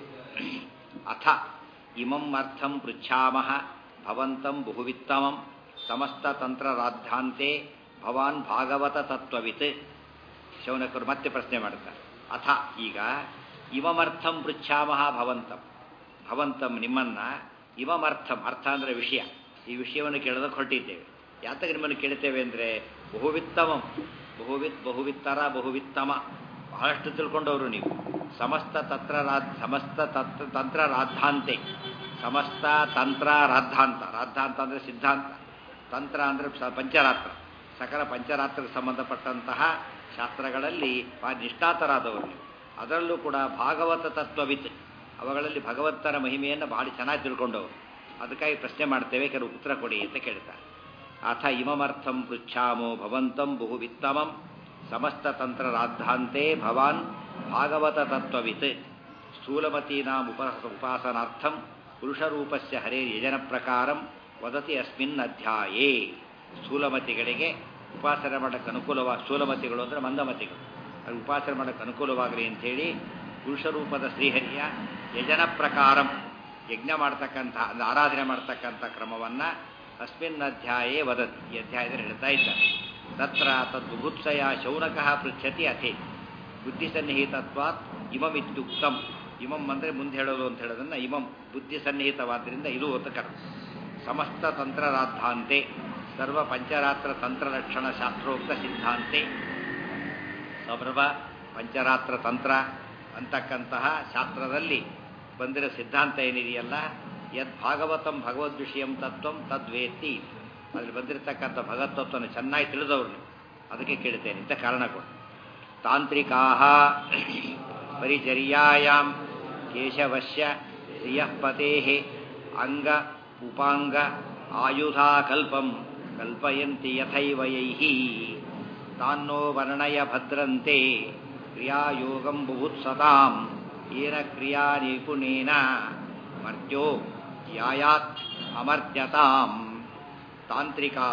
ಅಥ ಇಮಂ ಅರ್ಥಂ ಪೃಚ್ಛಾಮಃ ಭವಂತಂ ಬಹುವಿತ್ತಮಂ ಸಮಸ್ತತಂತ್ರರಾದ್ಧಾಂತೆ ಭವಾನ್ ಭಾಗವತ ತತ್ವವಿತ್ ಶೌನಕರು ಮತ್ತೆ ಪ್ರಶ್ನೆ ಮಾಡ್ತಾರೆ ಅಥ ಈಗ ಇವಮರ್ಥಂ ಪೃಚ್ಛಾಮಃ ಭವಂತಂ ಭವಂತಂ ನಿಮ್ಮನ್ನ ಇವಮರ್ಥಂ ಅರ್ಥ ಅಂದರೆ ವಿಷಯ ಈ ವಿಷಯವನ್ನು ಕೇಳೋದಕ್ಕೆ ಹೊರಟಿದ್ದೇವೆ ಯಾತಕ್ಕೆ ನಿಮ್ಮನ್ನು ಕೇಳ್ತೇವೆ ಅಂದರೆ ಬಹುವಿತ್ತಮಂ ಬಹುವಿತ್ ಬಹುವಿತ್ತರ ಬಹುವಿತ್ತಮ ಬಹಳಷ್ಟು ತಿಳ್ಕೊಂಡವರು ನೀವು ಸಮಸ್ತ ತತ್ರ ಸಮಸ್ತ ತತ್ರ ತಂತ್ರ ರಾದ್ಧಾಂತೆ ಸಮಸ್ತ ತಂತ್ರ ರಾದ್ಧಾಂತ ರಾದ್ಧಾಂತ ಅಂದರೆ ಸಿದ್ಧಾಂತ ತಂತ್ರ ಅಂದರೆ ಪಂಚರಾತ್ರ ಸಕಲ ಪಂಚರಾತ್ರಕ್ಕೆ ಸಂಬಂಧಪಟ್ಟಂತಹ ಶಾಸ್ತ್ರಗಳಲ್ಲಿ ನಿಷ್ಠಾತರಾದವರು ನೀವು ಅದರಲ್ಲೂ ಕೂಡ ಭಾಗವತ ತತ್ವವಿತ್ ಅವುಗಳಲ್ಲಿ ಭಗವಂತನ ಮಹಿಮೆಯನ್ನು ಬಹಳ ಚೆನ್ನಾಗಿ ತಿಳ್ಕೊಂಡವರು ಅದಕ್ಕಾಗಿ ಪ್ರಶ್ನೆ ಮಾಡ್ತೇವೆ ಕೆಲವು ಉತ್ತರ ಕೊಡಿ ಅಂತ ಕೇಳ್ತಾರೆ ಅಥ ಇಮಮರ್ಥಂ ಪೃಚ್ಛಾಮೋ ಭವಂತಂ ಬಹುವಿತ್ತಮಂ ಸಮಸ್ತತಂತ್ರರಾದ್ಧಾಂತೆ ಭವಾನ್ ಭಾಗವತ ತತ್ವವಿತ್ ಸ್ಥೂಲಮತೀನಾಂ ಉಪ ಉಪಾಸನಾರ್ಥಂ ಪುರುಷರೂಪಸ್ಯ ಹರೇ ಯಜನ ಪ್ರಕಾರಂ ವದತಿ ಅಸ್ಮಿನ್ ಅಧ್ಯಾಯೇ ಸ್ಥೂಲಮತಿಗಳಿಗೆ ಉಪಾಸನೆ ಮಾಡೋಕ್ಕೆ ಅನುಕೂಲವಾಗಿ ಸ್ಥೂಲಮತಿಗಳು ಅಂದರೆ ಮಂದಮತಿಗಳು ಅದು ಉಪಾಸನೆ ಮಾಡೋಕ್ಕೆ ಅನುಕೂಲವಾಗಲಿ ಅಂಥೇಳಿ ಪುರುಷರೂಪದ ಶ್ರೀಹರಿಯ ಯಜನ ಪ್ರಕಾರಂ ಯಜ್ಞ ಮಾಡ್ತಕ್ಕಂಥ ಆರಾಧನೆ ಮಾಡ್ತಕ್ಕಂಥ ಕ್ರಮವನ್ನು ಅಸ್ಮಿನ್ ಅಧ್ಯಾಯೇ ವದತಿ ಈ ಅಧ್ಯಾಯದಲ್ಲಿ ಹೇಳ್ತಾ ಇದ್ದಾರೆ ತತ್ರ ತದ್ಬುಭುತ್ಸಯ ಶೌನಕಃ ಪೃಚ್ಛತಿ ಅಥೇ ಬುದ್ಧಿಸನ್ನಿಹಿತತ್ವಾತ್ ಇಮಮಿತ್ಯುಕ್ತಂ ಇಮಂ ಅಂದರೆ ಮುಂದೆ ಹೇಳೋದು ಅಂತ ಹೇಳೋದನ್ನು ಇಮಂ ಬುದ್ಧಿ ಸನ್ನಿಹಿತವಾದ್ದರಿಂದ ಇದು ಅಂತ ಕರ ಸಮಸ್ತ ತಂತ್ರರಾದ್ಧಾಂತೆ ಸರ್ವ ಪಂಚರಾತ್ರ ತಂತ್ರಲಕ್ಷಣ ಶಾಸ್ತ್ರೋಕ್ತ ಸಿದ್ಧಾಂತೆ ಸರ್ವ ಪಂಚರಾತ್ರ ತಂತ್ರ ಅಂತಕ್ಕಂತಹ ಶಾಸ್ತ್ರದಲ್ಲಿ ಬಂದಿರೋ ಸಿದ್ಧಾಂತ ಏನಿದೆಯಲ್ಲ ಯದ್ ಭಾಗವತಂ ಭಗವದ್ ವಿಷಯಂ ತತ್ವಂ ತದ್ವೇತ್ತಿ ಅದ್ರಲ್ಲಿ ಬಂದಿರತಕ್ಕಂಥ ಭಗವತ್ತತ್ವನ ಚೆನ್ನಾಗಿ ತಿಳಿದವ್ರು ನೀವು ಅದಕ್ಕೆ ಕೇಳ್ತೇನೆ ಅಂತ ಕಾರಣ ಕೊಡು ತಾಂತ್ರಿಕಾ ಪರಿಚರ್ಯಾಯಾಂ ಕೇಶವಶ್ಯ ಶ್ರಿಯಃಪತೆ ಅಂಗ ಉಪಾಂಗ ಆಯುಧಾಕಲ್ಪಂ ಕಲ್ಪಯಂತಿ ಯಥೈವ ಯೈಃ ತಾನ್ನೋ ವರ್ಣಯ ಭದ್ರಂತೆ ಕ್ರಿಯಾಯೋಗಂ ಬುಭುತ್ಸತಾಂ ಏನ ಕ್ರಿಯಾ ನಿಪುಣೇನ ಮರ್ತ್ಯೋ ಯಾಯಾತ್ ಅಮರ್ತ್ಯತಾಂ ತಾಂತ್ರಿಕಾ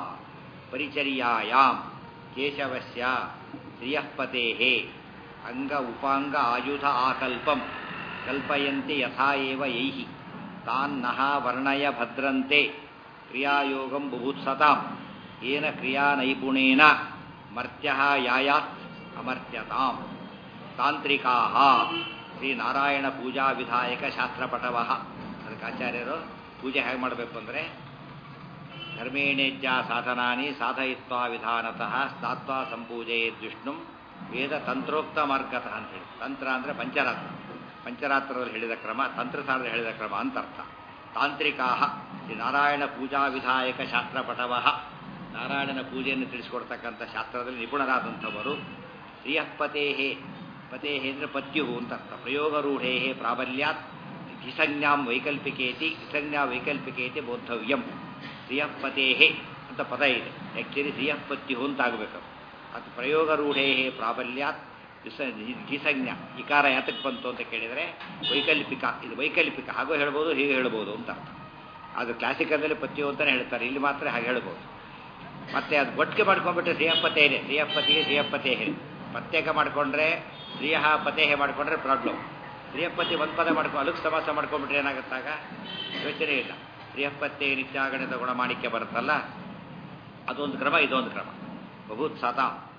ಪರಿಚರ್ಯಾಯಾಂ ಕೇಶವಸ್ಯ ಶ್ರಿಯಃಪತೆ ಅಂಗ ಉಪಾಂಗ ಆಯುಧ ಆಕಲ್ಪಂ ಕಲ್ಪಯಂತಿ ಯಥಾ ಏವ ಯೈಃ ತಾನ್ನಃ ವರ್ಣಯ ಭದ್ರಂತೆ ಕ್ರಿಯಾಯೋಗಂ ಬುಭುತ್ಸತಾಂ ಏನ ಕ್ರಿಯಾ ನೈಪುಣೇನ ಮರ್ತ್ಯ ಯಾಯಾತ್ ಅಮರ್ತ್ಯತಾಂ ತಾಂತ್ರಿಕಾ ಶ್ರೀನಾರಾಯಣ ಪೂಜಾ ವಿಧಾಯಕ ಶಾಸ್ತ್ರಪಟವ ಅದಕ್ಕೆ ಆಚಾರ್ಯರು ಪೂಜೆ ಹೇಗೆ ಮಾಡಬೇಕು ಅಂದರೆ ಧರ್ಮೇಣೇಜ್ಯ ಸಾಧನಾನಿ ಸಾಧಯಿತ್ವ ವಿಧಾನತಃ ಸ್ಥಾತ್ವ ಸಂಪೂಜೆಯೇದ್ ವಿಷ್ಣು ವೇದ ತಂತ್ರೋಕ್ತ ಮಾರ್ಗತಃ ಅಂತ ಹೇಳಿ ತಂತ್ರ ಅಂದರೆ ಪಂಚರಾತ್ರ ಪಂಚರಾತ್ರದಲ್ಲಿ ಹೇಳಿದ ಕ್ರಮ ತಂತ್ರಸಾರದಲ್ಲಿ ಹೇಳಿದ ಕ್ರಮ ಅಂತ ಅರ್ಥ ತಾಂತ್ರಿಕಾ ಶ್ರೀ ನಾರಾಯಣ ಪೂಜಾ ವಿಧಾಯಕ ಶಾಸ್ತ್ರಪಟವ ನಾರಾಯಣನ ಪೂಜೆಯನ್ನು ತಿಳಿಸಿಕೊಡ್ತಕ್ಕಂಥ ಶಾಸ್ತ್ರದಲ್ಲಿ ನಿಪುಣರಾದಂಥವರು ಶ್ರೀಯಃಪತೇ ಪತೇ ಅಂದರೆ ಪತ್ಯು ಅಂತ ಅರ್ಥ ಪ್ರಯೋಗರೂಢೇ ಪ್ರಾಬಲ್ಯಾತ್ ಘಿಸಂಜ್ಞಾಂ ವೈಕಲ್ಪಿಕೇತಿ ಘಿಸಂಜ್ಞಾ ವೈಕಲ್ಪಿಕೇತಿ ಬೋದ್ಧವ್ಯಂ ಶ್ರೀಯಃಪತೇ ಅಂತ ಪದ ಇದೆ ಆ್ಯಕ್ಚುಲಿ ಶ್ರೀಯಃಪತ್ಯು ಅಂತ ಆಗಬೇಕು ಅದು ಪ್ರಯೋಗರೂಢೇ ಪ್ರಾಬಲ್ಯಾತ್ ಘಿಸಂಜ್ಞ ಇಕಾರ ಯಾತಕ್ಕೆ ಬಂತು ಅಂತ ಕೇಳಿದರೆ ವೈಕಲ್ಪಿಕ ಇದು ವೈಕಲ್ಪಿಕ ಹಾಗೂ ಹೇಳ್ಬೋದು ಹೀಗೆ ಹೇಳ್ಬೋದು ಅಂತ ಅರ್ಥ ಅದು ಕ್ಲಾಸಿಕಲ್ನಲ್ಲಿ ಪತ್ಯು ಅಂತಲೇ ಹೇಳ್ತಾರೆ ಇಲ್ಲಿ ಮಾತ್ರ ಹಾಗೆ ಹೇಳ್ಬೋದು ಮತ್ತೆ ಅದು ಒಟ್ಟಿಗೆ ಮಾಡ್ಕೊಂಡ್ಬಿಟ್ರೆ ಶ್ರೀಯಪ್ಪತೆ ಇದೆ ಶ್ರೀಯಪ್ಪತಿಗೆ ಶ್ರೀಯಪ್ಪತೆ ಹೇಳಿ ಪ್ರತ್ಯೇಕ ಮಾಡಿಕೊಂಡ್ರೆ ಶ್ರೀಯಃ ಪತೇಹೆ ಮಾಡಿಕೊಂಡ್ರೆ ಪ್ರಾಬ್ಲಮ್ ಶ್ರೀಯಪ್ಪತಿ ಒಂದು ಪದ ಮಾಡ್ಕೊ ಅಲುಕ್ ಸಮಾಸ ಮಾಡ್ಕೊಂಡ್ಬಿಟ್ರೆ ಏನಾಗುತ್ತಾಗ ಯೋಚನೆ ಇಲ್ಲ ಶ್ರೀಯಪ್ಪತ್ತೆ ನಿತ್ಯಾಗಣಿತ ಗುಣಮಾಣಿಕ್ಯ ಬರುತ್ತಲ್ಲ ಅದೊಂದು ಕ್ರಮ ಇದೊಂದು ಕ್ರಮ ಬಹುತ್ ಸತ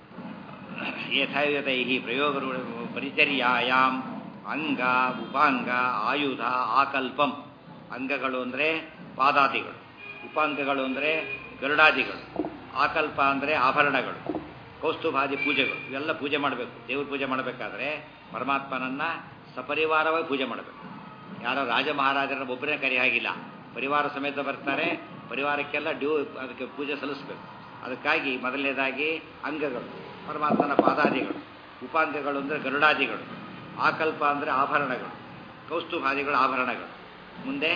ಯಥಾಯತೈ ಪ್ರಯೋಗ ಪರಿಚರ್ಯಾಯಾಮ್ ಅಂಗ ಉಪಾಂಗ ಆಯುಧ ಆಕಲ್ಪಂ ಅಂಗಗಳು ಅಂದರೆ ಪಾದಾದಿಗಳು ಉಪಾಂಗಗಳು ಅಂದರೆ ಗರುಡಾದಿಗಳು ಆಕಲ್ಪ ಅಂದರೆ ಆಭರಣಗಳು ಕೌಸ್ತುಭಾದಿ ಪೂಜೆಗಳು ಇವೆಲ್ಲ ಪೂಜೆ ಮಾಡಬೇಕು ದೇವ್ರ ಪೂಜೆ ಮಾಡಬೇಕಾದ್ರೆ ಪರಮಾತ್ಮನನ್ನ ಸಪರಿವಾರವಾಗಿ ಪೂಜೆ ಮಾಡಬೇಕು ಯಾರೋ ರಾಜ ಮಹಾರಾಜರನ್ನ ಒಬ್ಬರೇ ಕರಿ ಹಾಗಿಲ್ಲ ಪರಿವಾರ ಸಮೇತ ಬರ್ತಾರೆ ಪರಿವಾರಕ್ಕೆಲ್ಲ ಡ್ಯೂ ಅದಕ್ಕೆ ಪೂಜೆ ಸಲ್ಲಿಸಬೇಕು ಅದಕ್ಕಾಗಿ ಮೊದಲನೇದಾಗಿ ಅಂಗಗಳು ಪರಮಾತ್ಮನ ಪಾದಾದಿಗಳು ಉಪಾಂಗಗಳು ಅಂದರೆ ಗರುಡಾದಿಗಳು ಆಕಲ್ಪ ಅಂದರೆ ಆಭರಣಗಳು ಕೌಸ್ತುಭಾದಿಗಳು ಆಭರಣಗಳು ಮುಂದೆ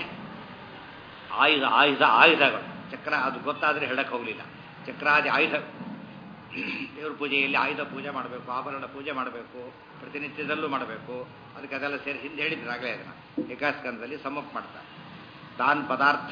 ಆಯುಧ ಆಯುಧ ಆಯುಧಗಳು ಚಕ್ರ ಅದು ಗೊತ್ತಾದರೆ ಹೇಳಕ್ಕೆ ಹೋಗಲಿಲ್ಲ ಚಕ್ರಾದಿ ಆಯುಧ ದೇವ್ರ ಪೂಜೆಯಲ್ಲಿ ಆಯುಧ ಪೂಜೆ ಮಾಡಬೇಕು ಆಭರಣ ಪೂಜೆ ಮಾಡಬೇಕು ಪ್ರತಿನಿತ್ಯದಲ್ಲೂ ಮಾಡಬೇಕು ಅದಕ್ಕೆ ಅದೆಲ್ಲ ಸೇರಿ ಹಿಂದೆ ಹೇಳಿದ್ರು ಆಗಲೇ ಅದನ್ನು ಏಕಾಸ್ಕಂದದಲ್ಲಿ ಸಮ್ಮುಖ ಮಾಡ್ತಾರೆ ತಾನ್ ಪದಾರ್ಥ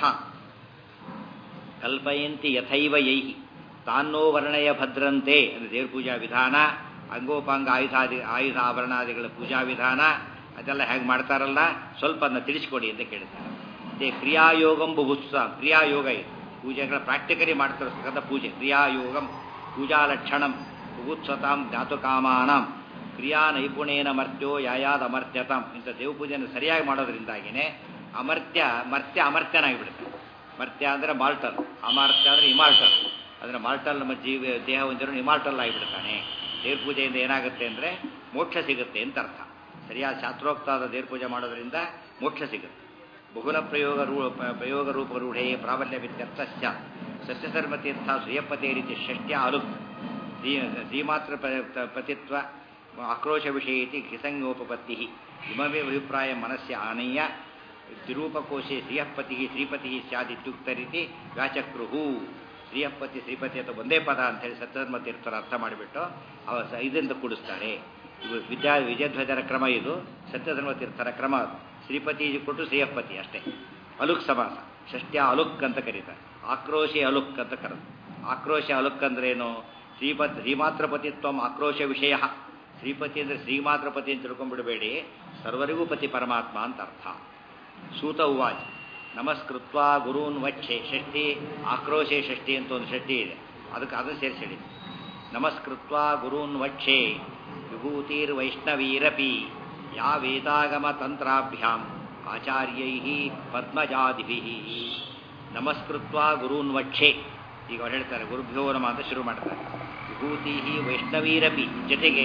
ಕಲ್ಪಯಂತಿ ಯಥೈವ ಯೈಹಿ ತಾನ್ನೋ ವರ್ಣಯ ಭದ್ರಂತೆ ಅಂದರೆ ದೇವ್ರ ಪೂಜಾ ವಿಧಾನ ಅಂಗೋಪಾಂಗ ಆಯುಧಾದಿ ಆಯುಧ ಆಭರಣಾದಿಗಳ ಪೂಜಾ ವಿಧಾನ ಅದೆಲ್ಲ ಹೇಗೆ ಮಾಡ್ತಾರಲ್ಲ ಸ್ವಲ್ಪ ಅದನ್ನ ತಿಳಿಸ್ಕೊಡಿ ಅಂತ ಕೇಳ್ತಾರೆ ಅದೇ ಕ್ರಿಯಾಯೋಗಂ ಬುಭುತ್ಸ ಕ್ರಿಯಾಯೋಗ ಇದು ಪೂಜೆಗಳ ಪ್ರಾಕ್ಟಿಕಲಿ ಮಾಡ್ತಿರ್ತಕ್ಕಂಥ ಪೂಜೆ ಕ್ರಿಯಾಯೋಗಂ ಪೂಜಾ ಲಕ್ಷಣಂ ಬುಭುತ್ಸತಾಂ ಜ್ಞಾತುಕಾಮಾನಂ ಕ್ರಿಯಾ ನೈಪುಣೇನ ಮರ್ತ್ಯೋ ಯಾಯಾದ ಅಮರ್ತ್ಯತಾಂ ಇಂಥ ದೇವ ಪೂಜೆಯನ್ನು ಸರಿಯಾಗಿ ಮಾಡೋದ್ರಿಂದಾಗಿನೇ ಅಮರ್ತ್ಯ ಮರ್ತ್ಯ ಅಮರ್ತ್ಯನಾಗಿಬಿಡುತ್ತೆ ಮರ್ತ್ಯ ಅಂದರೆ ಮಾಲ್ಟಲ್ ಅಮರ್ತ್ಯ ಅಂದರೆ ಇಮಾಲ್ಟಲ್ ಅಂದರೆ ಮಾಲ್ಟಲ್ ನಮ್ಮ ಜೀವ ದೇಹ ಹೊಂದಿರೋ ಇಮಾಲ್ಟಲ್ ಆಗಿಬಿಡ್ತಾನೆ ದೇವ್ರ ಪೂಜೆಯಿಂದ ಏನಾಗುತ್ತೆ ಅಂದರೆ ಮೋಕ್ಷ ಸಿಗುತ್ತೆ ಅಂತ ಅರ್ಥ ಸರಿಯಾದ ಶಾಸ್ತ್ರೋಕ್ತಾದ ದೇವ್ರ ಪೂಜೆ ಮಾಡೋದ್ರಿಂದ ಮೋಕ್ಷ ಸಿಗುತ್ತೆ ಬಹುಲ ಪ್ರಯೋಗ ರೂ ಪ್ರಯೋಗ ರೂಪ ರೂಢೇ ಪ್ರಾಬಲ್ಯ ವ್ಯತ್ಯರ್ಥ ಸತ್ಯಧರ್ಮತೀರ್ಥ ಶ್ರೀಯಪ್ಪತೆ ರೀತಿ ಷಷ್ಟ್ಯ ಅಲುಕ್ ಧೀಮಾತ್ರ ಪತಿತ್ವ ಆಕ್ರೋಶ ವಿಷಯ ಇತಿ ಕಿಸಂಗೋಪಪತ್ತಿ ಇಮವೇ ಅಭಿಪ್ರಾಯ ಮನಸ್ಯ ಆನಯ್ಯ ತಿರೂಪಕೋಶೆ ಶ್ರೀಯಪ್ಪತಿ ಶ್ರೀಪತಿ ಸ್ಯಾದಿತ್ಯುಕ್ತ ರೀತಿ ವ್ಯಾಚಕ್ರುಹು ಶ್ರೀಯಪ್ಪತಿ ಶ್ರೀಪತಿ ಅಥವಾ ಒಂದೇ ಪದ ಅಂತೇಳಿ ಸತ್ಯಧರ್ಮ ತೀರ್ಥರ ಅರ್ಥ ಮಾಡಿಬಿಟ್ಟು ಅವ ಇದರಿಂದ ಕೂಡಿಸ್ತಾರೆ ಇದು ವಿದ್ಯಾ ವಿಜಯಧ್ವಜರ ಕ್ರಮ ಇದು ಸತ್ಯಧರ್ಮ ತೀರ್ಥರ ಕ್ರಮ ಅದು ಶ್ರೀಪತಿ ಕೊಟ್ಟು ಶ್ರೀಯಪ್ಪತಿ ಅಷ್ಟೇ ಅಲುಕ್ ಸಮಾಸ ಷಷ್ಟ್ಯ ಅಲುಕ್ ಅಂತ ಕರೀತಾರೆ ಆಕ್ರೋಶಿ ಅಲುಕ್ ಅಂತ ಕರೆದು ಆಕ್ರೋಶ ಅಲುಕ್ ಅಂದ್ರೇನು ಶ್ರೀಪತ್ ಶ್ರೀಮಾತ್ರಪತಿತ್ವ ಆಕ್ರೋಶ ವಿಷಯ ಶ್ರೀಪತಿ ಅಂದರೆ ಶ್ರೀಮಾತ್ರಪತಿ ಅಂತ ತಿಳ್ಕೊಂಡ್ಬಿಡಬೇಡಿ ಸರ್ವರಿಗೂ ಪತಿ ಪರಮಾತ್ಮ ಅಂತ ಅರ್ಥ ಸೂತ ಉವಾಚ ನಮಸ್ಕೃತ್ವ ಗುರೂನ್ ವಚ್ಚೆ ಷಷ್ಠಿ ಆಕ್ರೋಶೆ ಷಷ್ಠಿ ಅಂತ ಒಂದು ಷಷ್ಠಿ ಇದೆ ಅದಕ್ಕೆ ಅದನ್ನು ಸೇರಿಸಿಡಿ ನಮಸ್ಕೃತ್ವ ಗುರೂನ್ ವಕ್ಷೆ ವಿಭೂತಿರ್ ವೈಷ್ಣವೀರಪಿ ಯಾ ವೇದಾಗಮ ತಂತ್ರಾಭ್ಯಾಂ ಆಚಾರ್ಯೈ ಪದ್ಮಜಾದಿಭಿ ನಮಸ್ಕೃತ್ವ ಗುರೂನ್ ವಕ್ಷೆ ಈಗ ಅವ್ರು ಹೇಳ್ತಾರೆ ಗುರುಭ್ಯೋ ನಮ ಅಂತ ಶುರು ಮಾಡ್ತಾರೆ ವಿಭೂತಿ ವೈಷ್ಣವೀರಪಿ ಜೊತೆಗೆ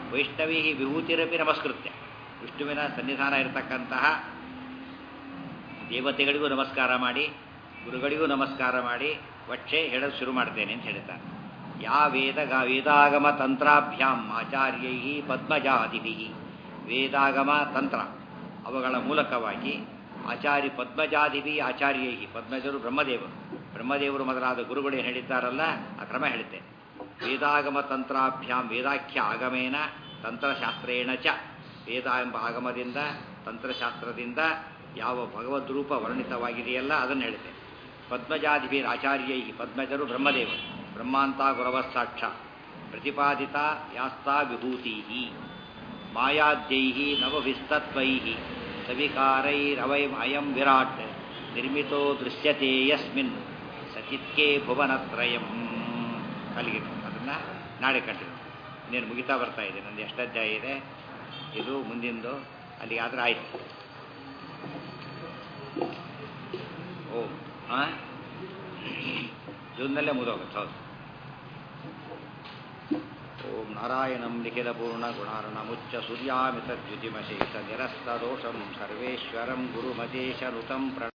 ವೈಷ್ಣವಿ ವಿಭೂತಿರಪಿ ನಮಸ್ಕೃತ್ಯ ವಿಷ್ಣುವಿನ ಸನ್ನಿಧಾನ ಇರತಕ್ಕಂತಹ ದೇವತೆಗಳಿಗೂ ನಮಸ್ಕಾರ ಮಾಡಿ ಗುರುಗಳಿಗೂ ನಮಸ್ಕಾರ ಮಾಡಿ ವಕ್ಷೆ ಹೇಳಲು ಶುರು ಮಾಡ್ತೇನೆ ಅಂತ ಹೇಳ್ತಾರೆ ಯಾ ವೇದಗ ವೇದಾಗಮ ತಂತ್ರಾಭ್ಯಾಂ ಆಚಾರ್ಯೈ ಪದ್ಮಜಾದಿಭಿ ವೇದಾಗಮ ತಂತ್ರ ಅವುಗಳ ಮೂಲಕವಾಗಿ ಆಚಾರ್ಯ ಪದ್ಮಜಾದಿಭಿ ಆಚಾರ್ಯೈ ಪದ್ಮಜರು ಬ್ರಹ್ಮದೇವರು ಬ್ರಹ್ಮದೇವರು ಮೊದಲಾದ ಗುರುಗಳು ಏನು ಹೇಳಿದ್ದಾರಲ್ಲ ಆ ಕ್ರಮ ಹೇಳುತ್ತೆ ವೇದಾಗಮ ತಂತ್ರಾಭ್ಯಾಂ ವೇದಾಖ್ಯ ಆಗಮೇನ ತಂತ್ರಶಾಸ್ತ್ರೇಣ ಚ ವೇದ ಎಂಬ ಆಗಮದಿಂದ ತಂತ್ರಶಾಸ್ತ್ರದಿಂದ ಯಾವ ಭಗವದ್ರೂಪ ವರ್ಣಿತವಾಗಿದೆಯಲ್ಲ ಅದನ್ನು ಹೇಳುತ್ತೆ ಪದ್ಮಜಾದಿಭೀರ ಆಚಾರ್ಯೈ ಪದ್ಮಜರು ಬ್ರಹ್ಮದೇವರು ಬ್ರಹ್ಮಾಂತ ಗುರವ ಸಾಕ್ಷ ಪ್ರತಿಪಾದಿತ ಯಾಸ್ತಾ ವಿಭೂತಿ ಮಾಯಾದ್ಯೈ ನವವಿಸ್ತತ್ವೈ ಸವಿಕಾರೈರವೈ ಅಯಂ ವಿರಾಟ್ ನಿರ್ಮಿತೋ ದೃಶ್ಯತೆ ಯಸ್ಮಿನ್ ಸಚಿತ್ಕೆ ಭುವನತ್ರಯಂ ಅಲ್ಲಿಗೆ ಅದನ್ನು ನಾಳೆ ಕಂಟಿನ್ಯೂ ಇನ್ನೇನು ಮುಗಿತಾ ಬರ್ತಾ ಇದೆ ನಂದು ಎಷ್ಟು ಅಧ್ಯಾಯ ಇದೆ ಇದು ಮುಂದಿಂದು ಅಲ್ಲಿಗೆ ಆದರೆ ಆಯ್ತು ಓ ಹಾಂ ಜೂನ್ನಲ್ಲೇ ಮುಗಿದೋಗುತ್ತೆ ಹೌದು ಓಂ ನಾರಾಯಣಂ ನಿಖಿಲ ಪೂರ್ಣ ಗುಣಾರ್ಣಮುಚ್ಚ ಸೂರ್ಯಾಮಿತ ದ್ಯುತಿಮಶೇಷ ನಿರಸ್ತದೋಷಂ ಸರ್ವೇಶ್ವರಂ ಗುರುಮತೇಶ ಋತಂ ಪ್ರ